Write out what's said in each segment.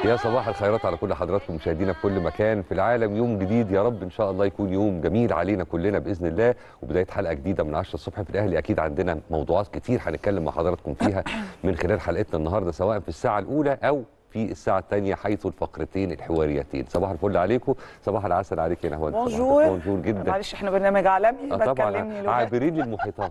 يا صباح الخيرات على كل حضراتكم مشاهدينا في كل مكان في العالم يوم جديد يا رب ان شاء الله يكون يوم جميل علينا كلنا باذن الله وبدايه حلقه جديده من 10 الصبح في الاهلي اكيد عندنا موضوعات كتير هنتكلم مع حضراتكم فيها من خلال حلقتنا النهارده سواء في الساعه الاولى او في الساعة الثانية حيث الفقرتين الحواريتين صباح الفل عليكم صباح العسل عليك يا نهوان بونجور بونجور جدا معلش احنا برنامج عالمي آه طبعا بتكلمني لغة عابرين للمحيطات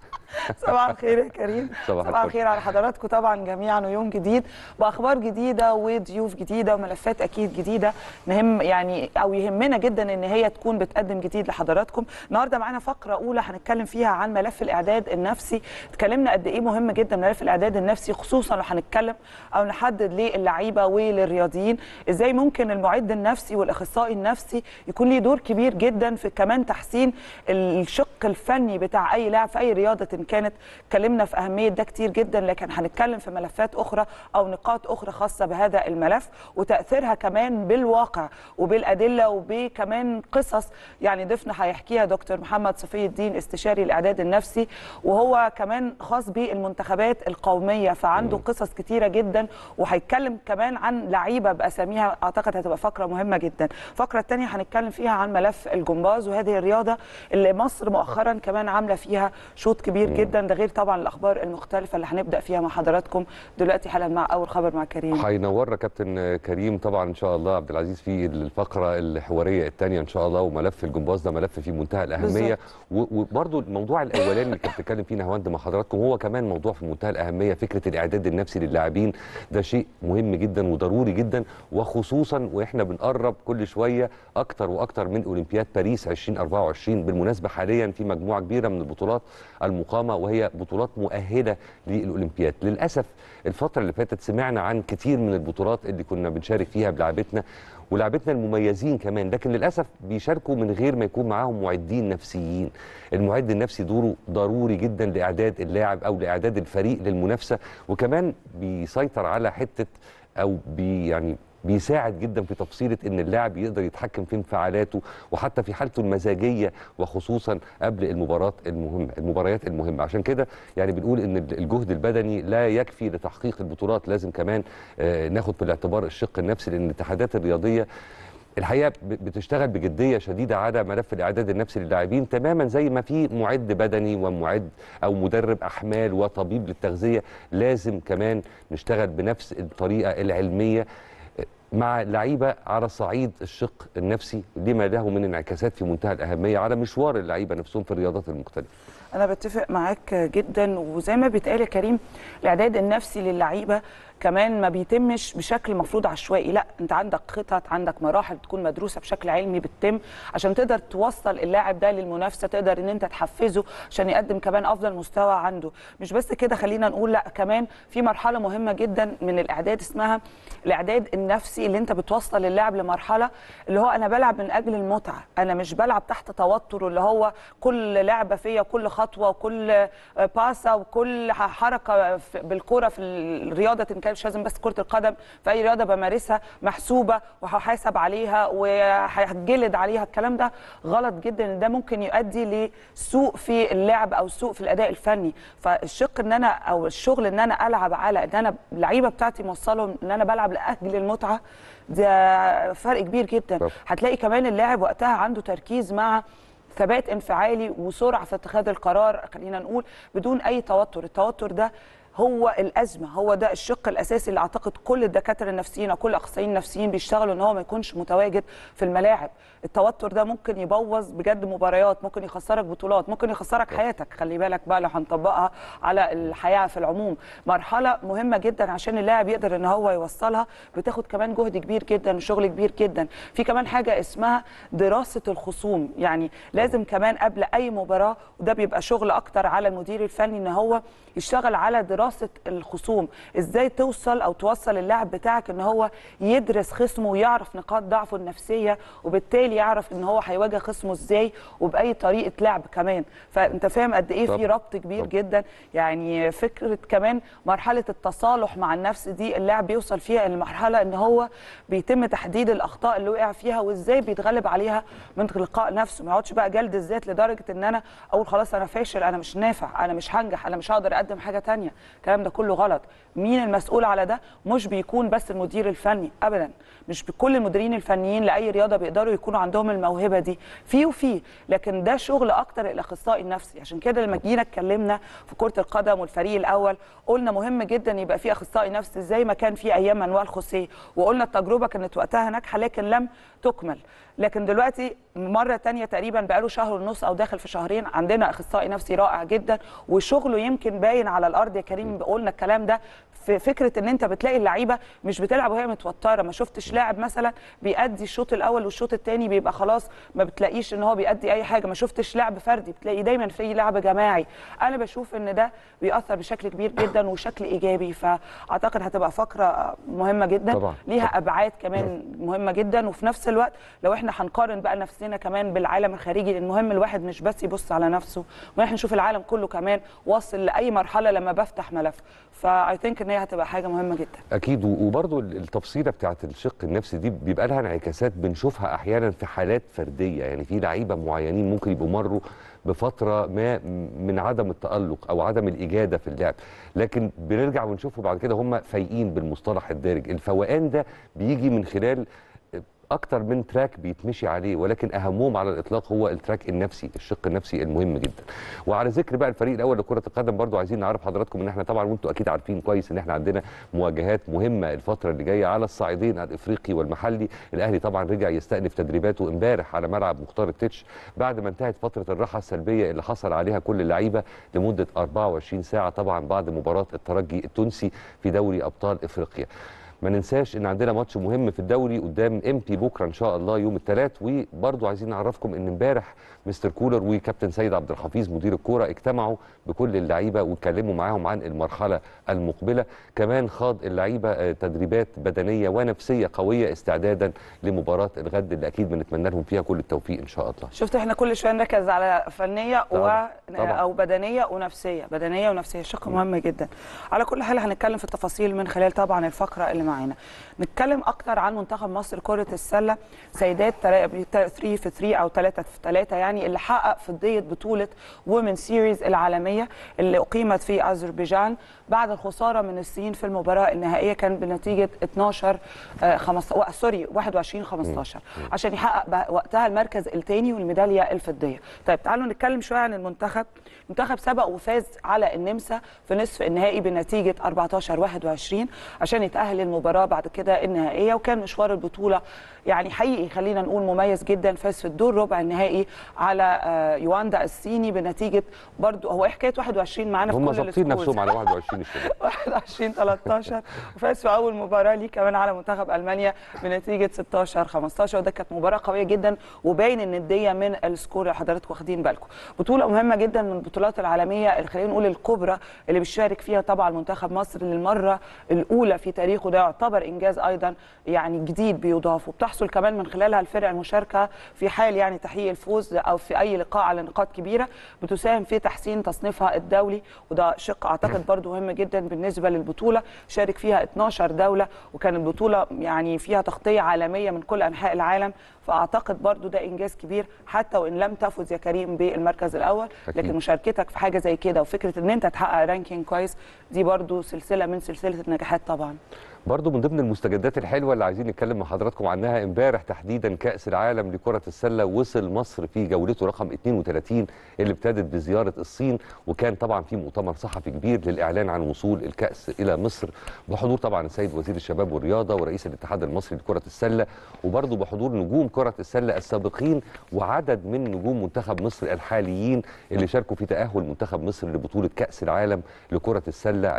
صباح الخير يا كريم صباح صباح الفل. الخير على حضراتكم طبعا جميعا ويوم جديد باخبار جديده وضيوف جديده وملفات اكيد جديده نهم يعني او يهمنا جدا ان هي تكون بتقدم جديد لحضراتكم النهارده معانا فقره اولى هنتكلم فيها عن ملف الاعداد النفسي اتكلمنا قد ايه مهم جدا ملف الاعداد النفسي خصوصا لو هنتكلم او نحدد للعيبه وللرياضيين ازاي ممكن المعد النفسي والاخصائي النفسي يكون ليه دور كبير جدا في كمان تحسين الشق الفني بتاع اي لاعب في اي رياضه إن كانت اتكلمنا في اهميه ده كتير جدا لكن هنتكلم في ملفات اخرى او نقاط اخرى خاصه بهذا الملف وتاثيرها كمان بالواقع وبالادله وبكمان قصص يعني ضيفنا هيحكيها دكتور محمد صفي الدين استشاري الاعداد النفسي وهو كمان خاص بالمنتخبات القوميه فعنده قصص كتيره جدا وهيتكلم كمان عن لعيبه باساميها اعتقد هتبقى فقره مهمه جدا الفقره الثانيه هنتكلم فيها عن ملف الجمباز وهذه الرياضه اللي مصر مؤخرا كمان عامله فيها شوط كبير جدا ده غير طبعا الاخبار المختلفه اللي هنبدا فيها مع حضراتكم دلوقتي حالا مع اول خبر مع كريم هينورنا كابتن كريم طبعا ان شاء الله عبد العزيز في الفقره الحواريه الثانيه ان شاء الله وملف الجمباز ده ملف في منتهى الاهميه و- وبرضو الموضوع الاولاني اللي كانت بتتكلم فيه نهاوند مع حضراتكم هو كمان موضوع في منتهى الاهميه فكره الاعداد النفسي للاعبين ده شيء مهم جدا وضروري جدا وخصوصا واحنا بنقرب كل شويه اكتر واكتر من اولمبياد باريس 2024 بالمناسبه حاليا في مجموعه كبيره من البطولات المقامه وهي بطولات مؤهله للاولمبياد للاسف الفتره اللي فاتت سمعنا عن كتير من البطولات اللي كنا بنشارك فيها بلعبتنا ولاعبتنا المميزين كمان لكن للاسف بيشاركوا من غير ما يكون معاهم معدين نفسيين المعد النفسي دوره ضروري جدا لاعداد اللاعب او لاعداد الفريق للمنافسه وكمان بيسيطر على حته او بي يعني بيساعد جدا في تفصيله ان اللاعب يقدر يتحكم في انفعالاته وحتى في حالته المزاجيه وخصوصا قبل المباراه المهمه المباريات المهمه عشان كده يعني بنقول ان الجهد البدني لا يكفي لتحقيق البطولات لازم كمان آه، ناخد في الاعتبار الشق النفسي لان الاتحادات الرياضيه الحقيقه ب- بتشتغل بجديه شديده على ملف الاعداد النفسي للاعبين تماما زي ما في معد بدني ومعد او مدرب احمال وطبيب للتغذيه لازم كمان نشتغل بنفس الطريقه العلميه مع لعيبه على صعيد الشق النفسي لما له من انعكاسات في منتهى الاهميه على مشوار اللعيبه نفسهم في الرياضات المختلفه انا بتفق معاك جدا وزي ما بيتقال يا كريم الاعداد النفسي للعيبه كمان ما بيتمش بشكل مفروض عشوائي لا انت عندك خطط عندك مراحل بتكون مدروسه بشكل علمي بتتم عشان تقدر توصل اللاعب ده للمنافسه تقدر ان انت تحفزه عشان يقدم كمان افضل مستوى عنده مش بس كده خلينا نقول لا كمان في مرحله مهمه جدا من الاعداد اسمها الاعداد النفسي اللي انت بتوصل اللاعب لمرحله اللي هو انا بلعب من اجل المتعه انا مش بلعب تحت توتر اللي هو كل لعبه فيا كل خطوه وكل باسه وكل حركه في- بالكره في الرياضه إن كان مش لازم بس كره القدم في اي رياضه بمارسها محسوبه وهحاسب عليها وهتجلد عليها الكلام ده غلط جدا ده ممكن يؤدي لسوء في اللعب او سوء في الاداء الفني فالشق ان انا او الشغل ان انا العب على ان انا اللعيبه بتاعتي موصلهم ان انا بلعب لاجل المتعه ده فرق كبير جدا طب. هتلاقي كمان اللاعب وقتها عنده تركيز مع ثبات انفعالي وسرعه في اتخاذ القرار خلينا نقول بدون اي توتر التوتر ده هو الازمه هو ده الشق الاساسي اللي اعتقد كل الدكاتره النفسيين او كل الاخصائيين النفسيين بيشتغلوا ان هو ما يكونش متواجد في الملاعب التوتر ده ممكن يبوظ بجد مباريات ممكن يخسرك بطولات ممكن يخسرك حياتك خلي بالك بقى لو هنطبقها على الحياه في العموم مرحله مهمه جدا عشان اللاعب يقدر ان هو يوصلها بتاخد كمان جهد كبير جدا وشغل كبير جدا في كمان حاجه اسمها دراسه الخصوم يعني لازم كمان قبل اي مباراه وده بيبقى شغل اكتر على المدير الفني ان هو يشتغل على دراسه الخصوم ازاي توصل او توصل اللاعب بتاعك ان هو يدرس خصمه ويعرف نقاط ضعفه النفسيه وبالتالي يعرف ان هو هيواجه خصمه ازاي وباي طريقه لعب كمان فانت فاهم قد ايه في طبعاً. ربط كبير طبعاً. جدا يعني فكره كمان مرحله التصالح مع النفس دي اللاعب بيوصل فيها لمرحله ان هو بيتم تحديد الاخطاء اللي وقع فيها وازاي بيتغلب عليها من تلقاء نفسه ما يقعدش بقى جلد الذات لدرجه ان انا اقول خلاص انا فاشل انا مش نافع انا مش هنجح انا مش هقدر اقدم حاجه تانية الكلام ده كله غلط مين المسؤول على ده مش بيكون بس المدير الفني ابدا مش بكل المديرين الفنيين لاي رياضه بيقدروا يكونوا عندهم الموهبه دي في وفي لكن ده شغل اكتر الاخصائي النفسي عشان كده لما جينا اتكلمنا في كره القدم والفريق الاول قلنا مهم جدا يبقى في اخصائي نفسي زي ما كان في ايام مانويل خوسيه وقلنا التجربه كانت وقتها ناجحه لكن لم تكمل لكن دلوقتي مره تانية تقريبا بقاله شهر ونص او داخل في شهرين عندنا اخصائي نفسي رائع جدا وشغله يمكن باين على الارض يا كريم قلنا الكلام ده في فكره ان انت بتلاقي اللعيبه مش بتلعب وهي متوتره ما شفتش لاعب مثلا بيأدي الشوط الاول والشوط الثاني بيبقى خلاص ما بتلاقيش ان هو بيأدي اي حاجه ما شفتش لعب فردي بتلاقي دايما في لعب جماعي انا بشوف ان ده بيأثر بشكل كبير جدا وشكل ايجابي فاعتقد هتبقى فقره مهمه جدا طبعا. ليها ابعاد كمان مهمه جدا وفي نفس الوقت لو احنا هنقارن بقى نفسنا كمان بالعالم الخارجي لان المهم الواحد مش بس يبص على نفسه واحنا نشوف العالم كله كمان واصل لاي مرحله لما بفتح ملف فاي ثينك ان هي هتبقى حاجه مهمه جدا اكيد و- وبرضو التفصيله بتاعت الشق النفسي دي بيبقى لها انعكاسات بنشوفها احيانا في حالات فرديه يعني في لعيبه معينين ممكن يبقوا مروا بفتره ما من عدم التالق او عدم الاجاده في اللعب لكن بنرجع ونشوفه بعد كده هم فايقين بالمصطلح الدارج الفوقان ده بيجي من خلال اكتر من تراك بيتمشي عليه ولكن اهمهم على الاطلاق هو التراك النفسي الشق النفسي المهم جدا وعلى ذكر بقى الفريق الاول لكره القدم برضو عايزين نعرف حضراتكم ان احنا طبعا وانتم اكيد عارفين كويس ان احنا عندنا مواجهات مهمه الفتره اللي جايه على الصعيدين الافريقي والمحلي الاهلي طبعا رجع يستأنف تدريباته امبارح على ملعب مختار التتش بعد ما انتهت فتره الراحه السلبيه اللي حصل عليها كل اللعيبه لمده 24 ساعه طبعا بعد مباراه الترجي التونسي في دوري ابطال افريقيا ما ننساش ان عندنا ماتش مهم في الدوري قدام امبي بكره ان شاء الله يوم الثلاث وبرضو عايزين نعرفكم ان امبارح مستر كولر وكابتن سيد عبد الحفيظ مدير الكوره اجتمعوا بكل اللعيبه واتكلموا معاهم عن المرحله المقبله كمان خاض اللعيبه آه، تدريبات بدنيه ونفسيه قويه استعدادا لمباراه الغد اللي اكيد بنتمنى لهم فيها كل التوفيق ان شاء الله شفت احنا كل شويه نركز على فنيه و... طبعاً، طبعاً. او بدنيه ونفسيه بدنيه ونفسيه شق مهم جدا على كل حال هنتكلم في التفاصيل من خلال طبعا الفقره اللي معانا نتكلم اكتر عن منتخب مصر كره السله سيدات 3 في 3 او 3 في 3 يعني اللي حقق فضيه بطوله وومن سيريز العالميه اللي اقيمت في اذربيجان بعد الخساره من الصين في المباراه النهائيه كان بنتيجه 12 آه، 15 سوري 21 15 عشان يحقق بقى وقتها المركز الثاني والميداليه الفضيه طيب تعالوا نتكلم شويه عن المنتخب المنتخب سبق وفاز على النمسا في نصف النهائي بنتيجه 14 21 عشان يتاهل للمباراه بعد كده النهائيه وكان مشوار البطوله يعني حقيقي خلينا نقول مميز جدا فاز في الدور ربع النهائي على آه، يواندا الصيني بنتيجه برضو هو ايه حكايه 21 معانا في هم كل ظابطين السكورز؟ نفسهم على 21 الشباب 21 13 وفاز في اول مباراه ليه كمان على منتخب المانيا بنتيجه 16 15 وده كانت مباراه قويه جدا وباين النديه من السكور اللي حضراتكم واخدين بالكم بطوله مهمه جدا من البطولات العالميه اللي خلينا نقول الكبرى اللي بيشارك فيها طبعا منتخب مصر للمره الاولى في تاريخه ده يعتبر انجاز ايضا يعني جديد بيضاف وبتحصل كمان من خلالها الفرق المشاركه في حال يعني تحقيق الفوز او في اي لقاء على نقاط كبيره بتساهم في تحسين تصنيفها الدولي وده شق اعتقد برضو مهم جدا بالنسبه للبطوله شارك فيها 12 دوله وكان البطوله يعني فيها تغطيه عالميه من كل انحاء العالم فاعتقد برضو ده انجاز كبير حتى وان لم تفز يا كريم بالمركز الاول أكيد. لكن مشاركتك في حاجه زي كده وفكره ان انت تحقق رانكينج كويس دي برضو سلسله من سلسله النجاحات طبعا برضو من ضمن المستجدات الحلوه اللي عايزين نتكلم مع حضراتكم عنها امبارح تحديدا كاس العالم لكره السله وصل مصر في جولته رقم 32 اللي ابتدت بزياره الصين وكان طبعا في مؤتمر صحفي كبير للاعلان عن وصول الكاس الى مصر بحضور طبعا السيد وزير الشباب والرياضه ورئيس الاتحاد المصري لكره السله وبرضو بحضور نجوم كره السله السابقين وعدد من نجوم منتخب مصر الحاليين اللي شاركوا في تاهل منتخب مصر لبطوله كاس العالم لكره السله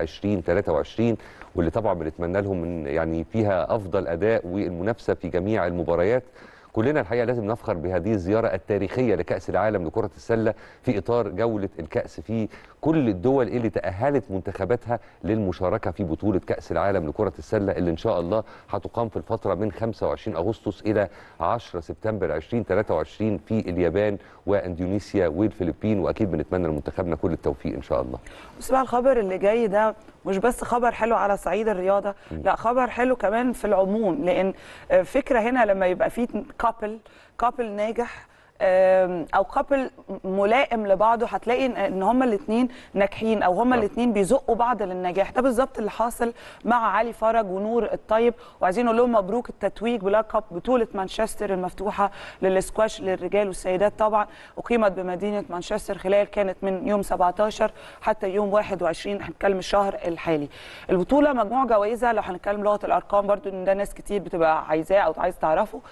2023 واللي طبعا بنتمنى لهم من يعني فيها افضل اداء والمنافسه في جميع المباريات كلنا الحقيقه لازم نفخر بهذه الزياره التاريخيه لكاس العالم لكره السله في اطار جوله الكاس في كل الدول اللي تاهلت منتخباتها للمشاركه في بطوله كاس العالم لكره السله اللي ان شاء الله هتقام في الفتره من 25 اغسطس الى 10 سبتمبر 2023 في اليابان واندونيسيا والفلبين واكيد بنتمنى لمنتخبنا كل التوفيق ان شاء الله بس بقى الخبر اللي جاي ده مش بس خبر حلو على صعيد الرياضه لا خبر حلو كمان في العموم لان آه، فكره هنا لما يبقى في كابل كابل ناجح آم، او كابل ملائم لبعضه هتلاقي إن- ان هما الاثنين ناجحين او هما الاثنين بيزقوا بعض للنجاح ده بالظبط اللي حاصل مع علي فرج ونور الطيب وعايزين نقول لهم مبروك التتويج بلقب بطوله مانشستر المفتوحه للسكواش للرجال والسيدات طبعا اقيمت بمدينه مانشستر خلال كانت من يوم 17 حتى يوم 21 هنتكلم الشهر الحالي البطوله مجموع جوائزها لو هنتكلم لغه الارقام برضو ان ده ناس كتير بتبقى عايزاه او عايز تعرفه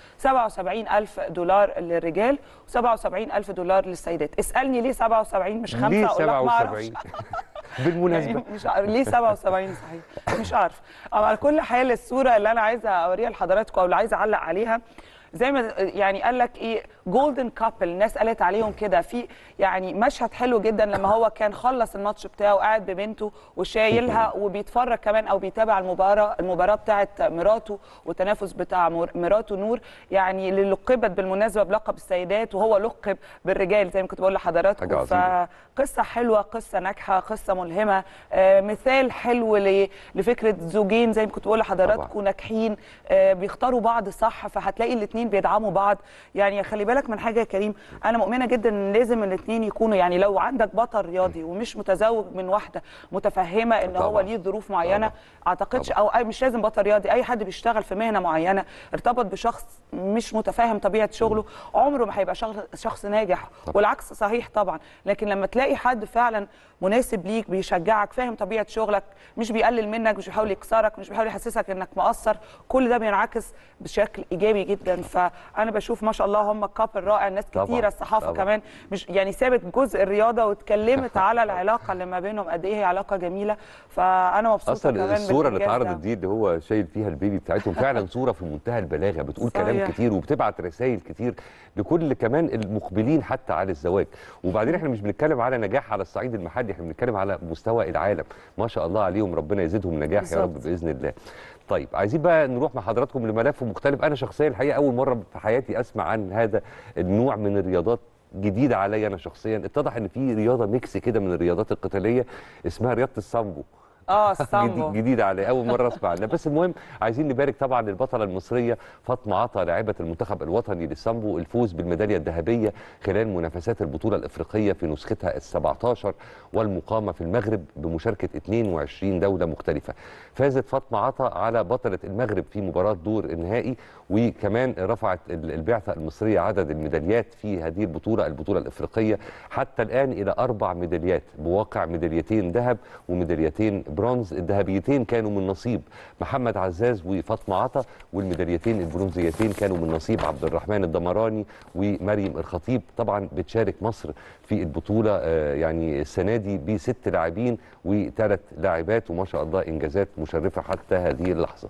77000 دولار للرجال و77000 دولار للسيدات اسالني ليه 77 مش خمسه ليه اقول لك ما اعرفش 77 بالمناسبه يعني مش عارف ليه 77 صحيح مش عارف أما على كل حال الصوره اللي انا عايزه اوريها لحضراتكم او اللي عايزه اعلق عليها زي ما يعني قال لك ايه جولدن كابل الناس قالت عليهم كده في يعني مشهد حلو جدا لما هو كان خلص الماتش بتاعه قاعد ببنته وشايلها وبيتفرج كمان او بيتابع المباراه المباراه بتاعت مراته والتنافس بتاع مر- مراته نور يعني اللي لقبت بالمناسبه بلقب السيدات وهو لقب بالرجال زي ما كنت بقول حاجة لحضراتكم عظيمة. قصة حلوة قصة ناجحة قصة ملهمة آه، مثال حلو ل- لفكرة زوجين زي ما كنت بقول لحضراتكم طبعا. ناجحين آه، بيختاروا بعض صح فهتلاقي الاثنين بيدعموا بعض يعني خلي بالك من حاجة يا كريم أنا مؤمنة جدا إن لازم الاثنين يكونوا يعني لو عندك بطل رياضي ومش متزوج من واحدة متفهمة إن هو طبعا. ليه ظروف معينة طبعا. اعتقدش او أي مش لازم بطل رياضي اي حد بيشتغل في مهنه معينه ارتبط بشخص مش متفاهم طبيعه شغله عمره ما هيبقى شخص شخص ناجح طبعا. والعكس صحيح طبعا لكن لما تلاقي حد فعلا مناسب ليك بيشجعك فاهم طبيعه شغلك مش بيقلل منك مش بيحاول يكسرك مش بيحاول يحسسك انك مقصر كل ده بينعكس بشكل ايجابي جدا فانا بشوف ما شاء الله هم كابل رائع ناس طبعا. كتيره الصحافه طبعا. كمان مش يعني سابت جزء الرياضه واتكلمت على العلاقه اللي ما بينهم قد ايه هي علاقه جميله فانا مبسوطه اصلا كمان الصوره اللي بالإنجاز ده. اتعرضت دي اللي هو شايل فيها البيبي بتاعتهم فعلا صوره في منتهى البلاغه بتقول كلام صحيح. كتير وبتبعت رسائل كتير لكل كمان المقبلين حتى على الزواج وبعدين احنا مش بنتكلم على نجاح على الصعيد المحلي احنا بنتكلم على مستوى العالم ما شاء الله عليهم ربنا يزيدهم نجاح يا رب بالظبط. باذن الله طيب عايزين بقى نروح مع حضراتكم لملف مختلف انا شخصيا الحقيقه اول مره في حياتي اسمع عن هذا النوع من الرياضات جديده عليا انا شخصيا اتضح ان في رياضه ميكس كده من الرياضات القتاليه اسمها رياضه السامبو اه جديد السامبو جديده علي اول مره اسمع عنها بس المهم عايزين نبارك طبعا للبطله المصريه فاطمه عطا لاعبه المنتخب الوطني للسامبو الفوز بالميداليه الذهبيه خلال منافسات البطوله الافريقيه في نسختها ال 17 والمقامه في المغرب بمشاركه 22 دوله مختلفه فازت فاطمه عطا على بطله المغرب في مباراه دور النهائي وكمان رفعت ال- البعثه المصريه عدد الميداليات في هذه البطوله البطوله الافريقيه حتى الان الى اربع ميداليات بواقع ميداليتين ذهب وميداليتين برونز الذهبيتين كانوا من نصيب محمد عزاز وفاطمه عطا والميداليتين البرونزيتين كانوا من نصيب عبد الرحمن الدمراني ومريم الخطيب طبعا بتشارك مصر في البطوله آه، يعني السنه دي بست لاعبين وثلاث لاعبات وما شاء الله انجازات مشرفه حتى هذه اللحظه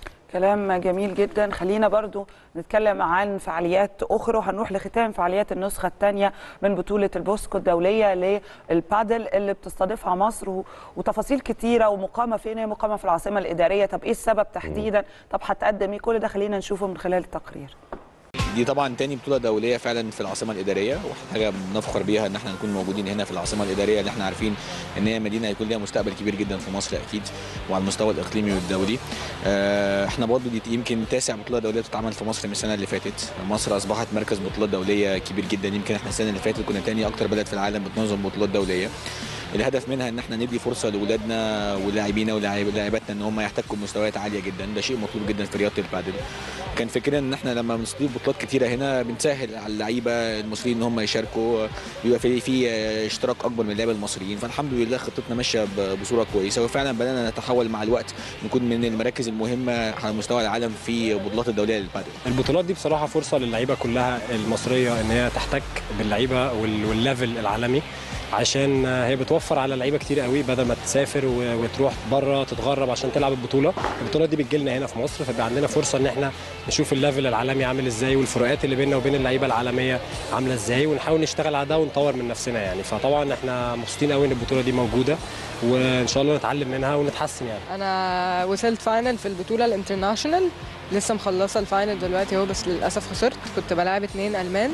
كلام جميل جدا خلينا برضو نتكلم عن فعاليات اخرى وهنروح لختام فعاليات النسخه الثانيه من بطوله البوسكو الدوليه للبادل اللي بتستضيفها مصر و- وتفاصيل كتيره ومقامه فين هي مقامه في العاصمه الاداريه طب ايه السبب تحديدا طب هتقدم ايه كل ده خلينا نشوفه من خلال التقرير دي طبعا تاني بطولة دولية فعلا في العاصمة الإدارية وحاجة بنفخر بيها إن احنا نكون موجودين هنا في العاصمة الإدارية اللي احنا عارفين إن هي مدينة هيكون ليها مستقبل كبير جدا في مصر أكيد وعلى المستوى الإقليمي والدولي. آه، احنا برضه دي يمكن تاسع بطولة دولية بتتعمل في مصر من السنة اللي فاتت. مصر أصبحت مركز بطولات دولية كبير جدا يمكن احنا السنة اللي فاتت كنا تاني أكتر بلد في العالم بتنظم بطولات دولية. الهدف منها ان احنا ندي فرصه لاولادنا ولاعبينا ولاعباتنا ان هم يحتكوا بمستويات عاليه جدا ده شيء مطلوب جدا في رياضه البادل كان فكرنا ان احنا لما بنستضيف بطولات كتيره هنا بنسهل على اللعيبه المصريين ان هم يشاركوا بيبقى في في اشتراك اكبر من اللعيبه المصريين فالحمد لله خطتنا ماشيه ب- بصوره كويسه وفعلا بدانا نتحول مع الوقت نكون من المراكز المهمه على مستوى العالم في البطولات الدوليه للبادل البطولات دي بصراحه فرصه للعيبه كلها المصريه ان هي تحتك باللعيبه وال- والليفل العالمي عشان هي بتوفر على لعيبه كتير قوي بدل ما تسافر و- وتروح بره تتغرب عشان تلعب البطوله البطولات دي بتجي لنا هنا في مصر فبقى عندنا فرصه ان احنا نشوف الليفل العالمي عامل ازاي والفروقات اللي بيننا وبين اللعيبه العالميه عامله ازاي ونحاول نشتغل على ده ونطور من نفسنا يعني فطبعا احنا مبسوطين قوي ان البطوله دي موجوده وان شاء الله نتعلم منها ونتحسن يعني انا وصلت فاينل في البطوله الانترناشونال لسه مخلصه الفاينل دلوقتي اهو بس للاسف خسرت كنت بلعب اتنين المان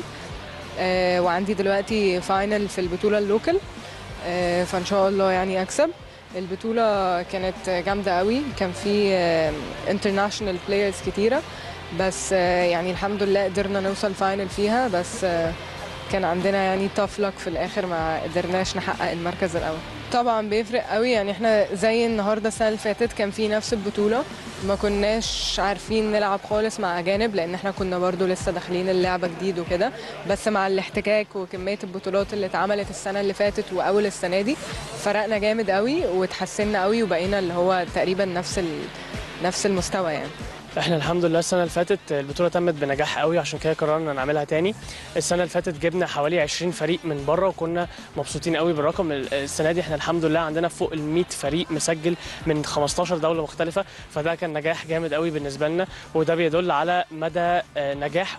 آه وعندي دلوقتي فاينل في البطوله اللوكال آه فان شاء الله يعني اكسب البطوله كانت جامده قوي كان في انترناشونال بلايرز كتيره بس آه يعني الحمد لله قدرنا نوصل فاينل فيها بس آه كان عندنا يعني tough luck في الاخر ما قدرناش نحقق المركز الاول طبعا بيفرق قوي يعني احنا زي النهارده السنه اللي فاتت كان في نفس البطوله ما كناش عارفين نلعب خالص مع اجانب لان احنا كنا برضو لسه داخلين اللعبه جديد وكده بس مع الاحتكاك وكميه البطولات اللي اتعملت السنه اللي فاتت واول السنه دي فرقنا جامد قوي وتحسنا قوي وبقينا اللي هو تقريبا نفس ال... نفس المستوى يعني احنا الحمد لله السنه اللي فاتت البطوله تمت بنجاح قوي عشان كده قررنا نعملها تاني السنه اللي فاتت جبنا حوالي 20 فريق من بره وكنا مبسوطين قوي بالرقم السنه دي احنا الحمد لله عندنا فوق ال 100 فريق مسجل من 15 دوله مختلفه فده كان نجاح جامد قوي بالنسبه لنا وده بيدل على مدى نجاح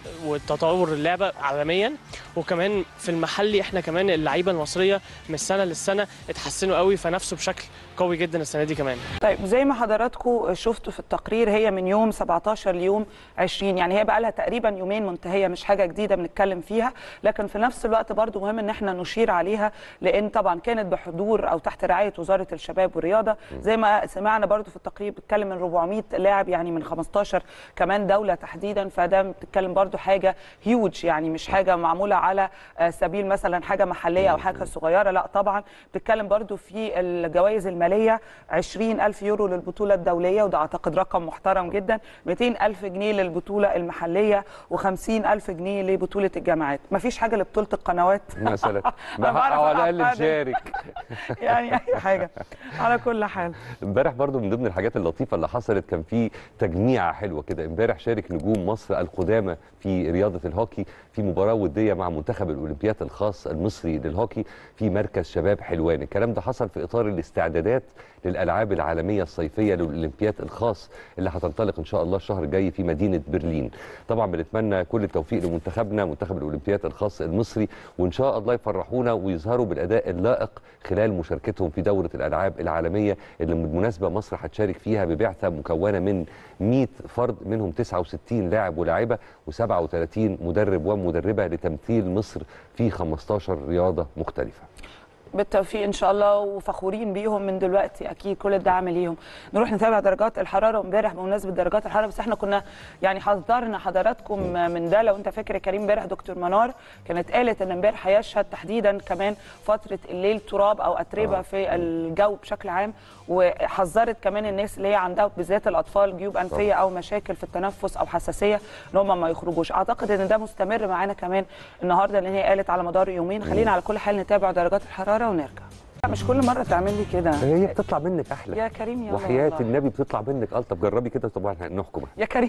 وتطور اللعبه عالميا وكمان في المحلي احنا كمان اللعيبه المصريه من السنه للسنه اتحسنوا قوي فنفسوا بشكل قوي جدا السنه دي كمان طيب زي ما حضراتكم شفتوا في التقرير هي من يوم 17 ليوم 20 يعني هي بقى لها تقريبا يومين منتهيه مش حاجه جديده بنتكلم فيها لكن في نفس الوقت برضو مهم ان احنا نشير عليها لان طبعا كانت بحضور او تحت رعايه وزاره الشباب والرياضه زي ما سمعنا برضو في التقرير بتتكلم من 400 لاعب يعني من 15 كمان دوله تحديدا فده بتتكلم برضو حاجه هيوج يعني مش حاجه معموله على سبيل مثلا حاجه محليه او حاجه صغيره لا طبعا بتتكلم برضو في الجوائز الماليه 20000 يورو للبطوله الدوليه وده اعتقد رقم محترم جدا 200000 جنيه للبطوله المحليه و50000 جنيه لبطوله الجامعات مفيش حاجه لبطوله القنوات مثلا أنا بعرف او على ألعب الاقل بادل. مشارك يعني اي حاجه على كل حال امبارح برضو من ضمن الحاجات اللطيفه اللي حصلت كان في تجميعه حلوه كده امبارح شارك نجوم مصر القدامى في رياضه الهوكي في مباراه وديه مع منتخب الاولمبياد الخاص المصري للهوكي في مركز شباب حلوان الكلام ده حصل في اطار الاستعدادات للالعاب العالميه الصيفيه للاولمبياد الخاص اللي هتنطلق ان شاء الله الشهر الجاي في مدينه برلين طبعا بنتمنى كل التوفيق لمنتخبنا منتخب الاولمبياد الخاص المصري وان شاء الله يفرحونا ويظهروا بالاداء اللائق خلال مشاركتهم في دوره الالعاب العالميه اللي بالمناسبه مصر هتشارك فيها ببعثه مكونه من 100 فرد منهم 69 لاعب ولاعبه و37 مدرب ومدربه لتمثيل مصر في 15 رياضه مختلفه بالتوفيق ان شاء الله وفخورين بيهم من دلوقتي اكيد كل الدعم ليهم نروح نتابع درجات الحراره امبارح بمناسبه درجات الحراره بس احنا كنا يعني حذرنا حضراتكم من ده لو انت فاكر يا كريم امبارح دكتور منار كانت قالت ان امبارح هيشهد تحديدا كمان فتره الليل تراب او اتربه في الجو بشكل عام وحذرت كمان الناس اللي هي عندها بالذات الاطفال جيوب انفيه او مشاكل في التنفس او حساسيه ان هم ما يخرجوش اعتقد ان ده مستمر معانا كمان النهارده لان هي قالت على مدار يومين خلينا على كل حال نتابع درجات الحراره ونرجع مش كل مره تعمل لي كده هي بتطلع منك احلى يا كريم يا وحياه والله. النبي بتطلع منك الطف جربي كده طبعا هنحكم يا كريم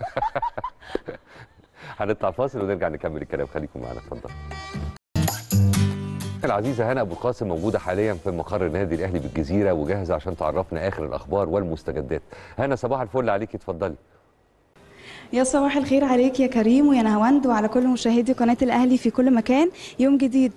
هنطلع فاصل ونرجع نكمل الكلام خليكم معانا اتفضل العزيزة هنا أبو القاسم موجودة حاليا في مقر النادي الأهلي بالجزيرة وجاهزة عشان تعرفنا آخر الأخبار والمستجدات هنا صباح الفل عليكي اتفضلي يا صباح الخير عليك يا كريم ويا نهاوند وعلى كل مشاهدي قناة الأهلي في كل مكان يوم جديد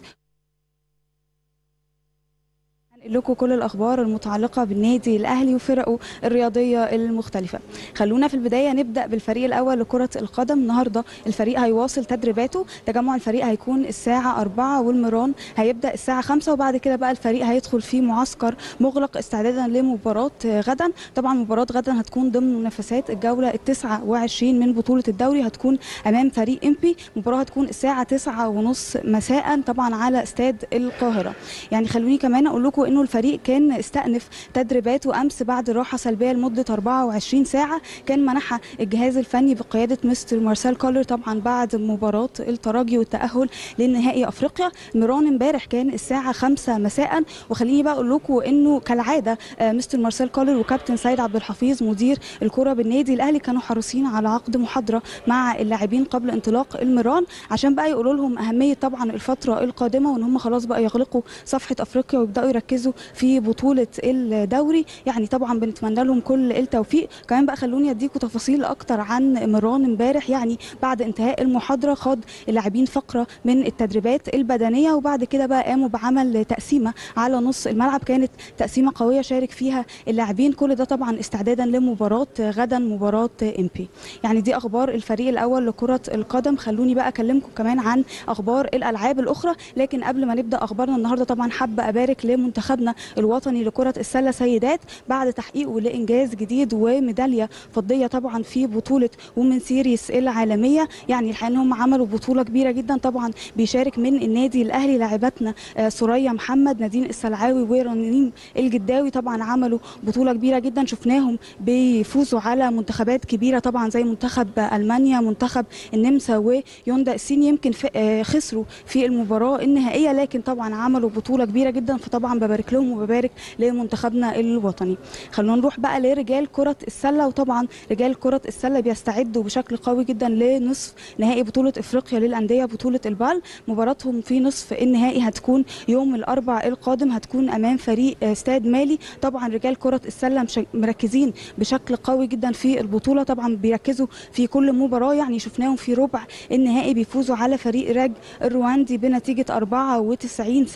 هنقل لكم كل الأخبار المتعلقة بالنادي الأهلي وفرقه الرياضية المختلفة خلونا في البداية نبدأ بالفريق الأول لكرة القدم النهاردة الفريق هيواصل تدريباته تجمع الفريق هيكون الساعة 4 والمران هيبدأ الساعة 5 وبعد كده بقى الفريق هيدخل في معسكر مغلق استعدادا لمباراة غدا طبعا مباراة غدا هتكون ضمن منافسات الجولة ال 29 من بطولة الدوري هتكون أمام فريق إمبي مباراة هتكون الساعة 9 ونص مساء طبعا على استاد القاهرة يعني خلوني كمان أقول لكم إنه الفريق كان استأنف تدريباته أمس بعد راحة سلبية لمدة 24 ساعة كان منحها الجهاز الفني بقيادة مستر مارسيل كولر طبعا بعد مباراة الترجي والتأهل لنهائي أفريقيا ميران امبارح كان الساعة 5 مساء وخليني بقى أقول لكم إنه كالعادة آه، مستر مارسيل كولر وكابتن سيد عبد الحفيظ مدير الكرة بالنادي الأهلي كانوا حريصين على عقد محاضرة مع اللاعبين قبل انطلاق الميران عشان بقى يقولوا لهم أهمية طبعا الفترة القادمة وإن هم خلاص بقى يغلقوا صفحة أفريقيا ويبدأوا يركزوا في بطولة الدوري يعني طبعا بنتمنى لهم كل التوفيق كمان بقى خلوني اديكم تفاصيل اكتر عن ميران امبارح يعني بعد انتهاء المحاضرة خاض اللاعبين فقرة من التدريبات البدنية وبعد كده بقى قاموا بعمل تقسيمة على نص الملعب كانت تقسيمة قوية شارك فيها اللاعبين كل ده طبعا استعدادا لمباراة غدا مباراة امبي يعني دي اخبار الفريق الاول لكرة القدم خلوني بقى اكلمكم كمان عن اخبار الالعاب الاخرى لكن قبل ما نبدا اخبارنا النهارده طبعا حابه ابارك لمنتخب منتخبنا الوطني لكره السله سيدات بعد تحقيقه لانجاز جديد وميداليه فضيه طبعا في بطوله ومن سيريس العالميه يعني الحقيقه ان هم عملوا بطوله كبيره جدا طبعا بيشارك من النادي الاهلي لاعباتنا آه، سوريا محمد نادين السلعاوي ورنين الجداوي طبعا عملوا بطوله كبيره جدا شفناهم بيفوزوا على منتخبات كبيره طبعا زي منتخب المانيا منتخب النمسا ويوندا الصين يمكن في آه، خسروا في المباراه النهائيه لكن طبعا عملوا بطوله كبيره جدا فطبعا ببارك لهم وببارك لمنتخبنا الوطني خلونا نروح بقى لرجال كره السله وطبعا رجال كره السله بيستعدوا بشكل قوي جدا لنصف نهائي بطوله افريقيا للانديه بطوله البال مباراتهم في نصف النهائي هتكون يوم الاربع القادم هتكون امام فريق آه، استاد مالي طبعا رجال كره السله مش- مركزين بشكل قوي جدا في البطوله طبعا بيركزوا في كل مباراه يعني شفناهم في ربع النهائي بيفوزوا على فريق راج الرواندي بنتيجه 94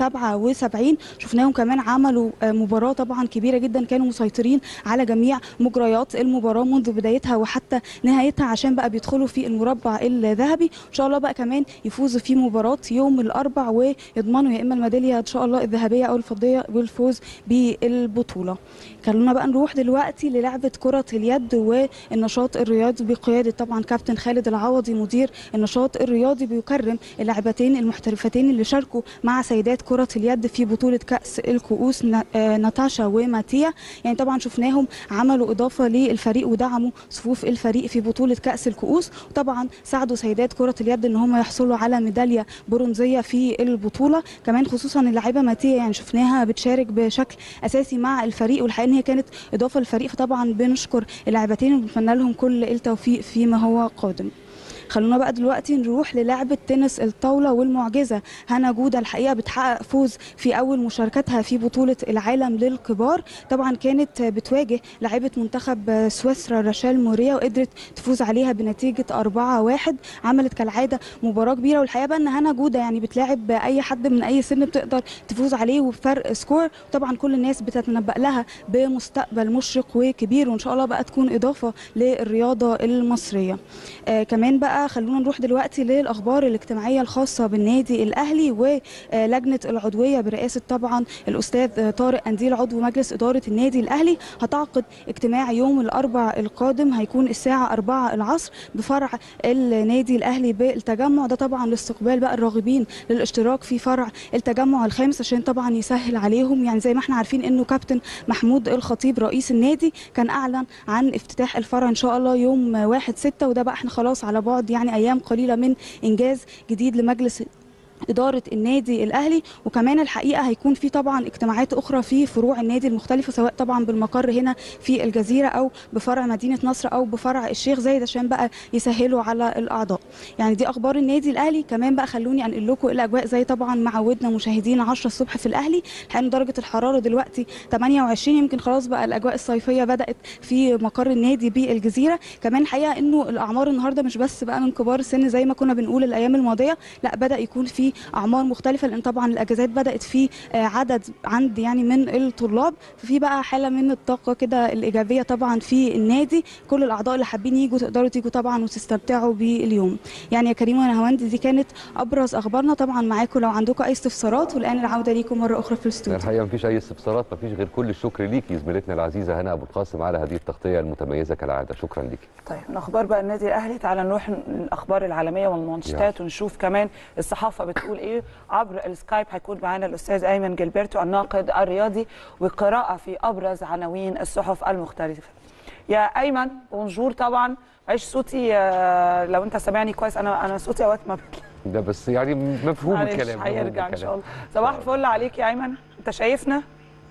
77 شفناهم كمان عملوا آه، مباراه طبعا كبيره جدا كانوا مسيطرين على جميع مجريات المباراه منذ بدايتها وحتى نهايتها عشان بقى بيدخلوا في المربع الذهبي ان شاء الله بقى كمان يفوزوا في مباراه يوم الاربع ويضمنوا يا اما الميداليه ان شاء الله الذهبيه او الفضيه والفوز بالبطوله خلونا بقى نروح دلوقتي للعبه كره اليد والنشاط الرياضي بقياده طبعا كابتن خالد العوضي مدير النشاط الرياضي بيكرم اللاعبتين المحترفتين اللي شاركوا مع سيدات كره اليد في بطوله كاس الكؤوس نا- آه، ناتاشا وماتيا يعني طبعا شفناهم عملوا اضافه للفريق ودعموا صفوف الفريق في بطوله كاس الكؤوس وطبعا ساعدوا سيدات كره اليد ان هم يحصلوا على ميداليه برونزيه في البطوله كمان خصوصا اللاعبه ماتيا يعني شفناها بتشارك بشكل اساسي مع الفريق والحقيقه ان هي كانت اضافه للفريق فطبعا بنشكر اللاعبتين وبنتمنى لهم كل التوفيق فيما هو قادم خلونا بقى دلوقتي نروح للعبة تنس الطاولة والمعجزة هنا جودة الحقيقة بتحقق فوز في أول مشاركتها في بطولة العالم للكبار طبعا كانت بتواجه لاعبة منتخب سويسرا راشال موريا وقدرت تفوز عليها بنتيجة 4-1 عملت كالعادة مباراة كبيرة والحقيقة بقى إن هنا جودة يعني بتلاعب أي حد من أي سن بتقدر تفوز عليه وبفرق سكور طبعا كل الناس بتتنبأ لها بمستقبل مشرق وكبير وإن شاء الله بقى تكون إضافة للرياضة المصرية آه كمان بقى خلونا نروح دلوقتي للاخبار الاجتماعيه الخاصه بالنادي الاهلي ولجنه العضويه برئاسه طبعا الاستاذ طارق انديل عضو مجلس اداره النادي الاهلي هتعقد اجتماع يوم الاربع القادم هيكون الساعه 4 العصر بفرع النادي الاهلي بالتجمع ده طبعا لاستقبال بقى الراغبين للاشتراك في فرع التجمع الخامس عشان طبعا يسهل عليهم يعني زي ما احنا عارفين انه كابتن محمود الخطيب رئيس النادي كان اعلن عن افتتاح الفرع ان شاء الله يوم 1 6 وده بقى احنا خلاص على بعد يعني ايام قليله من انجاز جديد لمجلس إدارة النادي الأهلي وكمان الحقيقة هيكون في طبعا اجتماعات أخرى في فروع النادي المختلفة سواء طبعا بالمقر هنا في الجزيرة أو بفرع مدينة نصر أو بفرع الشيخ زايد عشان بقى يسهلوا على الأعضاء يعني دي أخبار النادي الأهلي كمان بقى خلوني أنقل لكم الأجواء زي طبعا ما عودنا مشاهدين 10 الصبح في الأهلي الحقيقة إن درجة الحرارة دلوقتي 28 يمكن خلاص بقى الأجواء الصيفية بدأت في مقر النادي بالجزيرة كمان الحقيقة إنه الأعمار النهاردة مش بس بقى من كبار السن زي ما كنا بنقول الأيام الماضية لا بدأ يكون في اعمار مختلفه لان طبعا الاجازات بدات في آه، عدد عند يعني من الطلاب ففي بقى حاله من الطاقه كده الايجابيه طبعا في النادي كل الاعضاء اللي حابين يجوا تقدروا تيجوا طبعا وتستمتعوا باليوم يعني يا كريم وانا هوندي دي كانت ابرز اخبارنا طبعا معاكم لو عندكم اي استفسارات والان العوده ليكم مره اخرى في الاستوديو الحقيقه مفيش اي استفسارات مفيش غير كل الشكر ليكي زميلتنا العزيزه هنا ابو القاسم على هذه التغطيه المتميزه كالعاده شكرا ليكي طيب من اخبار بقى النادي الاهلي تعالى نروح الاخبار العالميه والمانشيتات ونشوف كمان الصحافه بتقول ايه عبر السكايب هيكون معانا الاستاذ ايمن جilberto الناقد الرياضي وقراءه في ابرز عناوين الصحف المختلفه يا ايمن بونجور طبعا عيش صوتي آه، لو انت سامعني كويس انا انا صوتي اوقات ما بك- ده بس يعني مفهوم معلش، الكلام مفهوم هيرجع ان شاء الكلام. الله صباح الفل عليك يا ايمن انت شايفنا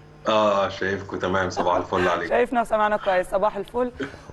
اه شايفكم تمام صباح الفل عليك شايفنا وسمعنا كويس صباح الفل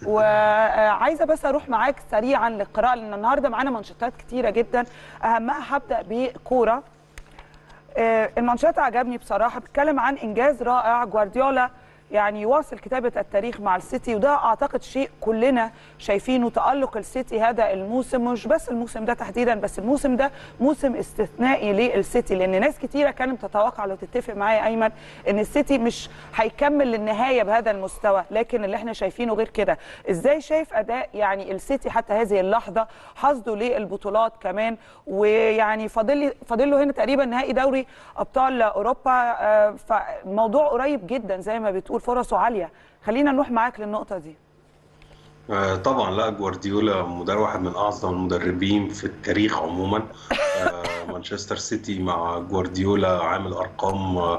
وعايزه بس اروح معاك سريعا للقراءه لان النهارده معانا منشطات كتيره جدا اهمها هبدا بكوره آه، المانشات عجبني بصراحه بتتكلم عن انجاز رائع جوارديولا يعني يواصل كتابه التاريخ مع السيتي وده اعتقد شيء كلنا شايفينه تالق السيتي هذا الموسم مش بس الموسم ده تحديدا بس الموسم ده موسم استثنائي للسيتي لان ناس كتيره كانت تتوقع لو تتفق معايا ايمن ان السيتي مش هيكمل للنهايه بهذا المستوى لكن اللي احنا شايفينه غير كده ازاي شايف اداء يعني السيتي حتى هذه اللحظه حصده للبطولات كمان ويعني فاضل لي فاضل له هنا تقريبا نهائي دوري ابطال اوروبا آه، فموضوع قريب جدا زي ما بتقول فرصه عاليه خلينا نروح معاك للنقطه دي آه، طبعا لا جوارديولا مدرب واحد من اعظم المدربين في التاريخ عموما آه، مانشستر سيتي مع جوارديولا عامل ارقام آه،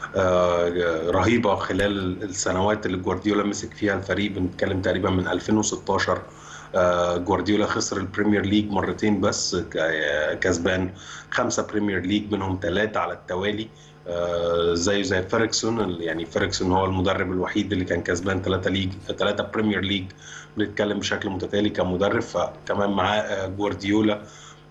آه، رهيبه خلال السنوات اللي جوارديولا مسك فيها الفريق بنتكلم تقريبا من 2016 آه، جوارديولا خسر البريمير ليج مرتين بس ك- كسبان خمسه بريمير ليج منهم ثلاثه على التوالي آه، زيه زي فيرجسون ال- يعني فيرجسون هو المدرب الوحيد اللي كان كسبان ثلاثه ليج ثلاثه بريمير ليج بنتكلم بشكل متتالي كمدرب فكمان معاه آه، جوارديولا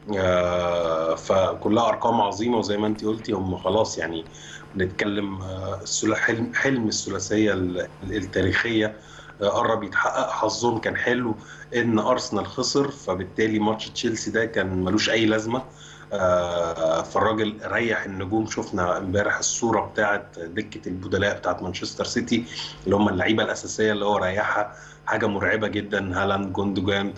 آه، فكلها ارقام عظيمه وزي ما انت قلتي هم خلاص يعني بنتكلم آه، الثلا- حلم حلم الثلاثيه ال- التاريخيه آه، قرب يتحقق حظهم كان حلو ان ارسنال خسر فبالتالي ماتش تشيلسي ده كان ملوش اي لازمه آه، فالراجل ريح النجوم شفنا امبارح الصوره بتاعت دكه البدلاء بتاعت مانشستر سيتي اللي هم اللعيبه الاساسيه اللي هو ريحها حاجه مرعبه جدا هالاند جوندوجان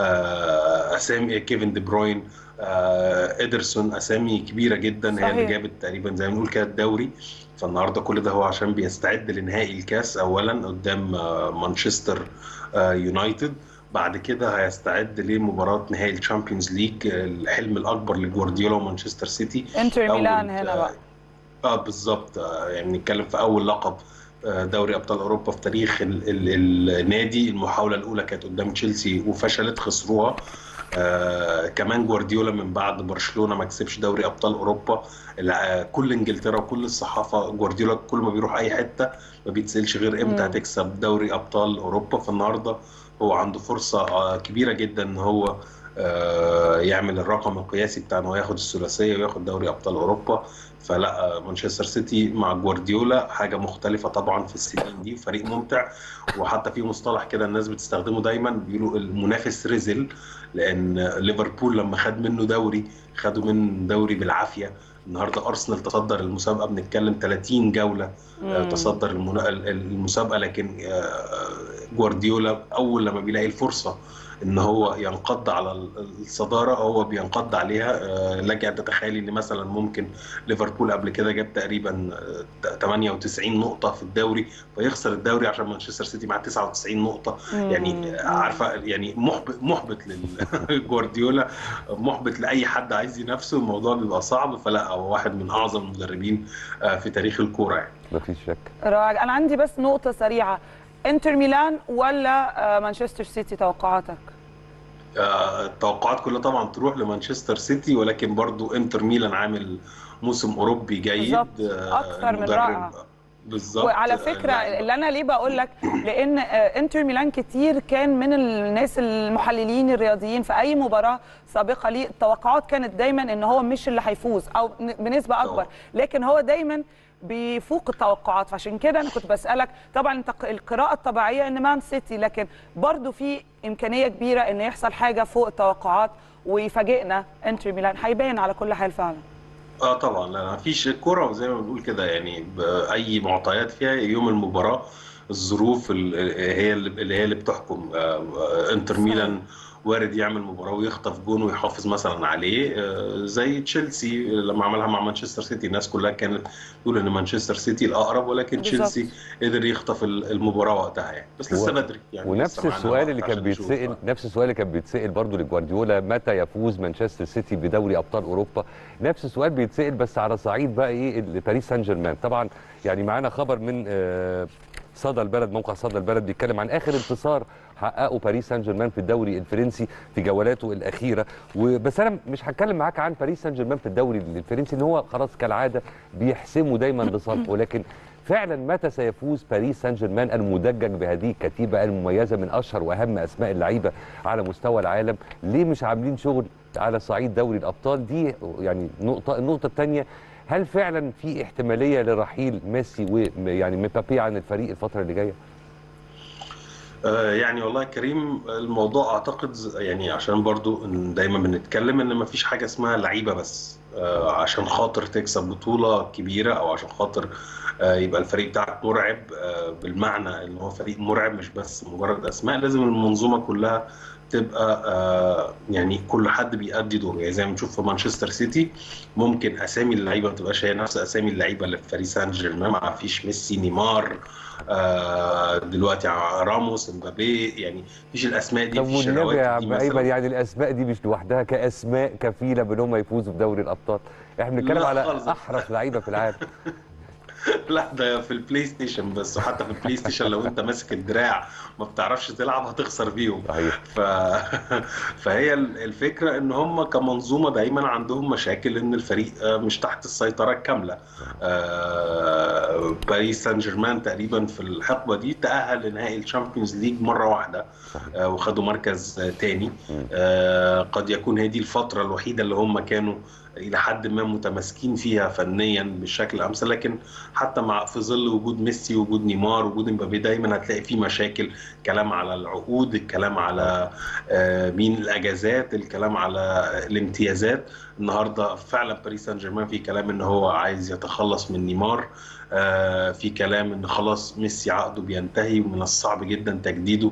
آه، اسامي كيفن دي بروين آه، ادرسون اسامي كبيره جدا هي اللي صحيح. جابت تقريبا زي ما بنقول كده الدوري فالنهارده كل ده هو عشان بيستعد لنهائي الكاس اولا قدام آه، مانشستر آه، يونايتد بعد كده هيستعد لمباراه نهائي الشامبيونز ليج آه، الحلم الاكبر لجوارديولا ومانشستر سيتي انتر أول- ميلان هنا بقى اه بالظبط آه، يعني نتكلم في اول لقب آه، دوري ابطال اوروبا في تاريخ ال ال النادي المحاوله الاولى كانت قدام تشيلسي وفشلت خسروها آه كمان جوارديولا من بعد برشلونه ما كسبش دوري ابطال اوروبا الع- كل انجلترا وكل الصحافه جوارديولا كل ما بيروح اي حته ما بيتسالش غير امتى مم. هتكسب دوري ابطال اوروبا فالنهارده هو عنده فرصه آه كبيره جدا ان هو آه يعمل الرقم القياسي بتاع ان هو ياخد الثلاثيه وياخد دوري ابطال اوروبا فلا آه، مانشستر سيتي مع جوارديولا حاجه مختلفه طبعا في السنين دي فريق ممتع وحتى في مصطلح كده الناس بتستخدمه دايما بيقولوا المنافس رزل لان ليفربول لما خد منه دوري خدوا من دوري بالعافيه النهارده ارسنال تصدر المسابقه بنتكلم 30 جوله آه، مم. تصدر المنا- ال- المسابقه لكن آه، جوارديولا اول لما بيلاقي الفرصه ان هو ينقض على ال- الصداره هو بينقض عليها آه، لك ان تتخيلي ان مثلا ممكن ليفربول قبل كده جاب تقريبا آه، 98 نقطه في الدوري فيخسر الدوري عشان مانشستر سيتي معاه 99 نقطه يعني مم. عارفه يعني محبط محبط لجوارديولا محبط لاي حد عايز ينافسه الموضوع بيبقى صعب فلا هو واحد من اعظم المدربين آه، في تاريخ الكوره يعني مفيش شك رائع انا عندي بس نقطه سريعه انتر ميلان ولا آه، مانشستر سيتي توقعاتك آه، التوقعات كلها طبعا تروح لمانشستر سيتي ولكن برضو انتر ميلان عامل موسم اوروبي جيد بالظبط. آه، أكثر من المدرب- رائع. بالظبط وعلى آه، فكره لا، اللي انا ليه بقول لك لان آه، انتر ميلان كتير كان من الناس المحللين الرياضيين في اي مباراه سابقه ليه التوقعات كانت دايما ان هو مش اللي هيفوز او ن- بنسبه اكبر طبعا. لكن هو دايما بيفوق التوقعات فعشان كده انا كنت بسالك طبعا انت ق- القراءه الطبيعيه ان مان سيتي لكن برضو في امكانيه كبيره ان يحصل حاجه فوق التوقعات ويفاجئنا انتر ميلان هيبان على كل حال فعلا اه طبعا لا ما فيش الكوره زي ما بنقول كده يعني باي معطيات فيها يوم المباراه الظروف ال- هي اللي اللي هي اللي بتحكم آه، آه، انتر ميلان وارد يعمل مباراه ويخطف جون ويحافظ مثلا عليه آه، زي تشيلسي لما عملها مع مانشستر سيتي الناس كلها كانت تقول ان مانشستر سيتي الاقرب ولكن بالظبط. تشيلسي قدر يخطف ال- المباراه وقتها يعني بس لسه و- بدري يعني ونفس لسه معانا السؤال وقت اللي كان عشان نشوف. بيتسال نفس السؤال اللي كان بيتسال برضه لجوارديولا متى يفوز مانشستر سيتي بدوري ابطال اوروبا نفس السؤال بيتسال بس على صعيد بقى ايه باريس سان جيرمان طبعا يعني معانا خبر من آه، صدى البلد موقع صدى البلد بيتكلم عن اخر انتصار حققه باريس سان جيرمان في الدوري الفرنسي في جولاته الاخيره وبس انا مش هتكلم معاك عن باريس سان جيرمان في الدوري الفرنسي ان هو خلاص كالعاده بيحسموا دايما لصالحه ولكن فعلا متى سيفوز باريس سان جيرمان المدجج بهذه الكتيبه المميزه من اشهر واهم اسماء اللعيبه على مستوى العالم ليه مش عاملين شغل على صعيد دوري الابطال دي يعني نقطه النقطه الثانيه هل فعلا في احتماليه لرحيل ميسي ويعني مبابي عن الفريق الفتره اللي جايه آه، يعني والله كريم الموضوع اعتقد يعني عشان برضو إن دايما بنتكلم ان مفيش حاجه اسمها لعيبه بس آه، عشان خاطر تكسب بطوله كبيره او عشان خاطر آه، يبقى الفريق بتاعك مرعب آه، بالمعنى ان هو فريق مرعب مش بس مجرد اسماء لازم المنظومه كلها تبقى آه، يعني كل حد بيأدي دوره يعني زي ما بنشوف في مانشستر سيتي ممكن اسامي اللعيبه ما تبقاش هي نفس اسامي اللعيبه اللي في باريس سان جيرمان ما فيش ميسي نيمار آه، دلوقتي راموس امبابي يعني مفيش الاسماء دي طب مفيش والنبي يا الرواتب دي عم ايمن مثلا يعني الاسماء دي مش لوحدها كاسماء كفيله بان هم يفوزوا بدوري الابطال احنا بنتكلم لا على خالص. احرف لعيبه في العالم لا ده في البلاي ستيشن بس وحتى في البلاي ستيشن لو انت ماسك الدراع ما بتعرفش تلعب هتخسر بيهم صحيح ف... فهي الفكره ان هم كمنظومه دايما عندهم مشاكل ان الفريق آه، مش تحت السيطره الكامله آه، باريس سان جيرمان تقريبا في الحقبه دي تاهل لنهائي الشامبيونز ليج مره واحده آه، وخدوا مركز آه، تاني آه، قد يكون هي دي الفتره الوحيده اللي هم كانوا الى حد ما متماسكين فيها فنيا بالشكل الامثل لكن حتى مع في ظل وجود ميسي وجود نيمار وجود امبابي دايما هتلاقي في مشاكل كلام على العقود الكلام على آه، مين الاجازات الكلام على الامتيازات النهارده فعلا باريس سان جيرمان في كلام ان هو عايز يتخلص من نيمار آه، في كلام ان خلاص ميسي عقده بينتهي ومن الصعب جدا تجديده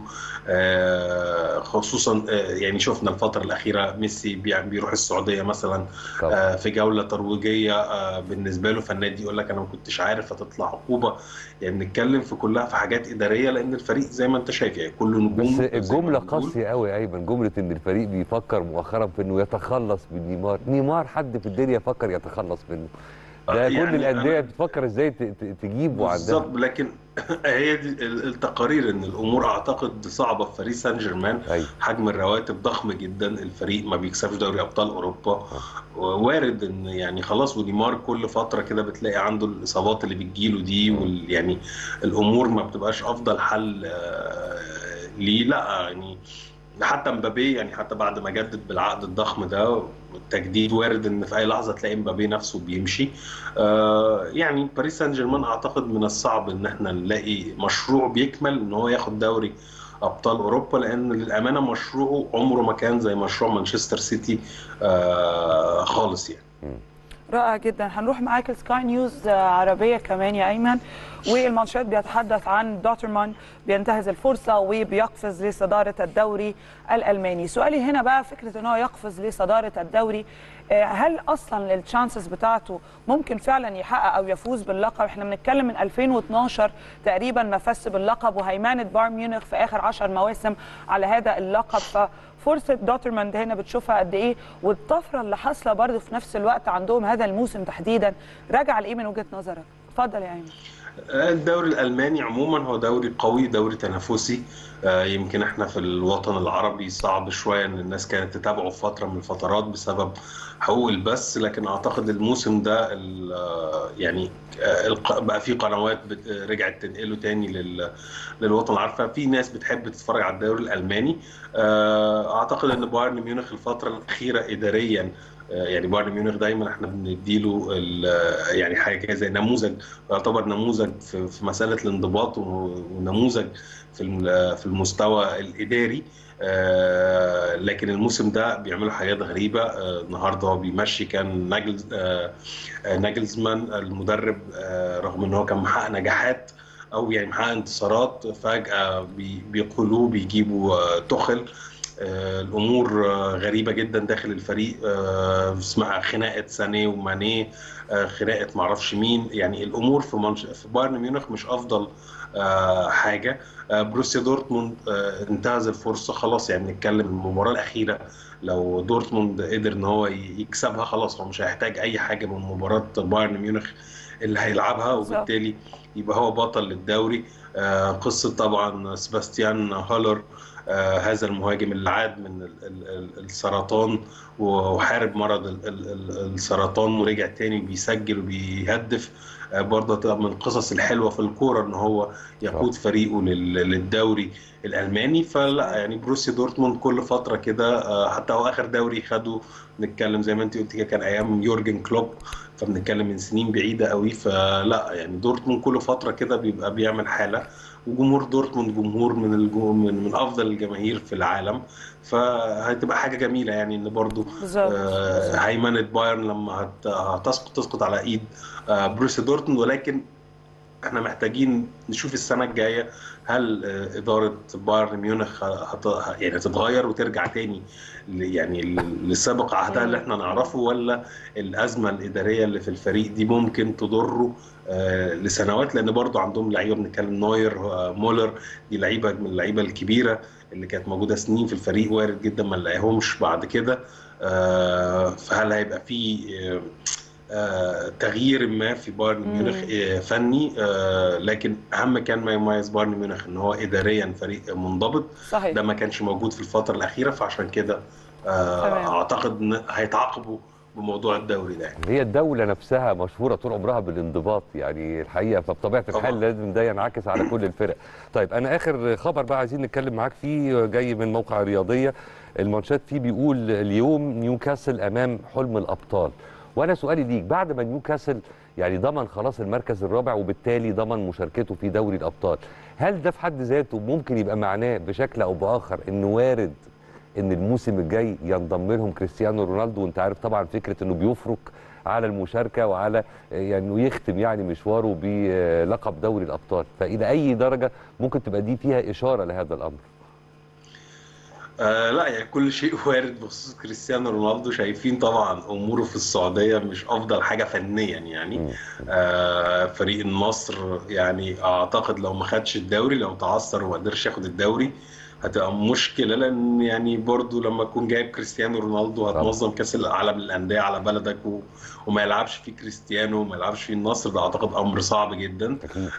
آه، خصوصا آه، يعني شفنا الفتره الاخيره ميسي بي- بيروح السعوديه مثلا طبعا آه، في جوله ترويجيه آه، بالنسبه له فالنادي يقول لك انا ما كنتش عارف هتطلع عقوبه يعني بنتكلم في كلها في حاجات اداريه لان الفريق زي ما انت شايف يعني كله نجوم بس زي ما الجمله بنقول. قاسيه قوي يا ايمن جمله ان الفريق بيفكر مؤخرا في انه يتخلص من نيمار نيمار حد في الدنيا فكر يتخلص منه ده آه، كل يعني الانديه أنا- بتفكر ازاي ت- ت- تجيبه عندها بالظبط لكن هي دي ال- التقارير ان الامور اعتقد صعبه في باريس سان جيرمان ايوه حجم الرواتب ضخم جدا الفريق ما بيكسبش دوري ابطال اوروبا وارد ان يعني خلاص ونيمار كل فتره كده بتلاقي عنده الاصابات اللي بتجيله دي وال يعني الامور ما بتبقاش افضل حل آه، ليه لا يعني حتى مبابي يعني حتى بعد ما جدد بالعقد الضخم ده التجديد وارد ان في اي لحظه تلاقي مبابي نفسه بيمشي آه، يعني باريس سان جيرمان اعتقد من الصعب ان احنا نلاقي مشروع بيكمل ان هو ياخد دوري ابطال اوروبا لان للامانه مشروعه عمره ما كان زي مشروع مانشستر سيتي آه، خالص يعني رائع جدا هنروح معاك سكاي نيوز آه، عربيه كمان يا ايمن والمانشات بيتحدث عن دوترمان بينتهز الفرصه وبيقفز لصداره الدوري الالماني سؤالي هنا بقى فكره ان هو يقفز لصداره الدوري آه، هل اصلا التشانسز بتاعته ممكن فعلا يحقق او يفوز باللقب احنا بنتكلم من 2012 تقريبا ما فاز باللقب وهيمنه بايرن ميونخ في اخر 10 مواسم على هذا اللقب ففرصه دوترماند هنا بتشوفها قد ايه والطفره اللي حاصله برضه في نفس الوقت عندهم هذا الموسم تحديدا راجع لايه من وجهه نظرك اتفضل يا ايمن الدوري الالماني عموما هو دوري قوي دوري تنافسي آه، يمكن احنا في الوطن العربي صعب شويه ان الناس كانت تتابعه في فتره من الفترات بسبب حقوق البث لكن اعتقد الموسم ده ال- آه، يعني آه، الق- بقى في قنوات بت- آه، رجعت تنقله تاني لل- للوطن العربي ففي ناس بتحب تتفرج على الدوري الالماني آه، اعتقد ان بايرن ميونخ الفتره الاخيره اداريا آه، يعني بايرن ميونخ دايما احنا بنديله ال- يعني حاجه كده زي نموذج يعتبر نموذج في في مساله الانضباط و- ونموذج في الم- في المستوى الاداري آه، لكن الموسم ده بيعملوا حاجات غريبه آه، النهارده هو بيمشي كان ناجلز آه، آه، ناجلزمان المدرب آه، رغم ان هو كان محقق نجاحات او يعني محقق انتصارات فجاه بي- بيقولوه بيجيبوا آه، تخل آه، الامور آه، غريبه جدا داخل الفريق آه، اسمها خناقه سانيه ومانيه آه، خناقه معرفش مين يعني الامور في منش... في بايرن ميونخ مش افضل آه، حاجه آه، بروسيا دورتموند آه، انتهز الفرصه خلاص يعني بنتكلم المباراه الاخيره لو دورتموند قدر ان هو ي- يكسبها خلاص هو مش هيحتاج اي حاجه من مباراه بايرن ميونخ اللي هيلعبها بالظبط. وبالتالي يبقى هو بطل للدوري آه، قصه طبعا سباستيان هالر آه، هذا المهاجم اللي عاد من ال- ال- ال- السرطان وحارب مرض ال- ال- ال- السرطان ورجع تاني بيسجل وبيهدف آه، برضه تبقى من القصص الحلوه في الكوره ان هو يقود فريقه لل- للدوري الالماني فلا يعني بروسيا دورتموند كل فتره كده آه، حتى هو اخر دوري خده نتكلم زي ما انت قلت كده كان ايام يورجن كلوب فبنتكلم من سنين بعيده قوي فلا يعني دورتموند كل فتره كده بيبقى بيعمل حاله وجمهور دورتموند جمهور من الجو من, من افضل الجماهير في العالم فهتبقى حاجه جميله يعني ان برضو بالظبط آه، هيمنه بايرن لما هت- هتسقط تسقط على ايد آه، بروسيا دورتموند ولكن احنا محتاجين نشوف السنه الجايه هل آه، اداره بايرن ميونخ هت... يعني هتتغير وترجع تاني ل- يعني ل- لسابق عهدها اللي احنا نعرفه ولا الازمه الاداريه اللي في الفريق دي ممكن تضره آه، لسنوات لان برضو عندهم لعيبه بنتكلم نوير آه، مولر دي لعيبه من اللعيبه الكبيره اللي كانت موجوده سنين في الفريق وارد جدا ما نلاقيهمش بعد كده آه، فهل هيبقى في آه، آه، تغيير ما في بايرن ميونخ آه، فني آه، لكن اهم كان ما يميز بايرن ميونخ ان هو اداريا فريق منضبط صحيح ده ما كانش موجود في الفتره الاخيره فعشان كده آه، تمام. اعتقد ان هيتعاقبوا بموضوع الدوري ده يعني. هي الدولة نفسها مشهورة طول عمرها بالانضباط يعني الحقيقة فبطبيعة الحال طبعاً. لازم ده ينعكس على كل الفرق. طيب أنا آخر خبر بقى عايزين نتكلم معاك فيه جاي من موقع رياضية المانشات فيه بيقول اليوم نيوكاسل أمام حلم الأبطال. وأنا سؤالي ليك بعد ما نيوكاسل يعني ضمن خلاص المركز الرابع وبالتالي ضمن مشاركته في دوري الأبطال، هل ده في حد ذاته ممكن يبقى معناه بشكل أو بآخر إنه وارد ان الموسم الجاي ينضم لهم كريستيانو رونالدو وانت عارف طبعا فكره انه بيفرق على المشاركه وعلى يعني انه يختم يعني مشواره بلقب دوري الابطال فالى اي درجه ممكن تبقى دي فيها اشاره لهذا الامر آه لا يعني كل شيء وارد بخصوص كريستيانو رونالدو شايفين طبعا اموره في السعوديه مش افضل حاجه فنيا يعني آه فريق النصر يعني اعتقد لو ما خدش الدوري لو تعثر وما قدرش ياخد الدوري هتبقى مشكله لان يعني برضو لما تكون جايب كريستيانو رونالدو هتنظم كاس العالم للانديه على بلدك و... وما يلعبش فيه كريستيانو وما يلعبش فيه النصر ده اعتقد امر صعب جدا اكيد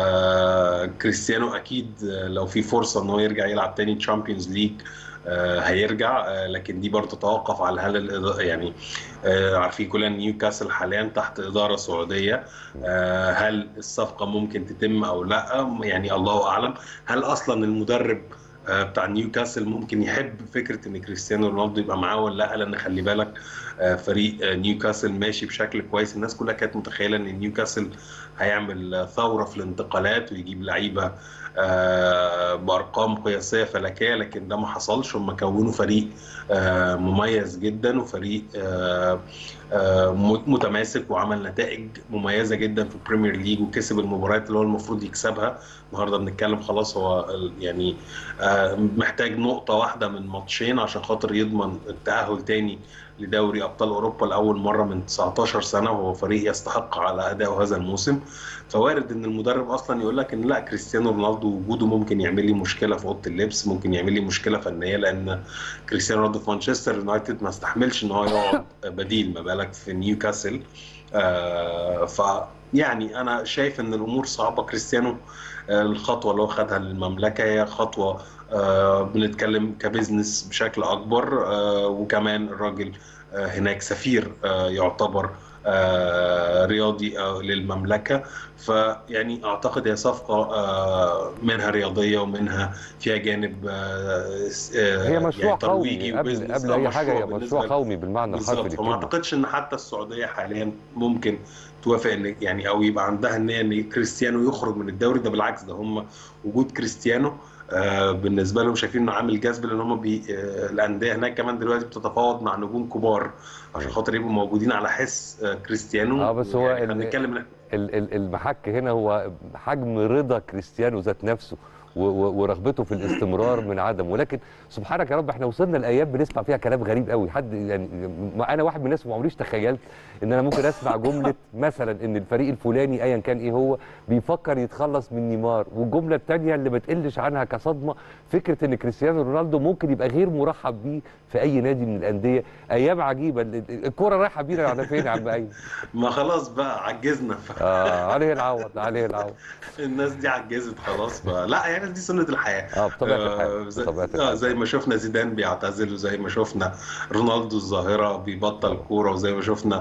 آه كريستيانو اكيد آه، لو في فرصه ان هو يرجع يلعب تاني تشامبيونز ليج آه هيرجع آه لكن دي برضه تتوقف على هل الإضاءة يعني آه عارفين كلنا إن نيوكاسل حاليا تحت اداره سعوديه آه هل الصفقه ممكن تتم او لا يعني الله اعلم هل اصلا المدرب آه، بتاع نيوكاسل ممكن يحب فكره ان كريستيانو رونالدو يبقى معاه ولا لا لان خلي بالك آه، فريق آه، نيوكاسل ماشي بشكل كويس الناس كلها كانت متخيله ان نيوكاسل هيعمل آه، ثوره في الانتقالات ويجيب لعيبه آه، بارقام قياسيه فلكيه لكن ده ما حصلش هم كونوا فريق آه، مميز جدا وفريق آه، آه، م- متماسك وعمل نتائج مميزه جدا في البريمير ليج وكسب المباريات اللي هو المفروض يكسبها النهارده بنتكلم خلاص هو ال- يعني آه، محتاج نقطه واحده من ماتشين عشان خاطر يضمن التاهل تاني لدوري ابطال اوروبا لاول مره من 19 سنه وهو فريق يستحق على اداء هذا الموسم فوارد ان المدرب اصلا يقول لك ان لا كريستيانو رونالدو وجوده ممكن يعمل لي مشكله في اوضه اللبس ممكن يعمل لي مشكله فنيه لان كريستيانو رونالدو في مانشستر يونايتد ما استحملش ان هو يقعد بديل ما بالك في نيوكاسل آه ف يعني انا شايف ان الامور صعبه كريستيانو آه، الخطوه اللي هو خدها للمملكه هي خطوه آه بنتكلم كبزنس بشكل اكبر آه وكمان الراجل آه هناك سفير آه يعتبر آه رياضي آه للمملكه فيعني اعتقد هي صفقه آه منها رياضيه ومنها فيها جانب آه آه، هي مشروع يعني ترويجي قومي قبل وبزنس. قبل آه، اي حاجه هي بالنسبة مشروع قومي بالمعنى الحرفي بالظبط فما للكلمه اعتقدش ان حتى السعوديه حاليا ممكن توافق ان يعني او يبقى عندها ان ان كريستيانو يخرج من الدوري ده بالعكس ده هم وجود كريستيانو آه بالنسبه لهم شايفين انه عامل جذب لان هم بي آه الانديه هناك كمان دلوقتي بتتفاوض مع نجوم كبار عشان خاطر يبقوا موجودين على حس آه كريستيانو اه بس هو يعني احنا ال- بنتكلم ال- ال- المحك هنا هو حجم رضا كريستيانو ذات نفسه و- و- ورغبته في الاستمرار من عدم ولكن سبحانك يا رب احنا وصلنا لايام بنسمع فيها كلام غريب قوي حد يعني ما انا واحد من الناس ما عمريش تخيلت ان انا ممكن اسمع جمله مثلا ان الفريق الفلاني ايا كان ايه هو بيفكر يتخلص من نيمار والجمله الثانيه اللي ما تقلش عنها كصدمه فكره ان كريستيانو رونالدو ممكن يبقى غير مرحب بيه في اي نادي من الانديه ايام عجيبه ال- ال- الكوره رايحه بينا على فين يا عم ايمن ما خلاص بقى عجزنا اه عليه العوض عليه العوض الناس دي عجزت خلاص فلا يعني دي سنه الحياه اه بطبيعه آه، الحال زي, بطبيعه آه الحال زي ما شفنا زيدان بيعتزل وزي ما شفنا رونالدو الظاهره بيبطل كوره وزي ما شفنا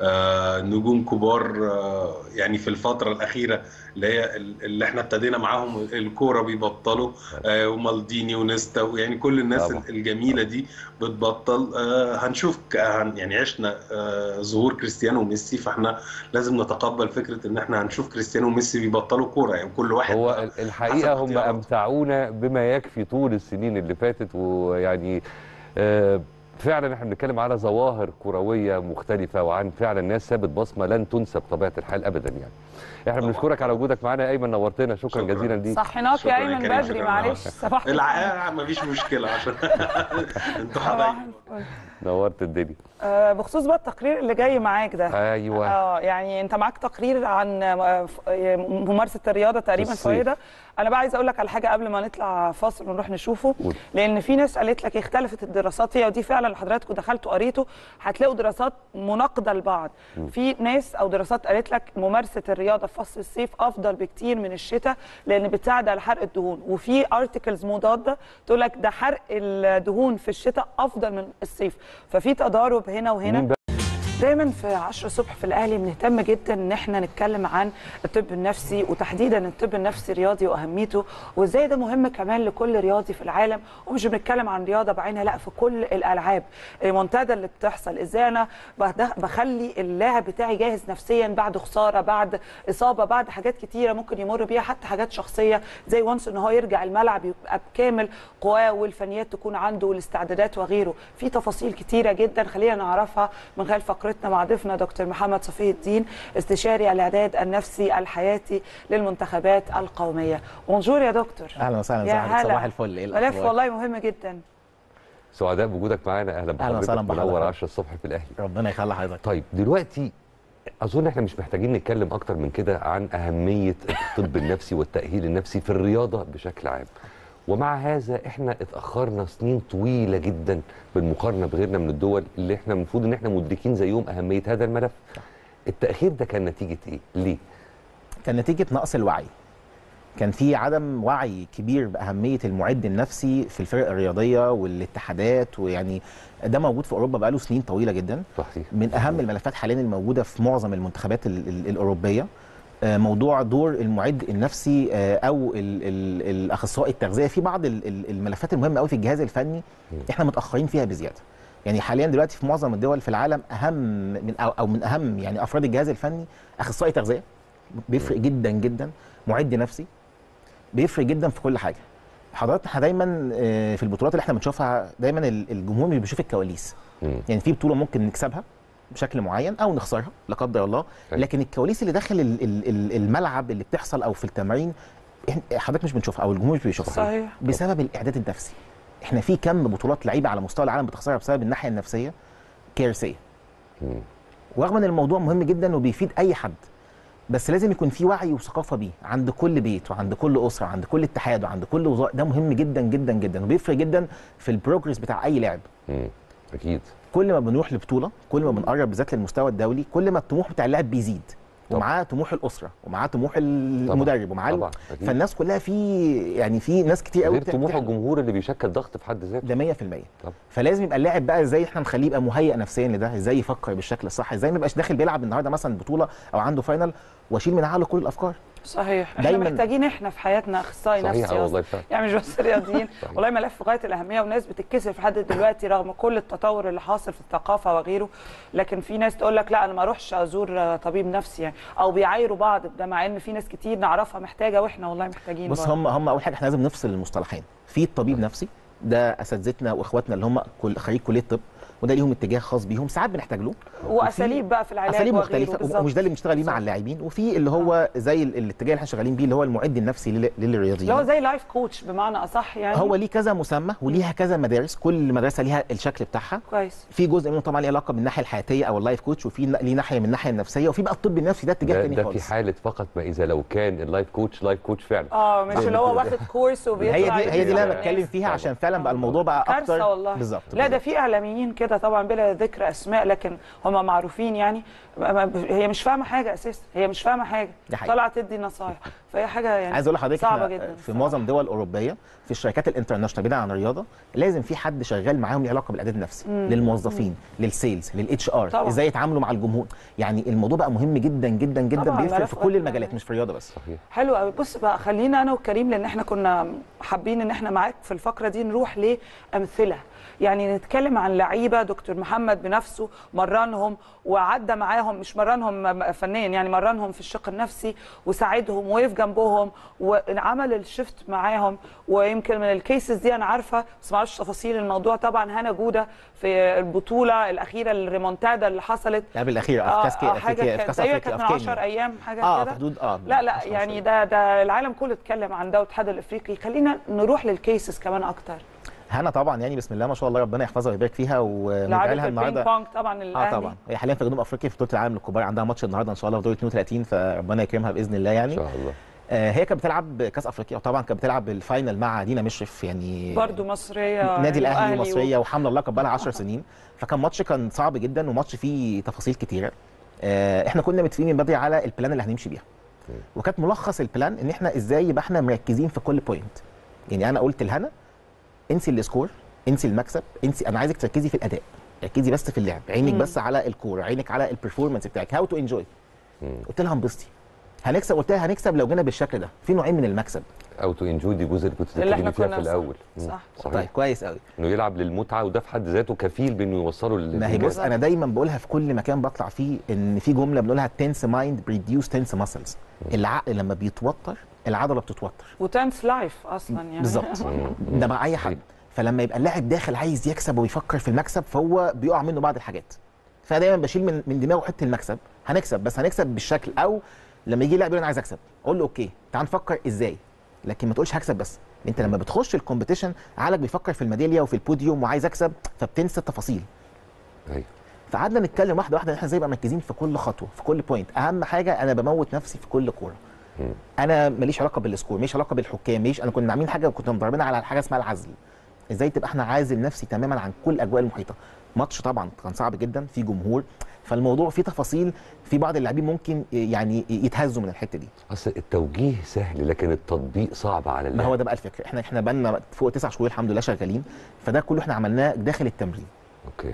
آه نجوم كبار آه يعني في الفتره الاخيره اللي هي اللي احنا ابتدينا معاهم الكوره بيبطلوا آه ومالديني ونيستا ويعني كل الناس طبعا. الجميله دي بتبطل آه هنشوف ك- هن- يعني عشنا آه ظهور كريستيانو وميسي فاحنا لازم نتقبل فكره ان احنا هنشوف كريستيانو وميسي بيبطلوا كوره يعني كل واحد هو بقى ال- الحقيقه هم اختياراته. امتعونا بما يكفي طول السنين اللي فاتت ويعني آه، فعلا احنا بنتكلم على ظواهر كرويه مختلفه وعن فعلا ناس سابت بصمه لن تنسى بطبيعه الحال ابدا يعني احنا طبعاً. بنشكرك على وجودك معانا يا ايمن نورتنا شكرا, شكراً. جزيلا ليك صحيناك شكراً يا يا ايمن كريم، بدري شكراً. معلش صباح الع... مفيش مشكله عشان انتوا صباح حبايبي الفل. نورت الدنيا آه، بخصوص بقى التقرير اللي جاي معاك ده ايوه اه يعني انت معاك تقرير عن آه، ف- آه، ممارسه الرياضه تقريبا الصيف. فوائدها انا بقى عايزه اقول لك على حاجه قبل ما نطلع فاصل ونروح نشوفه قول. لان في ناس قالت لك اختلفت الدراسات هي ودي فعلا لو حضراتكم دخلتوا قريتوا هتلاقوا دراسات مناقضه لبعض في ناس او دراسات قالت لك ممارسه الرياضه في فصل الصيف افضل بكتير من الشتاء لان بتساعد على حرق الدهون وفي ارتكلز مضاده تقول لك ده حرق الدهون في الشتاء افضل من الصيف ففي تضارب هنا وهنا مين بقى؟ دايما في 10 الصبح في الاهلي بنهتم جدا ان احنا نتكلم عن الطب النفسي وتحديدا الطب النفسي الرياضي واهميته وازاي ده مهم كمان لكل رياضي في العالم ومش بنتكلم عن رياضه بعينها لا في كل الالعاب المنتدى اللي بتحصل ازاي انا بهد- بخلي اللاعب بتاعي جاهز نفسيا بعد خساره بعد اصابه بعد حاجات كتيره ممكن يمر بيها حتى حاجات شخصيه زي وانس ان هو يرجع الملعب يبقى بكامل قواه والفنيات تكون عنده والاستعدادات وغيره في تفاصيل كتيره جدا خلينا نعرفها من خلال فقرتنا مع ضيفنا دكتور محمد صفي الدين استشاري الاعداد النفسي الحياتي للمنتخبات القوميه بونجور يا دكتور اهلا وسهلا يا صاحبي هلا. صباح الفل ايه ملف الاخبار والله مهم جدا سعداء بوجودك معانا اهلا بحضرتك وسهلا منور بحضرتك. 10 الصبح في الاهلي ربنا يخلي حضرتك طيب دلوقتي اظن احنا مش محتاجين نتكلم اكتر من كده عن اهميه الطب النفسي والتاهيل النفسي في الرياضه بشكل عام ومع هذا احنا اتاخرنا سنين طويله جدا بالمقارنه بغيرنا من الدول اللي احنا المفروض ان احنا مدركين زيهم اهميه هذا الملف التاخير ده كان نتيجه ايه ليه كان نتيجه نقص الوعي كان في عدم وعي كبير باهميه المعد النفسي في الفرق الرياضيه والاتحادات ويعني ده موجود في اوروبا بقاله سنين طويله جدا صحيح من اهم الملفات حاليا الموجوده في معظم المنتخبات ال ال الاوروبيه آه، موضوع دور المعد النفسي آه، او ال ال الاخصائي التغذيه في بعض ال ال الملفات المهمه قوي في الجهاز الفني احنا متاخرين فيها بزياده يعني حاليا دلوقتي في معظم الدول في العالم اهم من او, أو من اهم يعني افراد الجهاز الفني اخصائي تغذيه بيفرق جدا جدا معد نفسي بيفرق جدا في كل حاجه حضرتك احنا دايما آه، في البطولات اللي احنا بنشوفها دايما ال- الجمهور مش بيشوف الكواليس مم. يعني في بطوله ممكن نكسبها بشكل معين او نخسرها لا قدر الله أيوة. لكن الكواليس اللي داخل ال- ال- ال- الملعب اللي بتحصل او في التمارين إحنا- حضرتك مش بنشوفها او الجمهور مش بيشوفها صحيح بسبب الاعداد النفسي احنا في كم بطولات لعيبه على مستوى العالم بتخسرها بسبب الناحيه النفسيه كارثيه مم. ورغم ان الموضوع مهم جدا وبيفيد اي حد بس لازم يكون في وعي وثقافه بيه عند كل بيت وعند كل اسره وعند كل اتحاد وعند كل وزاره ده مهم جدا جدا جدا وبيفرق جدا في البروجرس بتاع اي لاعب مم. اكيد كل ما بنروح لبطوله كل ما بنقرب بالذات للمستوى الدولي كل ما الطموح بتاع اللاعب بيزيد طبعا. ومعاه طموح الاسره ومعاه طموح المدرب ومعاه طبعا اكيد فالناس كلها في يعني في ناس كتير قوي غير طموح الجمهور اللي بيشكل ضغط في حد ذاته ده 100% طبعا. فلازم يبقى اللاعب بقى ازاي احنا نخليه يبقى مهيئ نفسيا لده ازاي يفكر بالشكل الصح ازاي ما يبقاش داخل بيلعب النهارده مثلا بطوله او عنده فاينل واشيل من عقله كل الافكار صحيح احنا دايماً. محتاجين احنا في حياتنا اخصائي صحيح نفسي اه أصلاً. والله فعلا يعني مش بس رياضيين صحيح. والله ملف غايه الاهميه وناس بتتكسف لحد دلوقتي رغم كل التطور اللي حاصل في الثقافه وغيره لكن في ناس تقول لك لا انا ما اروحش ازور آه، طبيب نفسي يعني او بيعايروا بعض بده مع ان في ناس كتير نعرفها محتاجه واحنا والله محتاجين بص برضه. هم هم اول حاجه احنا لازم نفصل المصطلحين في الطبيب نفسي ده اساتذتنا واخواتنا اللي هم كل خريج كليه طب وده ليهم اتجاه خاص بيهم ساعات بنحتاج له واساليب بقى في العلاج اساليب وغيره مختلفه بالظبط. ومش ده اللي بنشتغل بيه مع بالظبط. اللاعبين وفي اللي هو زي ال- الاتجاه اللي احنا شغالين بيه اللي هو المعد النفسي لل- للرياضيين اللي هو زي لايف كوتش بمعنى اصح يعني هو ليه كذا مسمى وليها كذا مدارس كل مدرسه ليها الشكل بتاعها كويس في جزء منه طبعا ليه علاقه بالناحيه الحياتيه او اللايف كوتش وفي ن- ليه ناحيه من الناحيه النفسيه وفي بقى الطب النفسي ده اتجاه ده, تاني ده في خالص حاله فقط ما اذا لو كان اللايف كوتش لايف كوتش فعلا اه مش اللي هو واخد كورس وبيطلع هي دي هي دي اللي انا يدرس بتكلم الناس. فيها عشان فعلا بقى الموضوع بقى كارثه اكتر والله بالظبط لا ده بالظبط. في اعلاميين كده طبعا بلا ذكر اسماء لكن هم معروفين يعني ما- ما- هي مش فاهمه حاجه اساسا هي مش فاهمه حاجه دي حقيقة. طالعه تدي نصايح فهي حاجه يعني عايز اقول لحضرتك صعبه إحنا جدا في معظم دول اوروبيه في الشركات الانترناشونال بعيدا عن الرياضه لازم في حد شغال معاهم ليه علاقه بالاعداد النفسي للموظفين للسيلز للاتش ار طبعاً. ازاي يتعاملوا مع الجمهور يعني الموضوع بقى مهم جدا جدا جدا طبعاً، بيفرق ملف في كل قد المجالات يعني. مش في الرياضه بس صحيح حلو قوي بص بقى خلينا انا وكريم لان احنا كنا حابين ان احنا معاك في الفقره دي نروح لامثله يعني نتكلم عن لعيبه دكتور محمد بنفسه مرنهم وعدى معاهم مش مرنهم فنيا يعني مرنهم في الشق النفسي وساعدهم وقف جنبهم وعمل الشفت معاهم ويمكن من الكيسز دي انا عارفه بس ما اعرفش تفاصيل الموضوع طبعا هنا جوده في البطوله الاخيره الريمونتادا اللي حصلت اللعبه الاخيره آه، في كاس آه، في حاجه في كانت كاس تقريبا افريقيا كانت من في 10 كينيا ايام حاجه اه كده في حدود اه لا لا 15 يعني ده ده العالم كله اتكلم عن ده والاتحاد الافريقي خلينا نروح للكيسز كمان اكتر هنا طبعا يعني بسم الله ما شاء الله ربنا يحفظها ويبارك فيها وندعي لعبة لها البينج النهارده بونج طبعا اه الاهلي طبعا هي حاليا في جنوب افريقيا في بطوله العالم للكبار عندها ماتش النهارده ان شاء الله في دور 32 فربنا يكرمها باذن الله ان يعني شاء الله آه هي كانت بتلعب كاس افريقيا وطبعا كانت بتلعب الفاينل مع دينا مشرف يعني برضو مصريه نادي الاهلي وأهلي ومصريه وحامله اللقب بقى لها 10 سنين فكان ماتش كان صعب جدا وماتش فيه تفاصيل كتيره آه احنا كنا متفقين من بدري على البلان اللي هنمشي بيها وكانت ملخص البلان ان احنا ازاي يبقى احنا مركزين في كل بوينت يعني انا قلت لهنا انسي السكور انسي المكسب انسي انا عايزك تركزي في الاداء ركزي بس في اللعب عينك بس على الكوره عينك على البرفورمانس بتاعك هاو تو انجوي قلت لها انبسطي هنكسب قلت لها هنكسب لو جينا بالشكل ده في نوعين من المكسب او تو انجوي دي الجزء اللي كنت اللي احنا بتتكلمي فيها كنا في الاول مم. صح. صحيح طيب كويس قوي انه يلعب للمتعه وده في حد ذاته كفيل بانه يوصله ما هي بص انا دايما بقولها في كل مكان بطلع فيه ان في جمله بنقولها تنس مايند بريديوس تنس ماسلز العقل لما بيتوتر العضله بتتوتر وتانس لايف اصلا يعني بالظبط ده مع اي حد فلما يبقى اللاعب داخل عايز يكسب ويفكر في المكسب فهو بيقع منه بعض الحاجات فدايما بشيل من من دماغه حته المكسب هنكسب بس هنكسب بالشكل او لما يجي لاعب يقول انا عايز اكسب اقول له اوكي تعال نفكر ازاي لكن ما تقولش هكسب بس انت لما بتخش الكومبيتيشن عقلك بيفكر في الميداليه وفي البوديوم وعايز اكسب فبتنسى التفاصيل ايوه فقعدنا نتكلم واحده واحده ان احنا ازاي نبقى مركزين في كل خطوه في كل بوينت اهم حاجه انا بموت نفسي في كل كوره انا ماليش علاقه بالسكور ماليش علاقه بالحكام ماليش انا كنا عاملين حاجه كنا مدربين على حاجه اسمها العزل ازاي تبقى احنا عازل نفسي تماما عن كل الاجواء المحيطه ماتش طبعا كان صعب جدا في جمهور فالموضوع فيه تفاصيل في بعض اللاعبين ممكن يعني يتهزوا من الحته دي اصل التوجيه سهل لكن التطبيق صعب على ما اللاعب هو ده بقى الفكره احنا احنا بقالنا فوق تسع شهور الحمد لله شغالين فده كله احنا عملناه داخل التمرين اوكي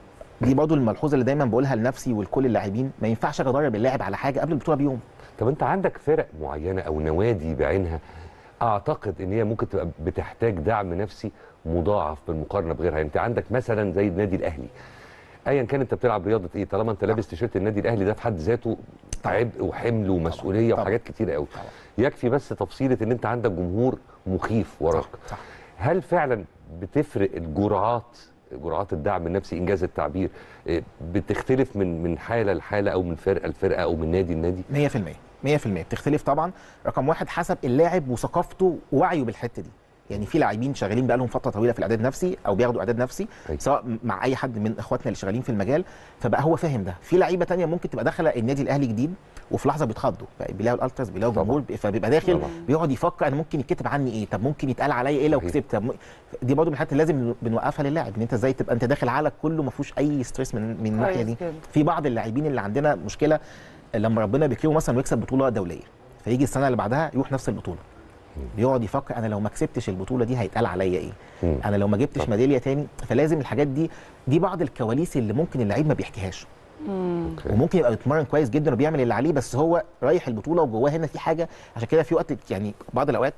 دي برضو الملحوظه اللي دايما بقولها لنفسي ولكل اللاعبين ما ينفعش اجي ادرب اللاعب على حاجه قبل البطوله بيوم طب انت عندك فرق معينه او نوادي بعينها اعتقد ان هي ممكن تبقى بتحتاج دعم نفسي مضاعف بالمقارنه بغيرها انت عندك مثلا زي النادي الاهلي ايا كان انت بتلعب رياضه ايه طالما انت لابس تيشيرت النادي الاهلي ده في حد ذاته عبء وحمل ومسؤوليه طبعاً. وحاجات كتير قوي طبعاً. يكفي بس تفصيله ان انت عندك جمهور مخيف وراك صح. هل فعلا بتفرق الجرعات جرعات الدعم النفسي انجاز التعبير إيه، بتختلف من من حاله لحاله او من فرقه لفرقه او من نادي لنادي 100% 100% بتختلف طبعا رقم واحد حسب اللاعب وثقافته ووعيه بالحته دي يعني في لاعبين شغالين بقالهم فتره طويله في الاعداد النفسي او بياخدوا اعداد نفسي أيوة. سواء مع اي حد من اخواتنا اللي شغالين في المجال فبقى هو فاهم ده في لعيبه تانية ممكن تبقى داخله النادي الاهلي جديد وفي لحظه بيتخضوا بقى بيلاقوا الالتراس بيلاقوا طبعاً. جمهور فبيبقى داخل طبعاً. بيقعد يفكر انا ممكن يتكتب عني ايه طب ممكن يتقال عليا ايه لو صحيح. كسبت طب م- دي برضه من الحاجات اللي لازم بنوقفها للاعب ان انت ازاي تبقى انت داخل عقلك كله ما فيهوش اي ستريس من من الناحيه كويس دي جدا. في بعض اللاعبين اللي عندنا مشكله لما ربنا بيكرمه مثلا ويكسب بطوله دوليه فيجي السنه اللي بعدها يروح نفس البطوله بيقعد يفكر انا لو ما كسبتش البطوله دي هيتقال عليا ايه مم. انا لو ما جبتش طبعا. ميداليه تاني فلازم الحاجات دي دي بعض الكواليس اللي ممكن اللعيب ما بيحكيهاش أوكي. وممكن يبقى بيتمرن كويس جدا وبيعمل اللي عليه بس هو رايح البطوله وجواه هنا في حاجه عشان كده في وقت يعني بعض الاوقات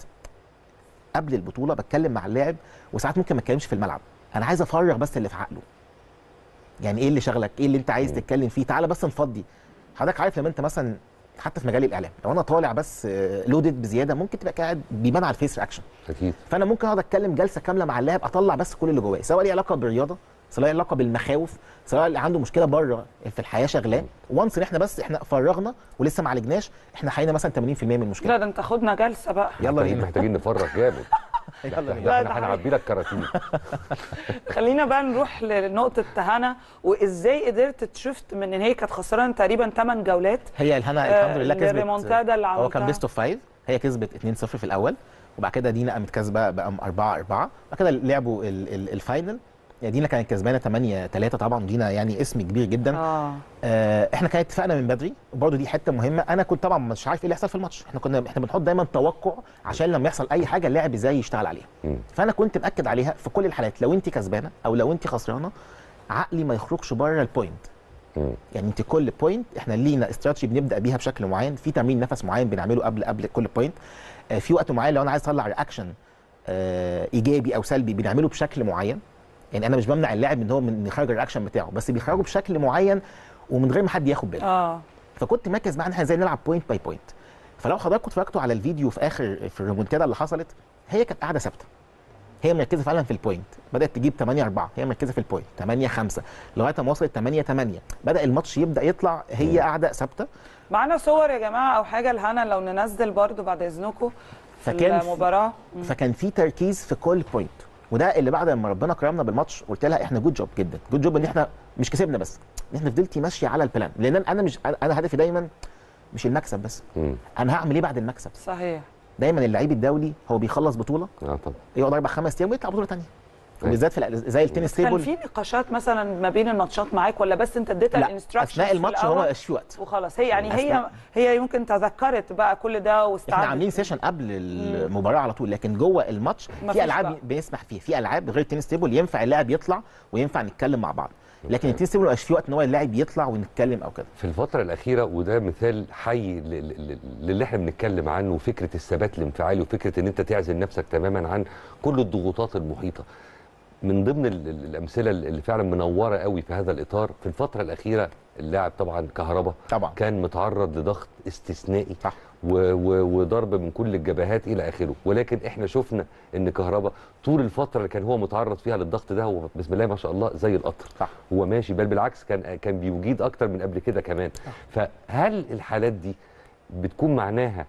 قبل البطوله بتكلم مع اللاعب وساعات ممكن ما اتكلمش في الملعب انا عايز افرغ بس اللي في عقله يعني ايه اللي شغلك ايه اللي انت عايز تتكلم فيه تعالى بس نفضي حضرتك عارف لما انت مثلا حتى في مجال الاعلام لو انا طالع بس لودد بزياده ممكن تبقى قاعد بيبان على الفيس رياكشن اكيد فانا ممكن اقعد اتكلم جلسه كامله مع اللاعب اطلع بس كل اللي جواه سواء ليه علاقه بالرياضه سواء ليه علاقه بالمخاوف سواء اللي عنده مشكله بره في الحياه شغلاه وانس ان احنا بس احنا فرغنا ولسه ما عالجناش احنا حلينا مثلا 80% من لا المشكله ده انت خدنا جلسه بقى يلا محتاجين بينا محتاجين نفرغ جامد يلا بينا لا، احنا ده احنا هنعبي لك كراتين خلينا بقى نروح لنقطه هنا وازاي قدرت تشفت من ان هي كانت خسرانه تقريبا 8 جولات هي الهنا آه، الحمد لله كسبت الريمونتادا اللي هو كان عملتها. بيست اوف فايف هي كسبت 2-0 في الاول وبعد كده دينا قامت كاسبه بقى 4 4 بعد كده لعبوا ال- ال- الفاينل يعني دينا كانت كسبانه 8 3 طبعا دينا يعني اسم كبير جدا اه آه احنا كان اتفقنا من بدري وبرده دي حته مهمه انا كنت طبعا مش عارف ايه اللي يحصل في الماتش احنا كنا احنا بنحط دايما توقع عشان لما يحصل اي حاجه اللاعب ازاي يشتغل عليها مم. فانا كنت مأكد عليها في كل الحالات لو انت كسبانه او لو انت خسرانه عقلي ما يخرجش بره البوينت مم. يعني انت كل بوينت احنا لينا استراتيجي بنبدا بيها بشكل معين في تمرين نفس معين بنعمله قبل قبل كل بوينت آه في وقت معين لو انا عايز اطلع رياكشن آه ايجابي او سلبي بنعمله بشكل معين يعني انا مش بمنع اللاعب ان هو من يخرج الرياكشن بتاعه بس بيخرجه بشكل معين ومن غير ما حد ياخد باله اه فكنت مركز معانا احنا ازاي نلعب بوينت باي بوينت فلو حضراتكم اتفرجتوا على الفيديو في اخر في الريمونتادا اللي حصلت هي كانت قاعده ثابته هي مركزه فعلا في البوينت بدات تجيب 8 4 هي مركزه في البوينت 8 5 لغايه ما وصلت 8 8 بدا الماتش يبدا يطلع هي قاعده ثابته معانا صور يا جماعه او حاجه لهنا لو ننزل برضو بعد اذنكم في فكان في- المباراه فكان في تركيز في كل بوينت وده اللي بعد ما ربنا كرمنا بالماتش قلت لها احنا جود جوب جدا جود جوب ان احنا مش كسبنا بس ان احنا فضلتي ماشيه على البلان لان انا مش انا هدفي دايما مش المكسب بس مم. انا هعمل ايه بعد المكسب صحيح دايما اللعيب الدولي هو بيخلص بطوله اه طبعا يقعد اربع خمس ايام ويطلع بطوله ثانيه وبالذات في الأ- زي التنس كان تيبل في نقاشات مثلا ما بين الماتشات معاك ولا بس انت اديتها لا الانستراكشنز اثناء الماتش هو ما بقاش في وقت وخلاص هي يعني هي أثناء- هي يمكن تذكرت بقى كل ده واستعدت احنا عاملين سيشن قبل المباراه على طول لكن جوه الماتش مفيش في العاب بقى. بنسمح فيها في العاب غير التنس تيبل ينفع اللاعب يطلع وينفع نتكلم مع بعض لكن التنس تيبل ما بقاش في وقت ان هو اللاعب يطلع ونتكلم او كده في الفترة الأخيرة وده مثال حي ل- ل- ل- للي احنا بنتكلم عنه فكرة الثبات الانفعالي وفكرة إن أنت تعزل نفسك تماما عن كل الضغوطات المحيطة. من ضمن ال- ال- الأمثلة اللي فعلا منورة قوي في هذا الإطار في الفترة الأخيرة اللاعب طبعا كهربا طبعا كان متعرض لضغط استثنائي صح. و و وضرب من كل الجبهات الى اخره ولكن احنا شفنا ان كهربا طول الفتره اللي كان هو متعرض فيها للضغط ده هو بسم الله ما شاء الله زي القطر صح. هو ماشي بل بالعكس كان كان بيجيد اكتر من قبل كده كمان فهل الحالات دي بتكون معناها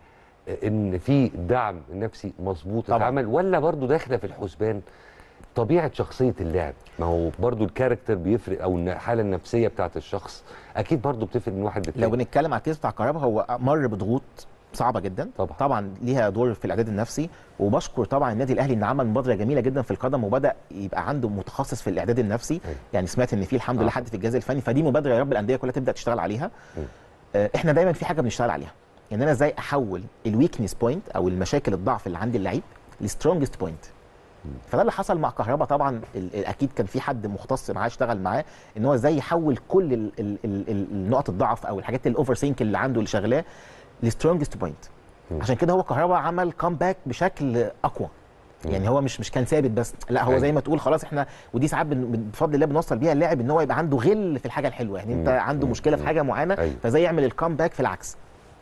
ان في دعم نفسي مظبوط طبعاً. اتعمل ولا برضو داخله في الحسبان طبيعه شخصيه اللاعب ما هو برضو الكاركتر بيفرق او الحاله النفسيه بتاعت الشخص اكيد برضو بتفرق من واحد للتاني لو بنتكلم على الكيس بتاع كهربا هو مر بضغوط صعبه جدا طبعا. طبعا ليها دور في الاعداد النفسي وبشكر طبعا النادي الاهلي ان عمل مبادره جميله جدا في القدم وبدا يبقى عنده متخصص في الاعداد النفسي أيوة. يعني سمعت ان في الحمد آه. لله حد في الجهاز الفني فدي مبادره يا رب الانديه كلها تبدا تشتغل عليها أيوة. آه، احنا دايما في حاجه بنشتغل عليها ان انا ازاي احول الويكنس بوينت او المشاكل الضعف اللي عند اللعيب لسترونجست بوينت فده اللي حصل مع كهربا طبعا ال- ال- اكيد كان في حد مختص معاه اشتغل معاه ان هو ازاي يحول كل ال ال ال ال النقط الضعف او الحاجات الاوفر سينك اللي عنده اللي شغلاه لسترونجست بوينت عشان كده هو كهربا عمل كومباك بشكل اقوى يعني هو مش مش كان ثابت بس لا هو أيوة. زي ما تقول خلاص احنا ودي ساعات بن- بن- بفضل الله بنوصل بيها اللاعب ان هو يبقى عنده غل في الحاجه الحلوه يعني انت مم. عنده مم. مشكله في حاجه معينه أيوة. فزي يعمل الكومباك في العكس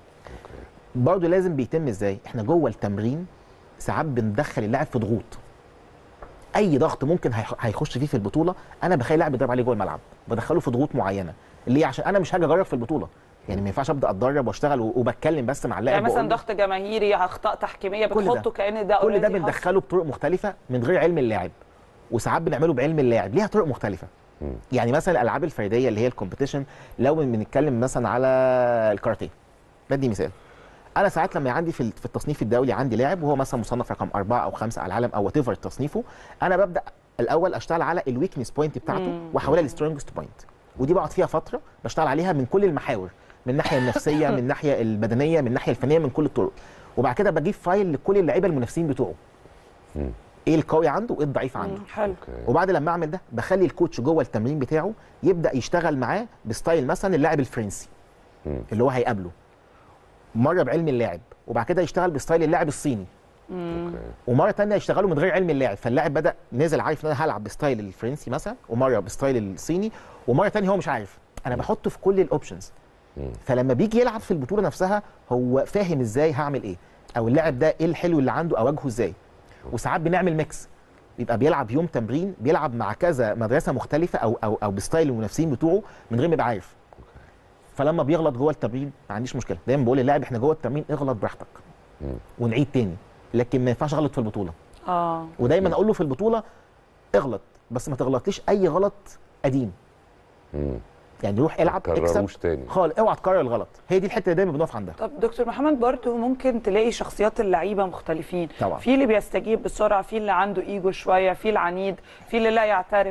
برضه لازم بيتم ازاي احنا جوه التمرين ساعات بندخل اللاعب في ضغوط اي ضغط ممكن هيخ- هيخش فيه في البطوله انا بخلي اللاعب يضرب عليه جوه الملعب بدخله في ضغوط معينه ليه عشان انا مش هاجي اجرب في البطوله يعني ما ينفعش ابدا اتدرب واشتغل و- وبتكلم بس مع اللاعب يعني مثلا وأقول له- ضغط جماهيري اخطاء تحكيميه كل ده. بتحطه كان ده كل ده already حصل. بندخله بطرق مختلفه من غير علم اللاعب وساعات بنعمله بعلم اللاعب ليها طرق مختلفه مم. يعني مثلا الالعاب الفرديه اللي هي الكومبيتيشن لو بنتكلم مثلا على الكاراتيه بدي مثال انا ساعات لما عندي في في التصنيف الدولي عندي لاعب وهو مثلا مصنف رقم أربعة او خمسة على العالم او وات ايفر تصنيفه انا ببدا الاول اشتغل على الويكنس بوينت بتاعته مم. واحولها للسترونجست بوينت ودي بقعد فيها فتره بشتغل عليها من كل المحاور من الناحيه النفسيه من الناحيه البدنيه من الناحيه الفنيه من كل الطرق وبعد كده بجيب فايل لكل اللعيبه المنافسين بتوعه مم. ايه القوي عنده وايه الضعيف عنده مم، حلو أوكي. وبعد لما اعمل ده بخلي الكوتش جوه التمرين بتاعه يبدا يشتغل معاه بستايل مثلا اللاعب الفرنسي مم. اللي هو هيقابله مره بعلم اللاعب وبعد كده يشتغل بستايل اللاعب الصيني أوكي. ومره تانية يشتغلوا من غير علم اللاعب فاللاعب بدا نزل عارف ان انا هلعب بستايل الفرنسي مثلا ومره بستايل الصيني ومره تانية هو مش عارف انا بحطه في كل الاوبشنز مم. فلما بيجي يلعب في البطوله نفسها هو فاهم ازاي هعمل ايه او اللاعب ده ايه الحلو اللي عنده اواجهه ازاي وساعات بنعمل ميكس بيبقى بيلعب يوم تمرين بيلعب مع كذا مدرسه مختلفه او او او بستايل المنافسين بتوعه من غير ما يبقى عارف فلما بيغلط جوه التمرين ما عنديش مشكله دايما بقول للاعب احنا جوه التمرين اغلط براحتك مم. ونعيد تاني لكن ما ينفعش اغلط في البطوله اه ودايما اقول له في البطوله اغلط بس ما تغلطليش اي غلط قديم مم. يعني روح العب ما اكسب تكرروش تاني خالص اوعى تكرر الغلط هي دي الحته اللي دايما بنقف عندها طب دكتور محمد برضو ممكن تلاقي شخصيات اللعيبه مختلفين طبعا. في اللي بيستجيب بسرعه في اللي عنده ايجو شويه في العنيد في اللي لا يعترف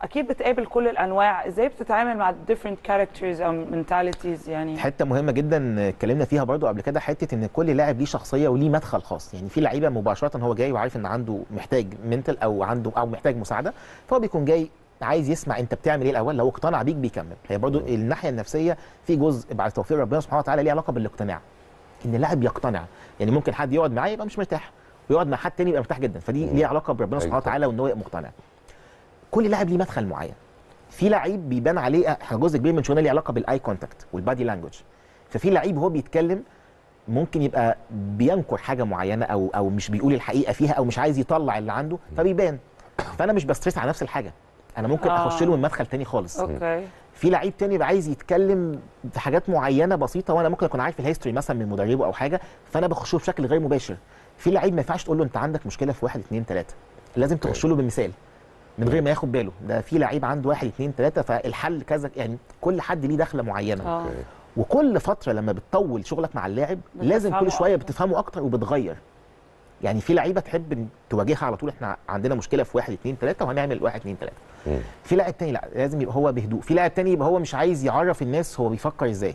اكيد بتقابل كل الانواع ازاي بتتعامل مع different characters او mentalities يعني حته مهمه جدا اتكلمنا فيها برضو قبل كده حته ان كل لاعب ليه شخصيه وليه مدخل خاص يعني في لعيبه مباشره هو جاي وعارف ان عنده محتاج منتل او عنده او محتاج مساعده فهو بيكون جاي عايز يسمع انت بتعمل ايه الاول لو اقتنع بيك بيكمل هي برضو الناحيه النفسيه في جزء بعد توفيق ربنا سبحانه وتعالى ليه علاقه بالاقتناع ان اللاعب يقتنع يعني ممكن حد يقعد معاه يبقى مش مرتاح ويقعد مع حد تاني يبقى مرتاح جدا فدي ليها علاقه بربنا سبحانه أيوة. وتعالى وان هو يبقى مقتنع كل لاعب ليه مدخل معين في لعيب بيبان عليه احنا جزء كبير من شغلنا ليه علاقه بالاي كونتاكت والبادي لانجوج ففي لعيب وهو بيتكلم ممكن يبقى بينكر حاجه معينه او او مش بيقول الحقيقه فيها او مش عايز يطلع اللي عنده فبيبان فانا مش بستريس على نفس الحاجه انا ممكن آه. اخش له من مدخل تاني خالص اوكي في لعيب تاني يبقى عايز يتكلم في حاجات معينه بسيطه وانا ممكن اكون عارف الهيستوري مثلا من مدربه او حاجه فانا بخش له بشكل غير مباشر في لعيب ما ينفعش تقول له انت عندك مشكله في واحد اتنين تلاته لازم تخش له بمثال من غير ما ياخد باله ده في لعيب عنده واحد اتنين تلاته فالحل كذا يعني كل حد ليه دخله معينه اه وكل فتره لما بتطول شغلك مع اللاعب لازم بتفهمه كل شويه أكتر. بتفهمه اكتر وبتغير يعني في لعيبه تحب إن تواجهها على طول احنا عندنا مشكله في واحد اتنين تلاته وهنعمل واحد اتنين تلاته مم. في لاعب تاني لا لازم يبقى هو بهدوء في لاعب تاني يبقى هو مش عايز يعرف الناس هو بيفكر ازاي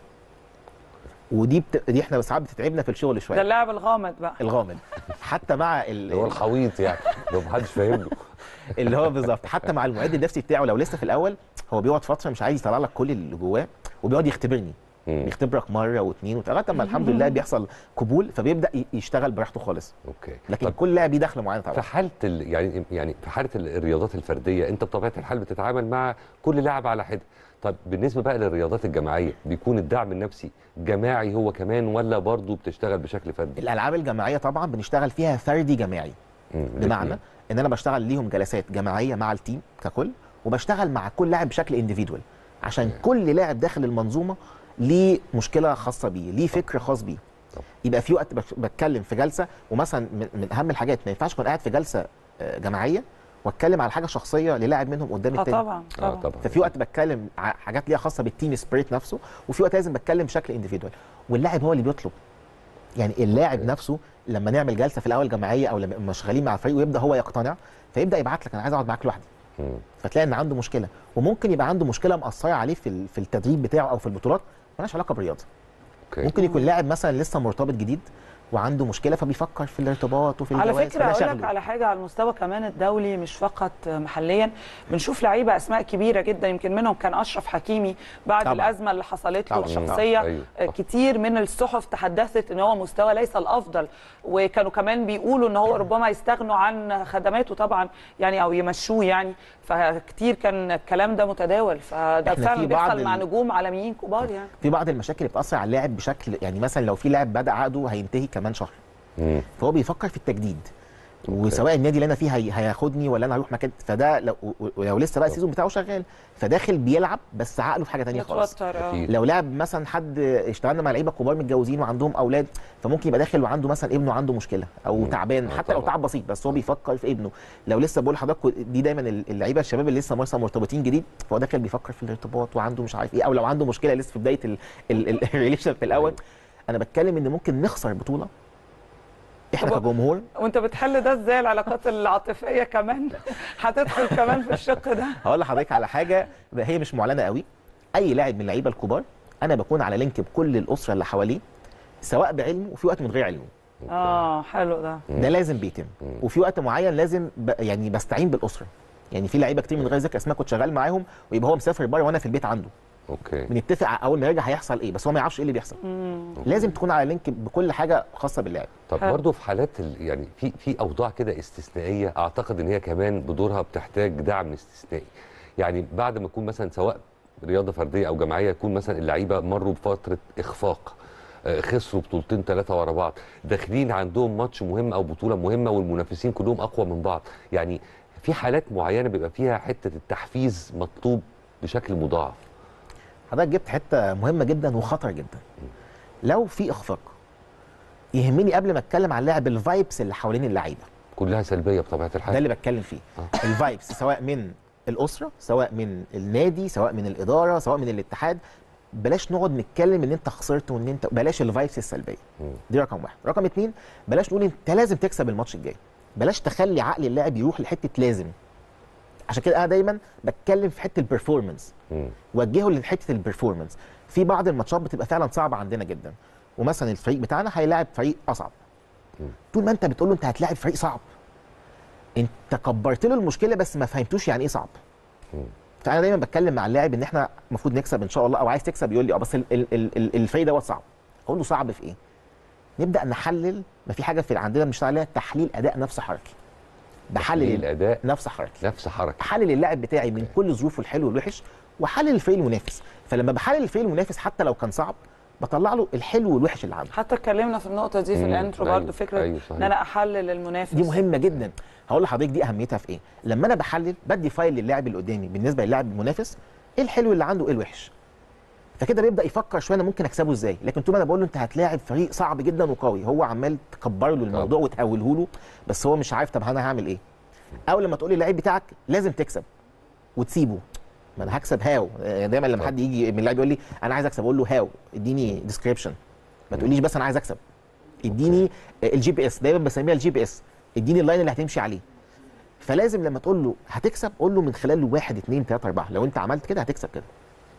ودي بت... دي احنا ساعات بتتعبنا في الشغل ده شويه اللاعب الغامض بقى الغامض حتى مع ال... اللي هو الخويط يعني لو محدش فاهم له اللي هو بالظبط حتى مع المعد النفسي بتاعه لو لسه في الاول هو بيقعد فتره مش عايز يطلع لك كل اللي جواه وبيقعد يختبرني مم. بيختبرك مره واثنين وثلاثه لما الحمد لله بيحصل قبول فبيبدا ي- يشتغل براحته خالص اوكي لكن طب كل لاعب ليه دخله معينه في طبعا حاله ال... يعني يعني في حاله ال- الرياضات الفرديه انت بطبيعه الحال بتتعامل مع كل لاعب على حده طب بالنسبه بقى للرياضات الجماعيه بيكون الدعم النفسي جماعي هو كمان ولا برضه بتشتغل بشكل فردي الالعاب الجماعيه طبعا بنشتغل فيها فردي جماعي مم. بمعنى ان انا بشتغل ليهم جلسات جماعيه مع التيم ككل وبشتغل مع كل لاعب بشكل انديفيدوال عشان كل لاعب داخل المنظومه ليه مشكله خاصه بيه ليه فكر خاص بيه طب. يبقى في وقت بش- بتكلم في جلسه ومثلا من, من اهم الحاجات ما ينفعش اكون قاعد في جلسه آه، جماعيه واتكلم على حاجه شخصيه للاعب منهم قدام اه التاني طبعا اه طبعا طبعا ففي وقت بتكلم ع- حاجات ليها خاصه بالتيم سبيريت نفسه وفي وقت لازم بتكلم بشكل انديفيدوال واللاعب هو اللي بيطلب يعني اللاعب نفسه لما نعمل جلسه في الاول جماعيه او لما نبقى شغالين مع الفريق ويبدا هو يقتنع فيبدا يبعت لك انا عايز اقعد معاك لوحدي مم. فتلاقي ان عنده مشكله وممكن يبقى عنده مشكله مأثره عليه في ال- في التدريب بتاعه او في البطولات مالهاش علاقه بالرياضه اوكي ممكن يكون لاعب مثلا لسه مرتبط جديد وعنده مشكله فبيفكر في الارتباط وفي على الجواز فكره فده اقول لك شغله. على حاجه على المستوى كمان الدولي مش فقط محليا بنشوف لعيبه اسماء كبيره جدا يمكن منهم كان اشرف حكيمي بعد طبعاً. الازمه اللي حصلت له طبعاً. الشخصيه أيوة. آه، صح. كتير من الصحف تحدثت ان هو مستوى ليس الافضل وكانوا كمان بيقولوا ان هو ربما يستغنوا عن خدماته طبعا يعني او يمشوه يعني فكتير كان الكلام ده متداول فده إحنا فعلا في بعض بيحصل مع ال- نجوم عالميين كبار يعني في بعض المشاكل اللي بتاثر على اللاعب بشكل يعني مثلا لو في لاعب بدا عقده هينتهي كمان شهر مم. فهو بيفكر في التجديد وسواء النادي اللي انا فيه هي- هياخدني ولا انا هروح مكان فده لو ولو لسه بقى السيزون بتاعه شغال فداخل بيلعب بس عقله في حاجه تانية خالص متوتر اه أكيد. لو لعب مثلا حد اشتغلنا مع لعيبه كبار متجوزين وعندهم اولاد فممكن يبقى داخل وعنده مثلا ابنه عنده مشكله او مم. تعبان آه حتى لو طبعاً. تعب بسيط بس هو بيفكر في ابنه لو لسه بقول لحضرتك دي دايما اللعيبه الشباب اللي لسه مثلا مرتبطين جديد فهو داخل بيفكر في الارتباط وعنده مش عارف ايه او لو عنده مشكله لسه في بدايه الريليشن في الاول انا بتكلم ان ممكن نخسر بطوله احنا طب- كجمهور وانت بتحل ده ازاي العلاقات العاطفيه كمان هتدخل كمان في الشق ده هقول لحضرتك على حاجه هي مش معلنه قوي اي لاعب من اللعيبه الكبار انا بكون على لينك بكل الاسره اللي حواليه سواء بعلمه وفي وقت من غير علمه اه حلو ده ده لازم بيتم وفي وقت معين لازم ب... يعني بستعين بالاسره يعني في لعيبه كتير من غير ذكر اسماء كنت شغال معاهم ويبقى هو مسافر بره وانا في البيت عنده اوكي بنتفق على اول ما يرجع هيحصل ايه بس هو ما يعرفش ايه اللي بيحصل لازم تكون على لينك بكل حاجه خاصه باللاعب طب حلو. برضه في حالات ال... يعني في في اوضاع كده استثنائيه اعتقد ان هي كمان بدورها بتحتاج دعم استثنائي يعني بعد ما يكون مثلا سواء رياضه فرديه او جماعيه يكون مثلا اللعيبه مروا بفتره اخفاق آه، خسروا بطولتين ثلاثه ورا بعض داخلين عندهم ماتش مهم او بطوله مهمه والمنافسين كلهم اقوى من بعض يعني في حالات معينه بيبقى فيها حته التحفيز مطلوب بشكل مضاعف حضرتك جبت حته مهمه جدا وخطر جدا لو في اخفاق يهمني قبل ما اتكلم عن اللاعب الفايبس اللي حوالين اللعيبه كلها سلبيه بطبيعه ده الحال اللي بتكلم فيه آه. الفايبس سواء من الاسره سواء من النادي سواء من الاداره سواء من الاتحاد بلاش نقعد نتكلم ان انت خسرت وان انت بلاش الفايبس السلبيه مم. دي رقم واحد رقم اتنين بلاش نقول انت لازم تكسب الماتش الجاي بلاش تخلي عقل اللاعب يروح لحته لازم عشان كده انا دايما بتكلم في حته البرفورمانس مم. وجهه لحته البرفورمانس في بعض الماتشات بتبقى فعلا صعبه عندنا جدا ومثلا الفريق بتاعنا هيلاعب فريق اصعب طول ما انت بتقول له انت هتلاعب فريق صعب انت كبرت له المشكله بس ما فهمتوش يعني ايه صعب فانا دايما بتكلم مع اللاعب ان احنا المفروض نكسب ان شاء الله او عايز تكسب يقول لي اه بس ال- ال- ال- ال- الفريق دوت صعب اقول له صعب في ايه نبدا نحلل ما في حاجه في عندنا بنشتغل عليها تحليل اداء نفس حركي بحلل تحليل أداء نفس حركي نفس حركه احلل اللاعب بتاعي من كل ظروفه الحلو والوحش واحلل الفريق المنافس فلما بحلل الفريق المنافس حتى لو كان صعب بطلع له الحلو والوحش اللي عنده حتى اتكلمنا في النقطه دي في مم. الانترو أيوة، برضه فكره أيوة، صحيح. ان انا احلل المنافس دي مهمه جدا هقول لحضرتك دي اهميتها في ايه لما انا بحلل بدي فايل للاعب اللي قدامي بالنسبه للاعب المنافس ايه الحلو اللي عنده ايه الوحش فكده بيبدا يفكر شويه انا ممكن اكسبه ازاي لكن طول ما انا بقول له انت هتلاعب فريق صعب جدا وقوي هو عمال تكبر له الموضوع وتهوله له بس هو مش عارف طب انا هعمل ايه اول لما تقول لي اللعيب بتاعك لازم تكسب وتسيبه ما انا هكسب هاو يعني دايما لما حد يجي من اللعيب يقول لي انا عايز اكسب اقول له هاو اديني ديسكريبشن ما تقوليش بس انا عايز اكسب اديني الجي بي اس دايما بسميها الجي بي اس اديني اللاين اللي هتمشي عليه فلازم لما تقول له هتكسب قول له من خلال واحد اثنين ثلاثه اربعه لو انت عملت كده هتكسب كده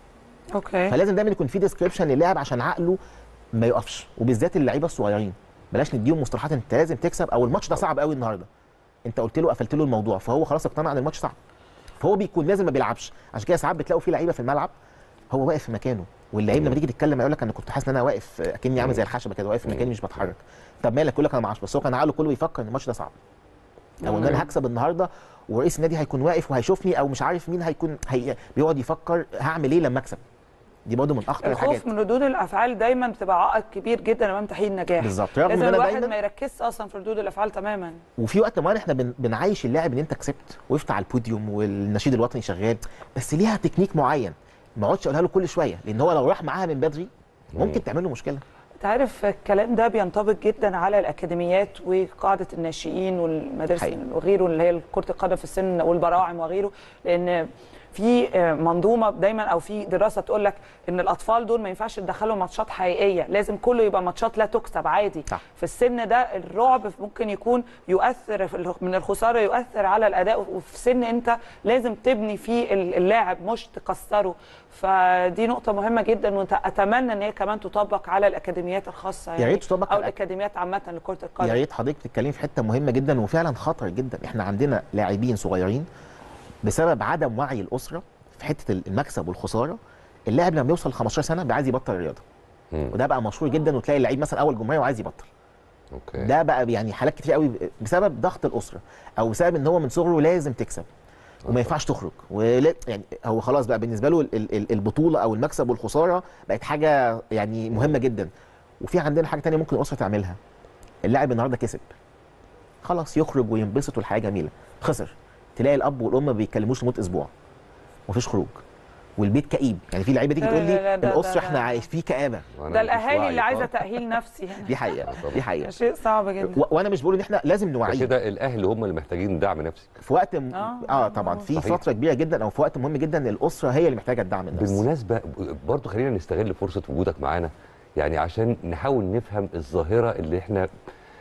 اوكي فلازم دايما يكون في ديسكريبشن للاعب عشان عقله ما يقفش وبالذات اللعيبه الصغيرين بلاش نديهم مصطلحات انت لازم تكسب او الماتش ده صعب قوي النهارده انت قلت له قفلت له الموضوع فهو خلاص اقتنع ان الماتش صعب فهو بيكون لازم ما بيلعبش عشان كده ساعات بتلاقوا في لعيبه في الملعب هو واقف في مكانه واللعيب لما تيجي تتكلم يقول لك انا كنت حاسس ان انا واقف اكني عامل زي الخشبه كده واقف في مكاني مش بتحرك طب مالك يقول لك انا ما اعرفش بس هو كان عقله كله بيفكر ان الماتش ده صعب او ان انا هكسب النهارده ورئيس النادي هيكون واقف وهيشوفني او مش عارف مين هيكون هي... بيقعد يفكر هعمل ايه لما اكسب دي برضه من اخطر الحاجات الخوف من ردود الافعال دايما بتبقى عائق كبير جدا امام تحقيق النجاح بالظبط رغم ان لازم انا الواحد دايما ما يركزش اصلا في ردود الافعال تماما وفي وقت معين احنا بن... بنعايش اللاعب ان انت كسبت وقفت على البوديوم والنشيد الوطني شغال بس ليها تكنيك معين ما اقعدش اقولها له كل شويه لان هو لو راح معاها من بدري ممكن تعمل له مشكله انت عارف الكلام ده بينطبق جدا على الاكاديميات وقاعده الناشئين والمدارس حقيقي. وغيره اللي هي كره القدم في السن والبراعم وغيره لان في آه، منظومه دايما او في دراسه تقول لك ان الاطفال دول ما ينفعش تدخلهم ماتشات حقيقيه لازم كله يبقى ماتشات لا تكسب عادي صح. في السن ده الرعب ممكن يكون يؤثر في ال- من الخساره يؤثر على الاداء وفي سن انت لازم تبني فيه ال- اللاعب مش تكسره فدي نقطه مهمه جدا واتمنى ان هي كمان تطبق على الاكاديميات الخاصه يا ريت تطبق او على- الاكاديميات عامه لكره يا القدم ريت حضرتك بتتكلمي في حته مهمه جدا وفعلا خطر جدا احنا عندنا لاعبين صغيرين بسبب عدم وعي الاسره في حته المكسب والخساره اللاعب لما بيوصل 15 سنه بيبقى عايز يبطل الرياضه مم. وده بقى مشهور جدا وتلاقي اللعيب مثلا اول جمهوريه وعايز يبطل اوكي ده بقى يعني حالات كتير قوي بسبب ضغط الاسره او بسبب ان هو من صغره لازم تكسب وما ينفعش تخرج ولا يعني هو خلاص بقى بالنسبه له ال- ال- البطوله او المكسب والخساره بقت حاجه يعني مهمه جدا وفي عندنا حاجه تانية ممكن الاسره تعملها اللاعب النهارده كسب خلاص يخرج وينبسط والحياه جميله خسر تلاقي الاب والام ما بيتكلموش لمده اسبوع مفيش خروج والبيت كئيب يعني في لعيبه تيجي لا تقول لا لا، لي ده- الاسره ده- احنا ده- عايش في كآبه وأنا ده مش الاهالي واعي اللي عايزه خالص. تاهيل نفسي هنا دي حقيقه دي حقيقه شيء صعب جدا و- وانا مش بقول ان احنا لازم نوعيه كده الاهل هم اللي محتاجين دعم نفسي في وقت م... آه، اه, آه طبعا في صحيح. فتره كبيره جدا او في وقت مهم جدا الاسره هي اللي محتاجه الدعم النفسي بالمناسبه برضو خلينا نستغل فرصه وجودك معانا يعني عشان نحاول نفهم الظاهره اللي احنا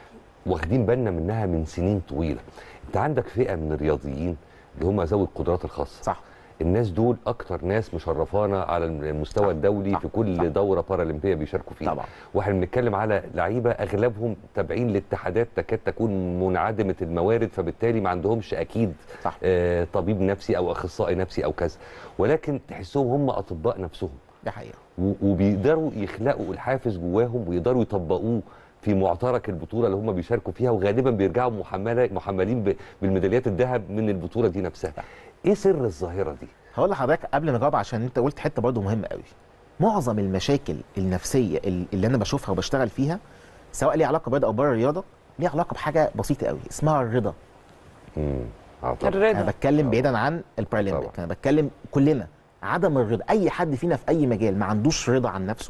واخدين بالنا منها من سنين طويله انت عندك فئه من الرياضيين اللي هم ذوي القدرات الخاصه صح الناس دول اكتر ناس مشرفانا على المستوى صح، الدولي صح، في كل صح. دوره بارالمبيه بيشاركوا فيها طبعا. واحنا بنتكلم على لعيبه اغلبهم تابعين لاتحادات تكاد تكون منعدمه الموارد فبالتالي ما عندهمش اكيد صح. آه طبيب نفسي او اخصائي نفسي او كذا ولكن تحسهم هم اطباء نفسهم دي حقيقه و- وبيقدروا يخلقوا الحافز جواهم ويقدروا يطبقوه في معترك البطوله اللي هم بيشاركوا فيها وغالبا بيرجعوا محمله محملين ب- بالميداليات الذهب من البطوله دي نفسها. ايه سر الظاهره دي؟ هقول لحضرتك قبل ما اجاوب عشان انت قلت حته برضه مهمه قوي معظم المشاكل النفسيه ال- اللي انا بشوفها وبشتغل فيها سواء ليها علاقه برياضه او بره الرياضه ليها علاقه بحاجه بسيطه قوي اسمها الرضا امم اه طبعا انا الرضا بتكلم بعيدا عن البارالمبيك طبعا. انا بتكلم كلنا عدم الرضا اي حد فينا في اي مجال ما عندوش رضا عن نفسه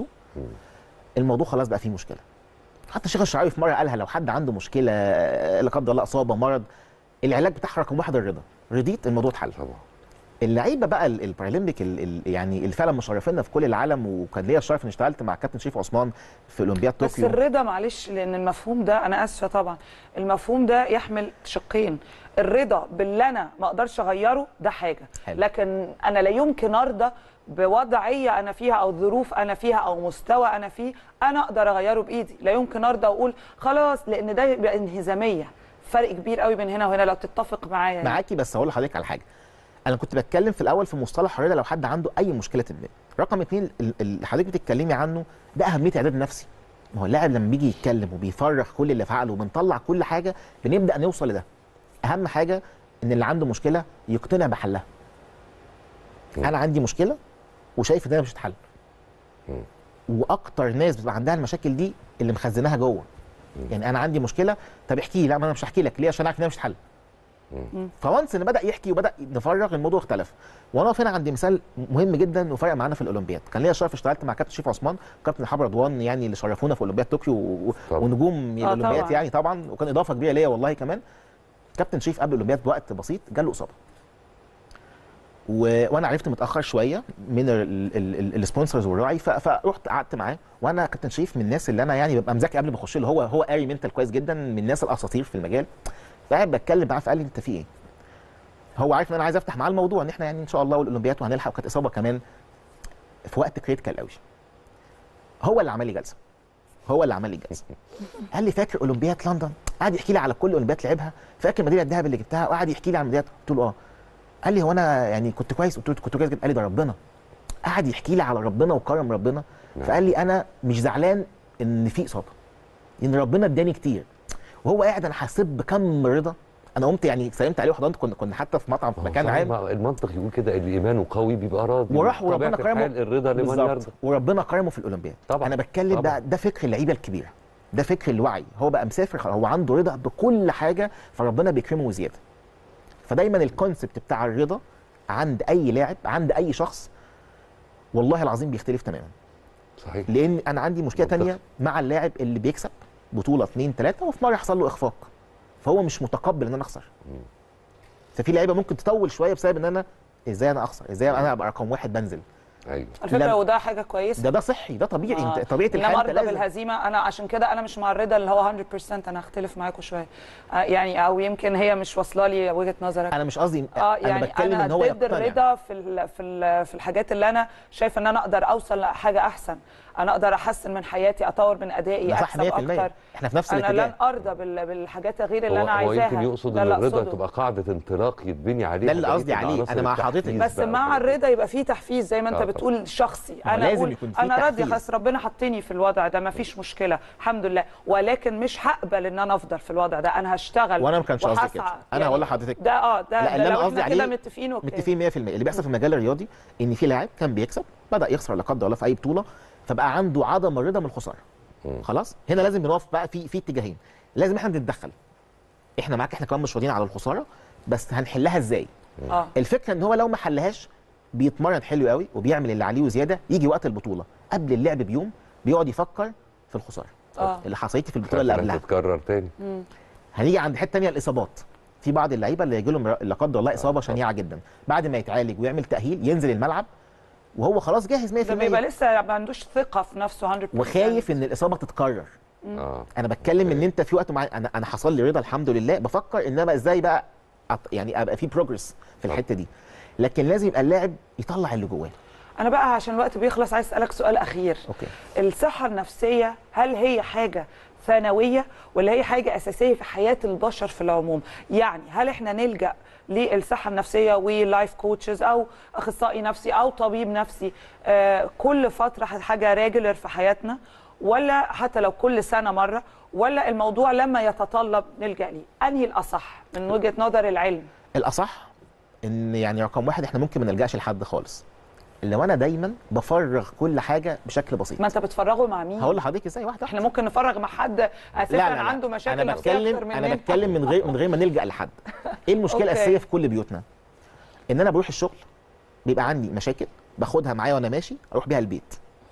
الموضوع خلاص بقى فيه مشكله حتى الشيخ الشعراوي في مره قالها لو حد عنده مشكله آه، لا قدر الله اصابه مرض العلاج بتاعها رقم واحد الرضا رضيت الموضوع اتحل طبعا اللعيبه بقى ال- البارالمبيك ال- ال- يعني اللي فعلا مشرفينا في كل العالم وكان ليا الشرف اني اشتغلت مع كابتن شريف عثمان في اولمبياد بس طوكيو الرضا معلش لان المفهوم ده انا اسفه طبعا المفهوم ده يحمل شقين الرضا باللي انا ما اقدرش اغيره ده حاجه حلو. لكن انا لا يمكن ارضى بوضعيه انا فيها او ظروف انا فيها او مستوى انا فيه انا اقدر اغيره بايدي لا يمكن ارضى واقول خلاص لان ده يبقى انهزاميه فرق كبير قوي بين هنا وهنا لو تتفق معايا يعني. معاكي بس هقول لحضرتك على حاجه انا كنت بتكلم في الاول في مصطلح الرضا لو حد عنده اي مشكله ما رقم اتنين ال- اللي حضرتك بتتكلمي عنه ده اهميه اعداد نفسي ما هو اللاعب لما بيجي يتكلم وبيفرغ كل اللي في عقله وبنطلع كل حاجه بنبدا نوصل لده اهم حاجه ان اللي عنده مشكله يقتنع بحلها انا عندي مشكله وشايف ان هي مش هتتحل واكتر ناس بتبقى عندها المشاكل دي اللي مخزناها جوه يعني انا عندي مشكله طب احكي لي لا ما انا مش هحكي لك ليه عشان عارف ان هي مش هتتحل فوانس ان بدا يحكي وبدا نفرغ الموضوع اختلف وانا واقف هنا عندي مثال مهم جدا وفرق معانا في الاولمبياد كان ليا الشرف اشتغلت مع كابتن شريف عثمان كابتن حبر رضوان يعني اللي شرفونا في اولمبياد طوكيو و- طبعا. ونجوم آه الاولمبياد طبعا. يعني طبعا وكان اضافه كبيره ليا والله كمان كابتن شريف قبل الاولمبياد بوقت بسيط جاله اصابه و... وانا عرفت متاخر شويه من ال- ال- ال- السبونسرز والراعي ف... فرحت قعدت معاه وانا كابتن شريف من الناس اللي انا يعني ببقى مذاكر قبل ما اخش له هو هو قاري منتال كويس جدا من الناس الاساطير في المجال فقاعد بتكلم معاه فقال لي انت في ايه؟ هو عارف ان انا عايز افتح معاه الموضوع ان احنا يعني ان شاء الله والاولمبياد وهنلحق وكانت اصابه كمان في وقت كريتيكال قوي هو اللي عمل لي جلسه هو اللي عمل لي جلسه قال لي فاكر اولمبياد لندن قعد يحكي لي على كل اولمبياد لعبها فاكر ميداليه الذهب اللي جبتها وقعد يحكي لي عن الميداليات قلت له اه قال لي هو انا يعني كنت كويس قلت له كنت كويس جدا قال لي ده ربنا قعد يحكي لي على ربنا وكرم ربنا نعم. فقال لي انا مش زعلان ان في اصابه ان ربنا اداني كتير وهو قاعد انا حسيت بكم رضا انا قمت يعني سلمت عليه وحضنت كنا كنا حتى في مطعم في مكان صحيح، عام ما المنطق يقول كده اللي ايمانه قوي بيبقى راضي وراح وربنا طبيعة كرمه الحال الرضا لمن بالظبط. يرضى وربنا كرمه في الاولمبياد طبعا. انا بتكلم ده طبعا. ده فكر اللعيبه الكبيره ده فكر الوعي هو بقى مسافر خلاص، هو عنده رضا بكل حاجه فربنا بيكرمه وزياده فدايما الكونسبت بتاع الرضا عند اي لاعب عند اي شخص والله العظيم بيختلف تماما صحيح لان انا عندي مشكله منطقي. تانية مع اللاعب اللي بيكسب بطوله اثنين ثلاثه وفي مره يحصل له اخفاق فهو مش متقبل ان انا اخسر ففي لعيبه ممكن تطول شويه بسبب ان انا ازاي انا اخسر ازاي انا ابقى رقم واحد بنزل ايوه على فكره لا. وده حاجه كويسه ده ده صحي ده طبيعي آه. انت طبيعه انما الحال انت ارضى لازم بالهزيمه انا عشان كده انا مش مع الرضا اللي هو 100% انا هختلف معاكم شويه آه يعني او يمكن هي مش واصله لي وجهه نظرك انا مش قصدي اه انا يعني بتكلم انا ان هو ضد يقتنع الرضا في ال في ال في الحاجات اللي انا شايفه ان انا اقدر اوصل لحاجه احسن انا اقدر احسن من حياتي اطور من ادائي ده صح 100% اكسب اكتر احنا في نفس انا الاتجاه لن ارضى بال- بالحاجات غير اللي هو, انا هو عايزاها يمكن يقصد ده ان اللي الرضا أقصده. تبقى قاعده انطلاق يتبني عليها ده اللي بقية قصدي عليه. العناصر أنا مع التحفيز حضرتك. بس بقى مع وكده. الرضا يبقى فيه تحفيز زي ما انت آه طبعا. بتقول شخصي هو انا لازم اقول يكون فيه انا راضيه تحفيز. خلاص ربنا حطني في الوضع ده ما فيش مشكله الحمد لله ولكن مش هقبل ان انا افضل في الوضع ده انا هشتغل وانا ما كانش قصدي وهسعى. كده انا يعني هقول لحضرتك ده اه ده, لا ده اللي انا لو قصدي احنا كده عليه متفقين اوكي متفقين 100% اللي بيحصل في المجال الرياضي ان في لاعب كان بيكسب بدا يخسر لا قدر الله في اي بطوله فبقى عنده عدم الرضا من الخساره مم. خلاص هنا لازم بنقف بقى في في اتجاهين لازم احنا نتدخل احنا معاك احنا كمان مش راضيين على الخساره بس هنحلها ازاي اه الفكره ان هو لو ما حلهاش بيتمرن حلو قوي وبيعمل اللي عليه وزياده يجي وقت البطوله قبل اللعب بيوم بيقعد يفكر في الخساره اه اللي حصلت في البطوله اللي خايف إنها قبلها تتكرر تاني هنيجي عند حته ثانيه الاصابات في بعض اللعيبه اللي يجي لهم لا قدر الله اصابه شنيعه جدا بعد ما يتعالج ويعمل تاهيل ينزل الملعب وهو خلاص جاهز 100% ده بيبقى لسه ما عندوش ثقه في نفسه 100% وخايف ان الاصابه تتكرر اه انا بتكلم ان انت في وقت معين انا انا حصل لي رضا الحمد لله بفكر ان انا ازاي بقى أط... يعني ابقى في بروجرس في الحته دي لكن لازم يبقى اللاعب يطلع اللي جواه انا بقى عشان الوقت بيخلص عايز اسالك سؤال اخير اوكي الصحه النفسيه هل هي حاجه ثانويه ولا هي حاجه اساسيه في حياه البشر في العموم يعني هل احنا نلجا للصحه النفسيه ولايف كوتشز او اخصائي نفسي او طبيب نفسي آه كل فتره حاجه ريجولر في حياتنا ولا حتى لو كل سنه مره ولا الموضوع لما يتطلب نلجا ليه انهي الاصح من وجهه نظر العلم الاصح ان يعني رقم واحد احنا ممكن ما نلجاش لحد خالص لو انا دايما بفرغ كل حاجه بشكل بسيط ما انت بتفرغه مع مين هقول لحضرتك ازاي واحده احنا ممكن نفرغ مع حد اساسا عنده مشاكل انا نفسيه اكتر بتكلم مننا انا بتكلم من غير من غير ما نلجا لحد ايه المشكله أوكي. الاساسيه في كل بيوتنا ان انا بروح الشغل بيبقى عندي مشاكل باخدها معايا وانا ماشي اروح بيها البيت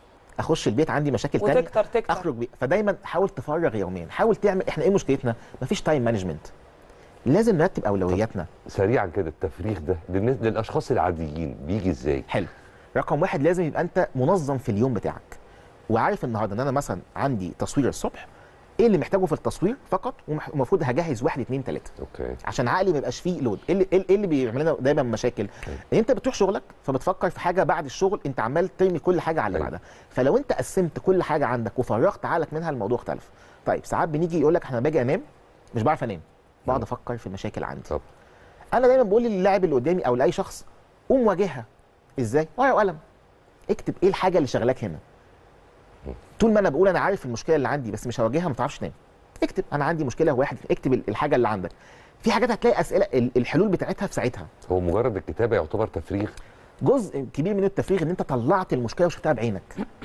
اخش البيت عندي مشاكل تانية وتكتر تكتر اخرج بيها فدايما حاول تفرغ يوميا حاول تعمل احنا ايه مشكلتنا مفيش تايم مانجمنت لازم نرتب اولوياتنا سريعا كده التفريغ ده للناس للاشخاص العاديين بيجي ازاي حلو رقم واحد لازم يبقى انت منظم في اليوم بتاعك وعارف النهارده ان انا مثلا عندي تصوير الصبح ايه اللي محتاجه في التصوير فقط ومح- ومفروض هجهز واحد اتنين تلاته اوكي عشان عقلي ما يبقاش فيه لود ايه اللي, إيه اللي بيعمل لنا دايما مشاكل ان انت بتروح شغلك فبتفكر في حاجه بعد الشغل انت عمال ترمي كل حاجه على اللي أيوة. بعدها فلو انت قسمت كل حاجه عندك وفرغت عقلك منها الموضوع اختلف طيب ساعات بنيجي يقول لك احنا باجي انام مش بعرف انام بقعد افكر في المشاكل عندي طب انا دايما بقول للاعب اللي قدامي او لاي شخص قوم واجهها ازاي ورقه وقلم اكتب ايه الحاجه اللي شغلاك هنا طول ما انا بقول انا عارف المشكله اللي عندي بس مش هواجهها ما تعرفش تنام اكتب انا عندي مشكله واحد اكتب ال- الحاجه اللي عندك في حاجات هتلاقي اسئله ال- الحلول بتاعتها في ساعتها هو مجرد الكتابه يعتبر تفريغ جزء كبير من التفريغ ان انت طلعت المشكله وشفتها بعينك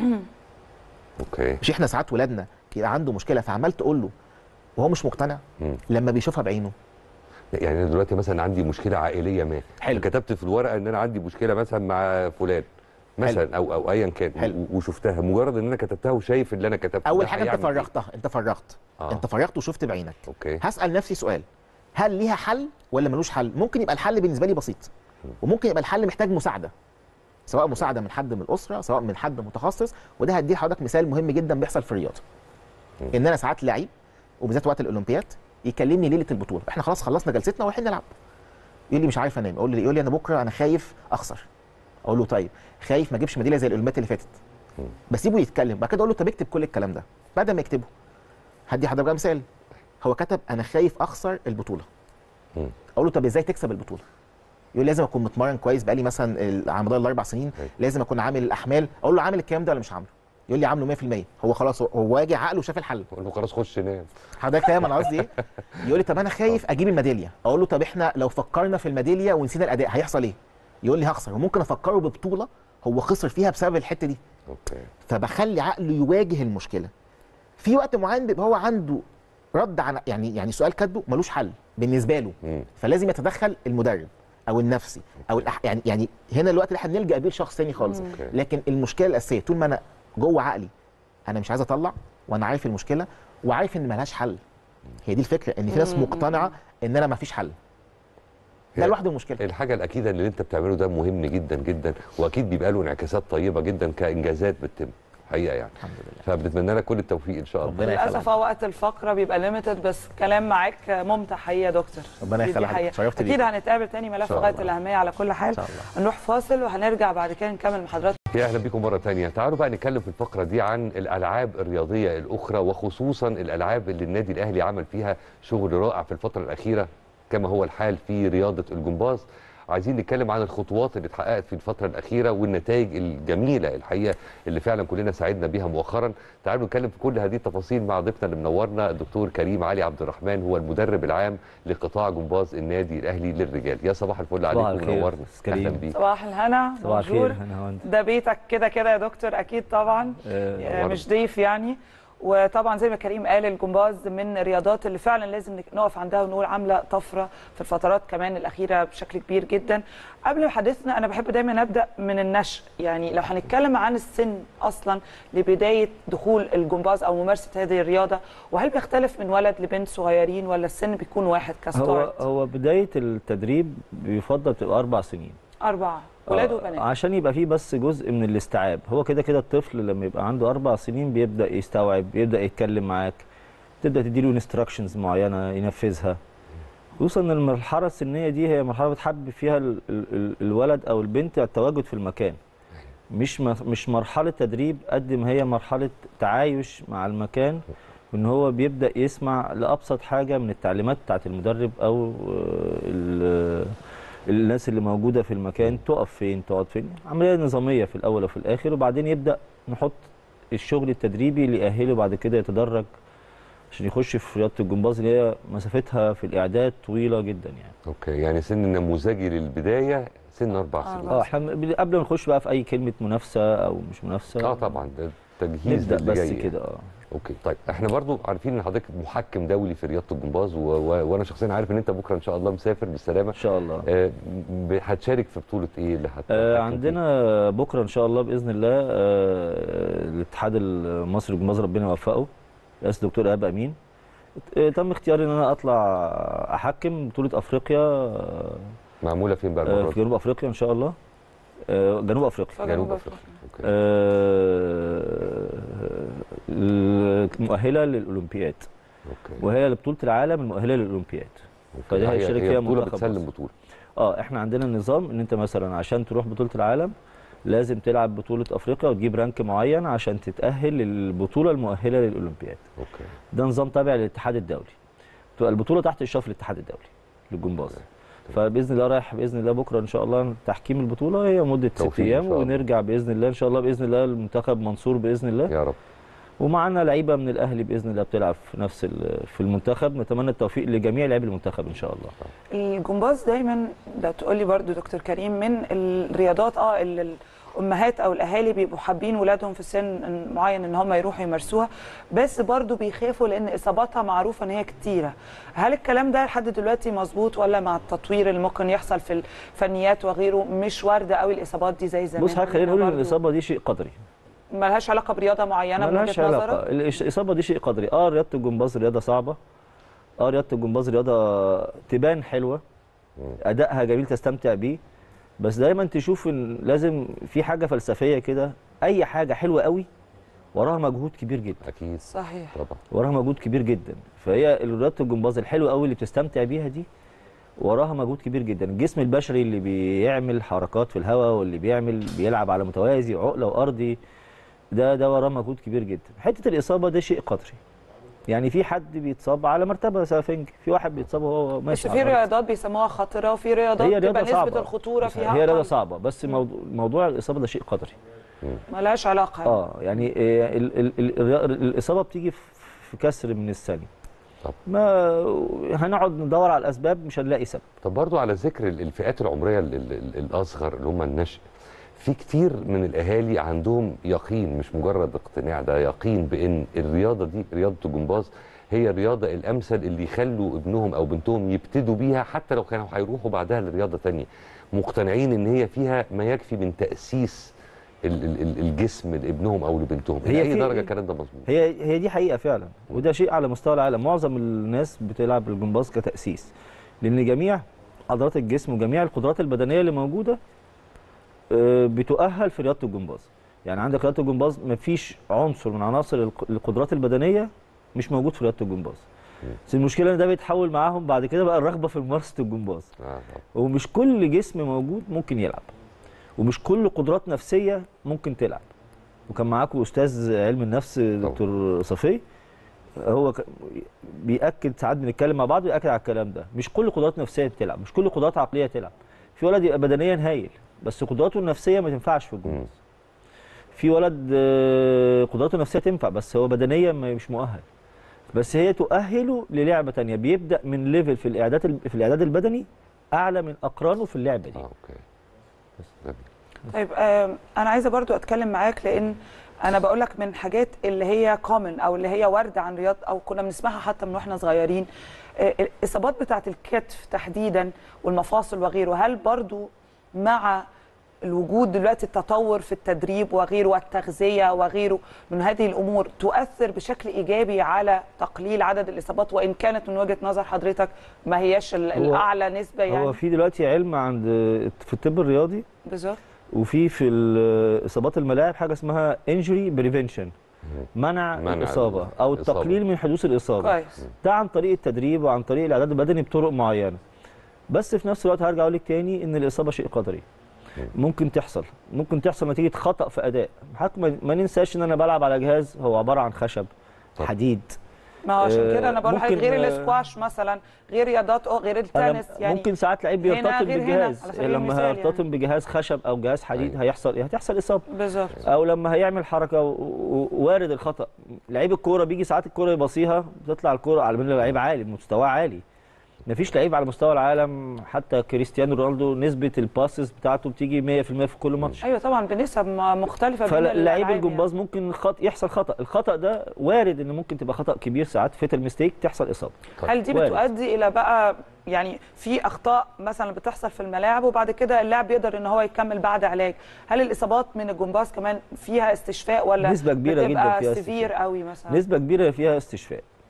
اوكي مش احنا ساعات ولادنا يبقى عنده مشكله فعمال تقول له وهو مش مقتنع مم. لما بيشوفها بعينه يعني انا دلوقتي مثلا عندي مشكله عائليه ما حلو. كتبت في الورقه ان انا عندي مشكله مثلا مع فلان مثلا او او ايا كان حلو. و- وشفتها مجرد ان انا كتبتها وشايف اللي انا كتبته اول ده حاجه انت هيعمل إيه؟ فرغتها انت فرغت آه. انت فرغت وشفت بعينك اوكي هسال نفسي سؤال هل ليها حل ولا ملوش حل ممكن يبقى الحل بالنسبه لي بسيط وممكن يبقى الحل محتاج مساعده سواء مساعده من حد من الاسره سواء من حد متخصص وده هدي لحضرتك مثال مهم جدا بيحصل في الرياضه ان انا ساعات لعيب وبالذات وقت الاولمبياد يكلمني ليله البطوله احنا خلاص خلصنا جلستنا ورايحين نلعب يقول لي مش عارف انام اقول له يقول لي انا بكره انا خايف اخسر اقول له طيب خايف ما اجيبش ميداليه زي الاولمبياد اللي فاتت بسيبه يتكلم بعد كده اقول له طب اكتب كل الكلام ده بعد ما يكتبه هدي حضرتك بقى مثال هو كتب انا خايف اخسر البطوله مم. اقول له طب ازاي تكسب البطوله يقول لي لازم اكون متمرن كويس بقالي مثلا ال- على مدار الاربع سنين أيوة. لازم اكون عامل الاحمال اقول له عامل الكلام ده ولا مش عامله يقول لي عامله 100% هو خلاص هو- هو واجه عقله وشاف الحل اقول له خلاص خش نام حضرتك فاهم انا قصدي ايه يقول لي طب انا خايف اجيب الميداليه اقول له طب احنا لو فكرنا في الميداليه ونسينا الاداء هيحصل ايه يقول لي هخسر وممكن افكره ببطوله هو خسر فيها بسبب الحته دي اوكي فبخلي عقله يواجه المشكله في وقت معين بيبقى هو عنده رد عن يعني يعني سؤال كاتبه ملوش حل بالنسبه له مم. فلازم يتدخل المدرب او النفسي او الأح... يعني يعني هنا الوقت اللي احنا بنلجا بيه لشخص تاني خالص أوكي. لكن المشكله الاساسيه طول ما انا جوه عقلي انا مش عايز اطلع وانا عارف المشكله وعارف ان ملهاش حل هي دي الفكره ان في ناس مقتنعه ان انا ما فيش حل ده هي- لوحده مشكله الحاجه الاكيده اللي انت بتعمله ده مهم جدا جدا واكيد بيبقى له انعكاسات طيبه جدا كانجازات بتتم حقيقه يعني الحمد لله فبنتمنى لك كل التوفيق ان شاء الله ربنا للاسف يخليك هو وقت الفقره بيبقى ليميتد بس كلام معاك ممتع حقيقي يا دكتور ربنا دي- دي يخليك. حقيقة. اتشرفت اكيد بيك. هنتقابل تاني ملف شاء غايه الله. الاهميه على كل حال ان شاء الله نروح فاصل وهنرجع بعد كده نكمل محاضرات يا اهلا بكم مره تانية تعالوا بقى نتكلم في الفقره دي عن الالعاب الرياضيه الاخرى وخصوصا الالعاب اللي النادي الاهلي عمل فيها شغل رائع في الفتره الاخيره كما هو الحال في رياضه الجمباز عايزين نتكلم عن الخطوات اللي اتحققت في الفتره الاخيره والنتائج الجميله الحقيقه اللي فعلا كلنا سعدنا بيها مؤخرا تعالوا نتكلم في كل هذه التفاصيل مع ضيفنا اللي منورنا الدكتور كريم علي عبد الرحمن هو المدرب العام لقطاع جمباز النادي الاهلي للرجال يا صباح الفل صباح عليكم الخير، منورنا أستاذ اهلا كريم. بيك صباح الهنا صباح الخير بونجور. انا هوند ده بيتك كده كده يا دكتور اكيد طبعا آه، آه، مش ضيف يعني وطبعا زي ما كريم قال الجمباز من الرياضات اللي فعلا لازم نك- نقف عندها ونقول عامله طفره في الفترات كمان الاخيره بشكل كبير جدا قبل حديثنا انا بحب دايما ابدا من النشء يعني لو هنتكلم عن السن اصلا لبدايه دخول الجمباز او ممارسه هذه الرياضه وهل بيختلف من ولد لبنت صغيرين ولا السن بيكون واحد هو كستارت هو بدايه التدريب بيفضل تبقى اربع سنين اربعه ولاد آه، وبنات عشان يبقى فيه بس جزء من الاستيعاب هو كده كده الطفل لما يبقى عنده اربع سنين بيبدا يستوعب بيبدا يتكلم معاك تبدا تديله انستراكشنز معينه ينفذها خصوصا ان المرحله السنيه دي هي مرحله بتحبب فيها ال ال ال الولد او البنت التواجد في المكان مش م- مش مرحله تدريب قد ما هي مرحله تعايش مع المكان وان هو بيبدا يسمع لابسط حاجه من التعليمات بتاعت المدرب او آه، ال- الناس اللي موجوده في المكان تقف فين تقعد فين عمليه نظاميه في الاول وفي الاخر وبعدين يبدا نحط الشغل التدريبي اللي يأهله بعد كده يتدرج عشان يخش في رياضه الجمباز اللي هي مسافتها في الاعداد طويله جدا يعني اوكي يعني سن نموذجي للبدايه سن اربع آه، سنين اه احنا بن- قبل ما نخش بقى في اي كلمه منافسه او مش منافسه اه طبعا ده تجهيز نبدا للي بس جاي يعني. كده اه اوكي طيب احنا برضو عارفين ان حضرتك محكم دولي في رياضه الجمباز و... و... وانا شخصيا عارف ان انت بكره ان شاء الله مسافر بالسلامه ان شاء الله آه ب- هتشارك في بطوله ايه اللي هت... آه هتحكم عندنا بكره ان شاء الله باذن الله آه الاتحاد المصري للجمباز ربنا يوفقه رئيس الدكتور ايهاب امين آه، تم اختياري ان انا اطلع احكم بطوله افريقيا آه، معموله فين بقى آه، المره في دي؟ جنوب افريقيا ان شاء الله آه، جنوب افريقيا جنوب افريقيا اوكي آه، المؤهله للاولمبياد اوكي وهي بطوله العالم المؤهله للاولمبياد فدي هي- هيشارك هي فيها بطوله منتخب بتسلم مصر. بطوله اه احنا عندنا نظام ان انت مثلا عشان تروح بطوله العالم لازم تلعب بطوله افريقيا وتجيب رانك معين عشان تتاهل للبطوله المؤهله للاولمبياد اوكي ده نظام تابع للاتحاد الدولي تبقى البطوله تحت اشراف الاتحاد الدولي للجمباز فباذن الله رايح باذن الله بكره ان شاء الله تحكيم البطوله هي مده ست توفيق إن ايام شاء الله. ونرجع باذن الله ان شاء الله باذن الله المنتخب منصور باذن الله يا رب ومعانا لعيبه من الاهلي باذن الله بتلعب في نفس ال- في المنتخب نتمنى التوفيق لجميع لاعبي المنتخب ان شاء الله الجمباز دايما ده تقول لي برضو دكتور كريم من الرياضات اه اللي الامهات او الاهالي بيبقوا حابين ولادهم في سن معين ان هم يروحوا يمارسوها بس برضو بيخافوا لان اصاباتها معروفه ان هي كتيره هل الكلام ده لحد دلوقتي مظبوط ولا مع التطوير اللي ممكن يحصل في الفنيات وغيره مش وارده قوي الاصابات دي زي زمان بص حضرتك خلينا نقول ان برضو الاصابه دي شيء قدري ملهاش علاقه برياضه معينه من ملهاش وجهه علاقه نظرك الإش- الاصابه دي شيء قدري اه رياضه الجمباز رياضه صعبه اه رياضه الجمباز رياضه تبان حلوه ادائها جميل تستمتع بيه بس دايما تشوف ان لازم في حاجه فلسفيه كده اي حاجه حلوه قوي وراها مجهود كبير جدا اكيد صحيح طبعا وراها مجهود كبير جدا فهي رياضه الجمباز الحلوه قوي اللي بتستمتع بيها دي وراها مجهود كبير جدا الجسم البشري اللي بيعمل حركات في الهواء واللي بيعمل بيلعب على متوازي عقله وارضي ده ده وراه مجهود كبير جدا حته الاصابه ده شيء قدري يعني في حد بيتصاب على مرتبه سافنج في واحد بيتصاب وهو بس ماشي في على الأرض. رياضات بيسموها خطره وفي رياضات هي بتبقى رياضه نسبه صعبه الخطوره بس فيها هي رياضه أقل. صعبه بس موضوع, موضوع الاصابه ده شيء قدري ملهاش علاقه يعني. اه يعني آه، ال- ال- ال- الريا- الاصابه بتيجي في في كسر من الثانيه طب. ما هنقعد ندور على الاسباب مش هنلاقي سبب طب برضو على ذكر ال- الفئات العمريه ال- ال- ال- الاصغر اللي هم النشء في كتير من الاهالي عندهم يقين مش مجرد اقتناع ده يقين بان الرياضه دي رياضه الجمباز هي الرياضه الامثل اللي يخلوا ابنهم او بنتهم يبتدوا بيها حتى لو كانوا هيروحوا بعدها لرياضه تانية مقتنعين ان هي فيها ما يكفي من تاسيس ال- ال- ال- الجسم لابنهم او لبنتهم هي الى اي في- درجه الكلام ده مظبوط هي هي دي حقيقه فعلا وده شيء على مستوى العالم معظم الناس بتلعب الجمباز كتاسيس لان جميع عضلات الجسم وجميع القدرات البدنيه اللي موجوده آه، بتؤهل في رياضه الجمباز يعني عندك رياضه الجمباز مفيش عنصر من عناصر الق- القدرات البدنيه مش موجود في رياضه الجمباز بس المشكله ان ده بيتحول معاهم بعد كده بقى الرغبه في ممارسه الجمباز آه. ومش كل جسم موجود ممكن يلعب ومش كل قدرات نفسيه ممكن تلعب وكان معاكم استاذ علم النفس دكتور صفي هو ك- بياكد ساعات بنتكلم مع بعض بياكد على الكلام ده مش كل قدرات نفسيه بتلعب مش كل قدرات عقليه تلعب في ولد يبقى بدنيا هايل بس قدراته النفسيه ما تنفعش في الجمباز في ولد آه، قدراته النفسيه تنفع بس هو بدنيا ما- مش مؤهل بس هي تؤهله للعبه تانية بيبدا من ليفل في الاعداد الب- في الاعداد البدني اعلى من اقرانه في اللعبه دي اه اوكي طيب آم، انا عايزه برضو اتكلم معاك لان انا بقول لك من حاجات اللي هي كومن او اللي هي وارده عن رياض او كنا بنسمعها حتى من واحنا صغيرين آه، الاصابات بتاعه الكتف تحديدا والمفاصل وغيره هل برضو مع الوجود دلوقتي التطور في التدريب وغيره والتغذيه وغيره من هذه الامور تؤثر بشكل ايجابي على تقليل عدد الاصابات وان كانت من وجهه نظر حضرتك ما هياش ال- هو- الاعلى نسبه يعني هو في دلوقتي علم عند في الطب الرياضي بالظبط وفي في ال- اصابات الملاعب حاجه اسمها انجري بريفنشن منع, منع الاصابه او الإصابة. التقليل من حدوث الاصابه كويس ده عن طريق التدريب وعن طريق الاعداد البدني بطرق معينه بس في نفس الوقت هرجع اقول لك تاني ان الاصابه شيء قدري ممكن تحصل ممكن تحصل نتيجه خطا في اداء حتى ما ما ننساش ان انا بلعب على جهاز هو عباره عن خشب حديد ما هو عشان آه، كده انا بقول لحضرتك ممكن، غير آه، الاسكواش مثلا غير رياضات أو غير أنا التنس يعني ممكن ساعات لعيب هنا بيرتطم غير هنا، بالجهاز على سبيل لما المثال يعني. هيرتطم بجهاز خشب او جهاز حديد هيحصل ايه هتحصل اصابه بالظبط او لما هيعمل حركه و- و- وارد الخطا لعيب الكوره بيجي ساعات الكوره يباصيها بتطلع الكوره على من لعيب عالي مستواه عالي مفيش لعيب على مستوى العالم حتى كريستيانو رونالدو نسبه الباسز بتاعته بتيجي 100% في كل ماتش ايوه طبعا بنسب م- مختلفه بين فلاعيب الألعاب الجمباز ممكن خط يحصل خطا الخطا ده وارد ان ممكن تبقى خطا كبير ساعات فيتال ميستيك تحصل اصابه يعني. هل دي وارد. بتؤدي الى بقى يعني في اخطاء مثلا بتحصل في الملاعب وبعد كده اللاعب بيقدر ان هو يكمل بعد علاج هل الاصابات من الجمباز كمان فيها استشفاء ولا نسبة كبيرة جدا بتبقى فيها سيفير قوي مثلا نسبه كبيره فيها استشفاء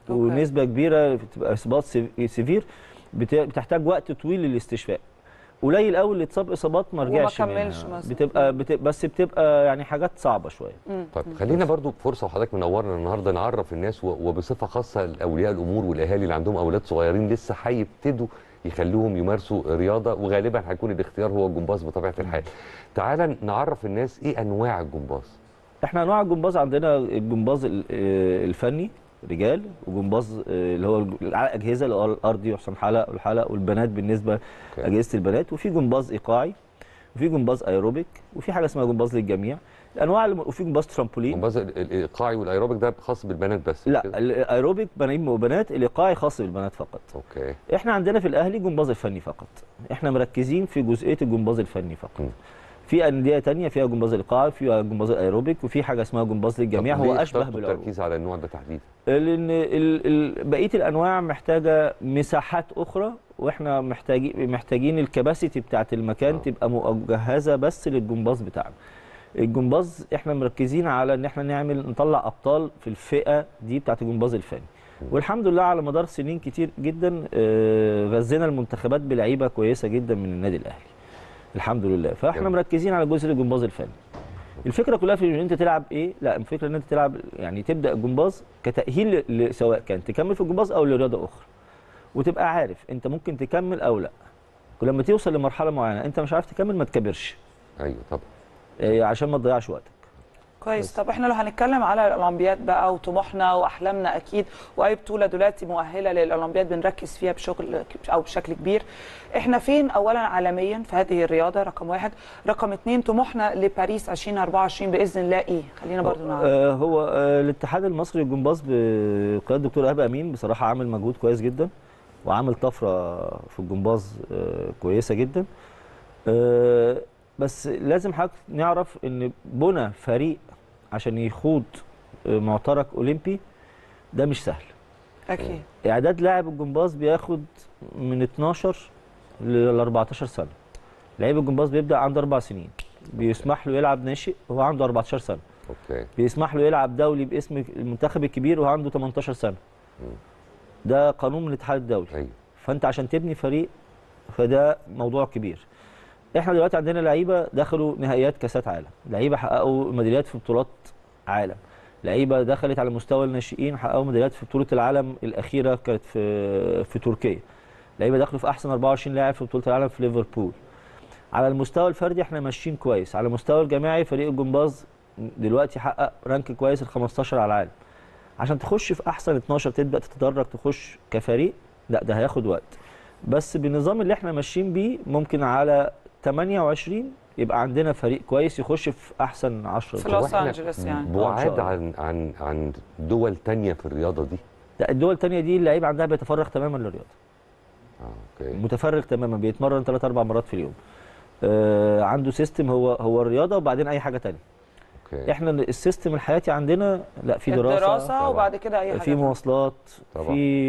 ونسبه كبيره بتبقى اصابات سيف- سيفير بت- بتحتاج وقت طويل للاستشفاء قليل قوي اللي اتصاب اصابات ما وما رجعش كملش منها مثلا. بتبقى بت... بس بتبقى يعني حاجات صعبه شويه طيب خلينا برضو فرصه وحضرتك منورنا النهارده نعرف الناس و- وبصفه خاصه اولياء الامور والاهالي اللي عندهم اولاد صغيرين لسه هيبتدوا يخلوهم يمارسوا رياضه وغالبا هيكون الاختيار هو الجمباز بطبيعه الحال. تعالى نعرف الناس ايه انواع الجمباز. احنا انواع الجمباز عندنا الجمباز ال- آه، الفني رجال وجمباز آه، اللي هو الج- على اجهزه اللي هو الارضي وحسام حلق والحلق والبنات بالنسبه أوكي. لاجهزه البنات وفي جمباز ايقاعي وفي جمباز ايروبيك وفي حاجه اسمها جمباز للجميع الانواع اللي وفي جمباز ترامبولين الجمباز ال- الايقاعي والايروبيك ده خاص بالبنات بس لا كده؟ الايروبيك بنات وبنات الايقاعي خاص بالبنات فقط اوكي احنا عندنا في الاهلي جمباز الفني فقط احنا مركزين في جزئيه الجمباز الفني فقط م. في انديه تانية فيها جمباز الايقاعي فيها جمباز الايروبيك وفي حاجه اسمها جمباز للجميع طب هو ليه اشبه اخترتوا بالعروض التركيز على النوع ده تحديدا؟ لان ال- ال- بقيه الانواع محتاجه مساحات اخرى واحنا محتاجين محتاجين الكباسيتي بتاعت المكان آه. تبقى مجهزه بس للجمباز بتاعنا الجمباز احنا مركزين على ان احنا نعمل نطلع ابطال في الفئه دي بتاعت الجمباز الفني والحمد لله على مدار سنين كتير جدا آه، غذينا المنتخبات بلعيبه كويسه جدا من النادي الاهلي الحمد لله فاحنا جميل. مركزين على جزء الجمباز الفني الفكره كلها في ان انت تلعب ايه لا الفكره ان انت تلعب يعني تبدا الجمباز كتاهيل ل- سواء كان تكمل في الجمباز او لرياضه اخرى وتبقى عارف انت ممكن تكمل او لا ولما توصل لمرحله معينه انت مش عارف تكمل ما تكبرش ايوه طبعا إيه، عشان ما تضيعش وقتك كويس طب احنا لو هنتكلم على الاولمبياد بقى وطموحنا واحلامنا اكيد واي بطوله دلوقتي مؤهله للاولمبياد بنركز فيها بشغل او بشكل كبير احنا فين اولا عالميا في هذه الرياضه رقم واحد رقم اثنين طموحنا لباريس 2024 باذن الله ايه خلينا برضو نعرف آه هو آه الاتحاد المصري للجمباز بقياده الدكتور ايهاب امين بصراحه عامل مجهود كويس جدا وعامل طفره في الجمباز آه كويسه جدا آه بس لازم حضرتك نعرف ان بنى فريق عشان يخوض آه معترك اولمبي ده مش سهل اكيد اعداد لاعب الجمباز بياخد من 12 ل 14 سنه لعيب الجمباز بيبدا عنده اربع سنين بيسمح له يلعب ناشئ وهو عنده 14 سنه اوكي بيسمح له يلعب دولي باسم المنتخب الكبير وهو عنده 18 سنه ده قانون من الاتحاد الدولي ايوه فانت عشان تبني فريق فده موضوع كبير احنا دلوقتي عندنا لعيبه دخلوا نهائيات كاسات عالم لعيبه حققوا ميداليات في بطولات عالم لعيبه دخلت على مستوى الناشئين حققوا ميداليات في بطوله العالم الاخيره كانت في في تركيا لعيبه دخلوا في احسن 24 لاعب في بطوله العالم في ليفربول على المستوى الفردي احنا ماشيين كويس على المستوى الجماعي فريق الجمباز دلوقتي حقق رانك كويس ال 15 على العالم عشان تخش في احسن 12 تبدا تتدرج تخش كفريق لا ده هياخد وقت بس بالنظام اللي احنا ماشيين بيه ممكن على 28 يبقى عندنا فريق كويس يخش في احسن 10 في هو لوس إحنا أنجلوس يعني. آه، إن شاء بعاد الله. عن عن عن دول تانية في الرياضه دي لا الدول الثانيه دي اللعيب عندها بيتفرغ تماما للرياضه اه اوكي متفرغ تماما بيتمرن ثلاث اربع مرات في اليوم آه عنده سيستم هو هو الرياضه وبعدين اي حاجه تانية اوكي احنا السيستم الحياتي عندنا لا في دراسه الدراسه طبعاً. وبعد كده اي حاجه في تانية. مواصلات طبعاً.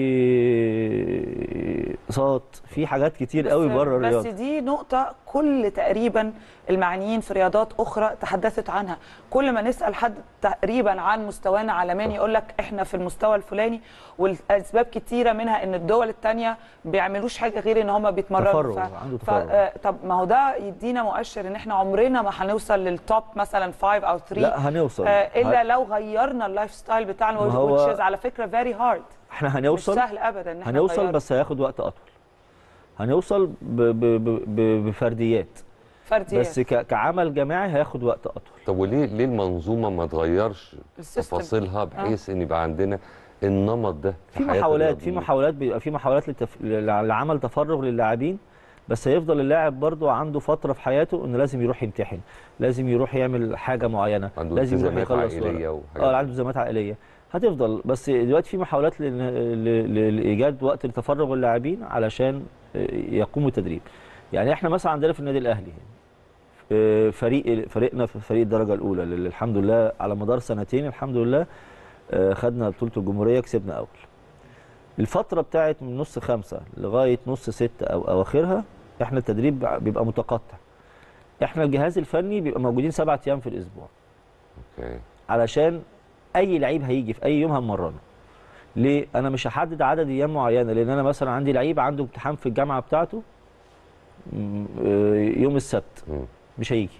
في اقساط في حاجات كتير قوي بس- بره بس الرياضه دي نقطة كل تقريبا المعنيين في رياضات أخرى تحدثت عنها كل ما نسأل حد تقريبا عن مستوانا عالميا يقول لك إحنا في المستوى الفلاني والأسباب كتيرة منها إن الدول التانية بيعملوش حاجة غير إن هم بيتمرنوا تفرغ، عنده تفرغ. آه، طب ما هو ده يدينا مؤشر إن إحنا عمرنا ما هنوصل للتوب مثلا 5 أو 3 لا هنوصل آه إلا ه- لو غيرنا اللايف ستايل بتاعنا ما هو- which is على فكرة very hard احنا مش هنوصل سهل أبدا إن إحنا هنوصل نغيره. بس هياخد وقت اطول هنوصل ب ب ب ب بفرديات فرديات بس ك- كعمل جماعي هياخد وقت اطول طب وليه ليه المنظومه ما تغيرش السيستم. تفاصيلها بحيث ان يبقى عندنا النمط ده في حياة محاولات في الرياضيين؟ محاولات بيبقى في محاولات لتف... لعمل تفرغ للاعبين بس هيفضل اللاعب برضو عنده فتره في حياته انه لازم يروح يمتحن لازم يروح يعمل حاجه معينه عنده لازم يروح التزامات يخلص عائليه ورق. وحاجات اه عنده التزامات عائليه هتفضل بس دلوقتي في محاولات ل... ل... ل... لايجاد وقت لتفرغ اللاعبين علشان يقوموا التدريب يعني احنا مثلا عندنا في النادي الاهلي آه، فريق فريقنا في فريق الدرجه الاولى اللي الحمد لله على مدار سنتين الحمد لله آه، خدنا بطوله الجمهوريه كسبنا اول الفتره بتاعت من نص خمسة لغايه نص ستة او اواخرها احنا التدريب بيبقى متقطع احنا الجهاز الفني بيبقى موجودين سبعة ايام في الاسبوع اوكي علشان اي لعيب هيجي في اي يوم هنمرنه ليه انا مش هحدد عدد ايام معينه لان انا مثلا عندي لعيب عنده امتحان في الجامعه بتاعته م- آه، يوم السبت مم. مش هيجي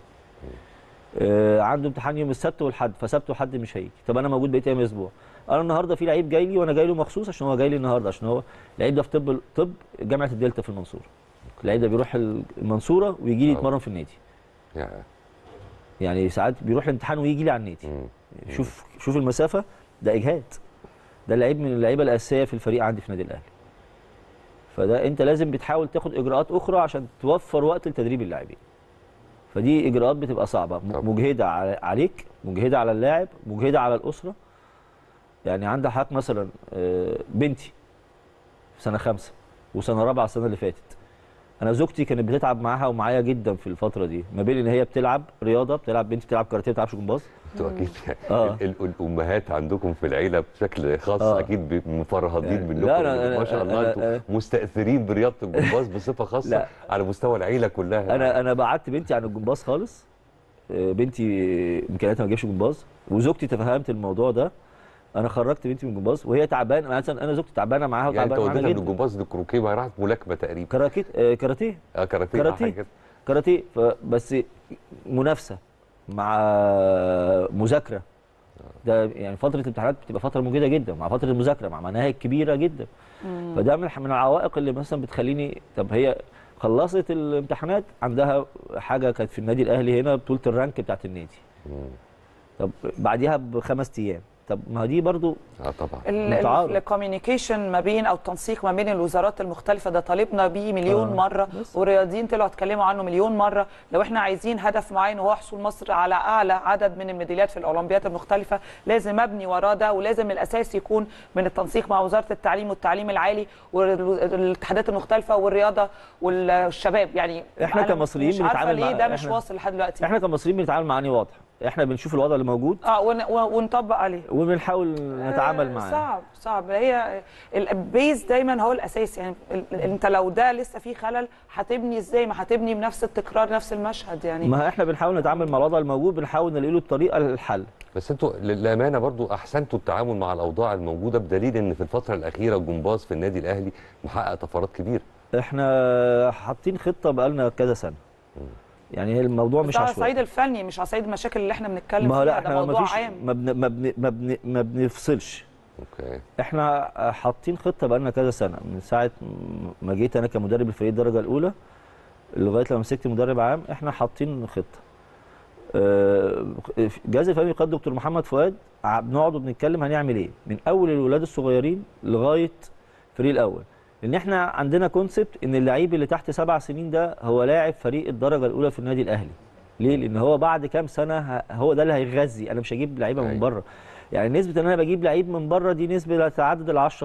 آه، عنده امتحان يوم السبت والحد فسبت وحد مش هيجي طب انا موجود بقيه ايام الاسبوع انا النهارده في لعيب جاي لي وانا جاي له مخصوص عشان هو جاي لي النهارده عشان هو اللعيب ده في طب طب جامعه الدلتا في المنصوره اللعيب ده بيروح المنصوره ويجي لي آه. يتمرن في النادي يا- يعني ساعات بيروح الامتحان ويجي لي على النادي مم. شوف شوف المسافه ده اجهاد ده لعيب من اللعيبه الاساسيه في الفريق عندي في النادي الاهلي فده انت لازم بتحاول تاخد اجراءات اخرى عشان توفر وقت لتدريب اللاعبين فدي اجراءات بتبقى صعبه م- طبعا. مجهده على- عليك مجهده على اللاعب مجهده على الاسره يعني عندك حضرتك مثلا آه، بنتي في سنه خمسه وسنه رابعه السنه اللي فاتت انا زوجتي كانت بتتعب معاها ومعايا جدا في الفتره دي ما بين ان هي بتلعب رياضه بتلعب بنتي بتلعب كاراتيه ما بتلعبش جمباز انتوا اكيد آه. ال- ال- الامهات عندكم في العيله بشكل خاص آه. اكيد بي- مفرهدين يعني- منكم لا، إن لا، ما أنا- شاء الله أنا- انتوا أنا- مستاثرين برياضه الجمباز بصفه خاصه لا. على مستوى العيله كلها انا انا بعدت بنتي عن الجمباز خالص آه، بنتي امكانياتها ما تجيبش جمباز وزوجتي تفهمت الموضوع ده انا خرجت بنتي من الجمباز وهي تعبانه مثلا انا زوجتي تعبانه معاها يعني انت وتعبانه معاها وديتها من جدا الجمباز للكروكيه ما راحت ملاكمه تقريبا كراكيت آه، كاراتيه اه كاراتيه آه، كاراتيه. حاجة كده. كاراتيه فبس منافسه مع مذاكره ده يعني فتره الامتحانات بتبقى فتره مجهده جدا مع فتره المذاكره مع مناهج كبيره جدا فده من من العوائق اللي مثلا بتخليني طب هي خلصت الامتحانات عندها حاجه كانت في النادي الاهلي هنا بطوله الرانك بتاعت النادي مم. طب بعديها بخمس ايام طب ما دي برضو اه طبعا متعارض. الكوميونيكيشن ما بين او التنسيق ما بين الوزارات المختلفه ده طالبنا بيه مليون آه، مره بس. والرياضيين طلعوا اتكلموا عنه مليون مره لو احنا عايزين هدف معين وهو حصول مصر على اعلى عدد من الميداليات في الاولمبيات المختلفه لازم ابني وراه ده ولازم الاساس يكون من التنسيق مع وزاره التعليم والتعليم العالي والاتحادات المختلفه والرياضه والشباب يعني إحنا أنا كمصريين مش عارفه بنتعامل ليه مع- ده مش إحنا- واصل لحد دلوقتي احنا كمصريين بنتعامل مع انهي واضح احنا بنشوف الوضع اللي موجود اه ون- ون- ونطبق عليه وبنحاول نتعامل آه، معاه صعب صعب هي البيز دايما هو الاساس يعني ال- ال- انت لو ده لسه فيه خلل هتبني ازاي ما هتبني بنفس التكرار نفس المشهد يعني ما احنا بنحاول نتعامل مع الوضع الموجود بنحاول نلاقي له الطريقه للحل بس انتوا للامانه برضو احسنتوا التعامل مع الاوضاع الموجوده بدليل ان في الفتره الاخيره الجمباز في النادي الاهلي محقق طفرات كبيره احنا حاطين خطه بقالنا كذا سنه يعني هي الموضوع بس مش على الصعيد عشوائي الفني مش على صعيد المشاكل اللي احنا بنتكلم ما هو لا فيها ده احنا ما موضوع فيش عام ما, بن ما, بن ما, بن ما بنفصلش اوكي احنا حاطين خطه بقالنا كذا سنه من ساعه ما جيت انا كمدرب الفريق الدرجه الاولى لغايه لما مسكت مدرب عام احنا حاطين خطه آه، الجهاز الفني قائد دكتور محمد فؤاد ع- بنقعد وبنتكلم هنعمل ايه من اول الولاد الصغيرين لغايه الفريق الاول لان احنا عندنا كونسبت ان اللعيب اللي تحت سبع سنين ده هو لاعب فريق الدرجه الاولى في النادي الاهلي ليه لان هو بعد كام سنه ه- هو ده اللي هيغذي انا مش هجيب لعيبه من أيوة. بره يعني نسبه ان انا بجيب لعيب من بره دي نسبه لا تتعدد ال 10%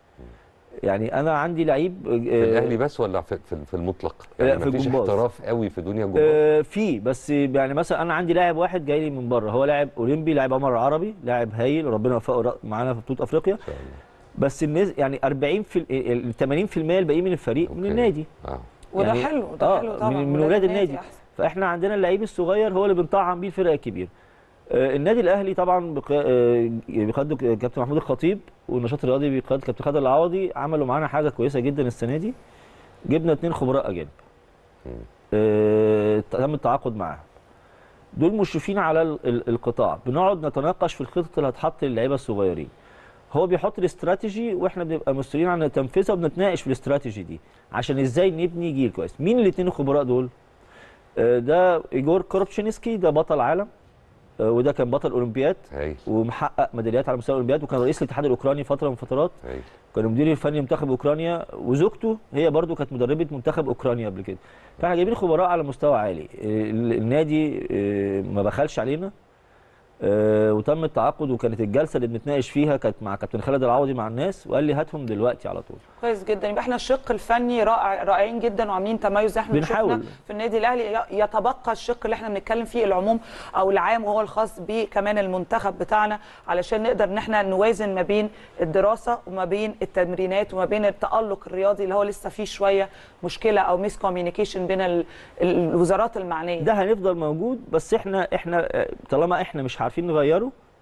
يعني انا عندي لعيب في الاهلي بس ولا في, في, في المطلق لا، يعني في مفيش الجمباز. احتراف قوي في دنيا الجمباز آه، في بس يعني مثلا انا عندي لاعب واحد جاي لي من بره هو لاعب اولمبي لاعب عمر عربي لاعب هايل ربنا يوفقه ر- معانا في بطوله افريقيا ان شاء الله بس الناس يعني 40 في ال 80% الباقيين من الفريق من أوكي. النادي اه وده يعني- حلو ده آه، حلو طبعا من- من ولاد النادي. أحسن. فاحنا عندنا اللعيب الصغير هو اللي بنطعم بيه الفرق الكبير آه، النادي الاهلي طبعا بق- آه، بقياده كابتن محمود الخطيب والنشاط الرياضي بقياده كابتن خالد العوضي عملوا معانا حاجه كويسه جدا السنه دي جبنا اثنين خبراء اجانب مم. آه، تم التعاقد معاهم دول مشرفين على ال- ال- القطاع بنقعد نتناقش في الخطط اللي هتحط للعيبه الصغيرين هو بيحط الاستراتيجي واحنا بنبقى مسؤولين عن تنفيذها وبنتناقش في الاستراتيجي دي عشان ازاي نبني جيل كويس مين الاثنين الخبراء دول آه، ده ايجور كوروبشينسكي ده بطل عالم آه، وده كان بطل اولمبياد هايل ومحقق ميداليات على مستوى الاولمبياد وكان رئيس الاتحاد الاوكراني فتره من فترات هايل كان المدير الفني لمنتخب اوكرانيا وزوجته هي برضو كانت مدربه منتخب اوكرانيا قبل كده فاحنا جايبين خبراء على مستوى عالي ال- النادي آه، ما بخلش علينا آه، وتم التعاقد وكانت الجلسه اللي بنتناقش فيها كانت مع كابتن خالد العوضي مع الناس وقال لي هاتهم دلوقتي على طول كويس جدا يبقى احنا الشق الفني رائع رائعين جدا وعاملين تميز احنا بنحاول. شفنا في النادي الاهلي ي- يتبقى الشق اللي احنا بنتكلم فيه العموم او العام وهو الخاص بكمان المنتخب بتاعنا علشان نقدر ان احنا نوازن ما بين الدراسه وما بين التمرينات وما بين التالق الرياضي اللي هو لسه فيه شويه مشكله او ميس كوميونيكيشن بين ال- الوزارات المعنيه ده هنفضل موجود بس احنا احنا آه، طالما احنا مش عارفين نغيره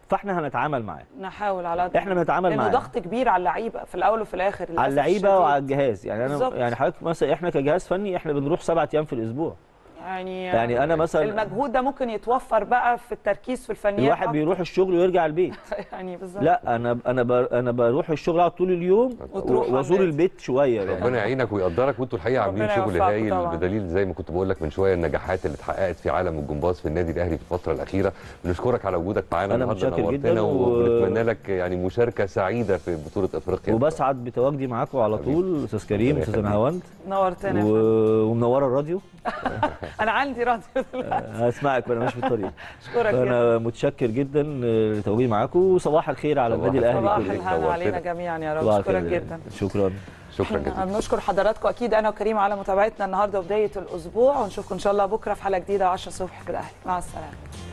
فاحنا هنتعامل معاه نحاول على قد احنا بنتعامل لانه معاه ضغط كبير على اللعيبه في الاول وفي الاخر على للأسف اللعيبه الشديد. وعلى الجهاز يعني انا بالظبط. يعني حضرتك مثلا احنا كجهاز فني احنا بنروح سبعة ايام في الاسبوع يعني يعني انا مثلا المجهود ده ممكن يتوفر بقى في التركيز في الفنيات الواحد أكتر. بيروح الشغل ويرجع البيت يعني بالظبط لا انا انا ب- انا بروح الشغل اقعد طول اليوم وتروح وازور على البيت شويه يعني ربنا يعينك ويقدرك وانتوا الحقيقه عاملين ربنا شغل يوفقكم هايل طبعاً. بدليل زي ما كنت بقول لك من شويه النجاحات اللي اتحققت في عالم الجمباز في النادي الاهلي في الفتره الاخيره بنشكرك على وجودك معانا أنا النهارده متشكر جداً نورتنا و- وبنتمنى لك يعني مشاركه سعيده في بطوله افريقيا وبسعد بتواجدي معاكم على طول استاذ كريم ربنا استاذ يخليك. نهاوند نورتنا و... و... ومنوره الراديو انا عندي راديو دلوقتي هسمعك وانا ماشي في الطريق اشكرك جدا انا متشكر جدا لتواجدي معاكم وصباح الخير على صباح النادي الاهلي صباح كله الهنا علينا جميعا يا رب صباح اشكرك الخير. جدا شكرا شكرا جزيلا بنشكر حضراتكم اكيد انا وكريم على متابعتنا النهارده وبدايه الاسبوع ونشوفكم ان شاء الله بكره في حلقه جديده 10 الصبح في الاهلي مع السلامه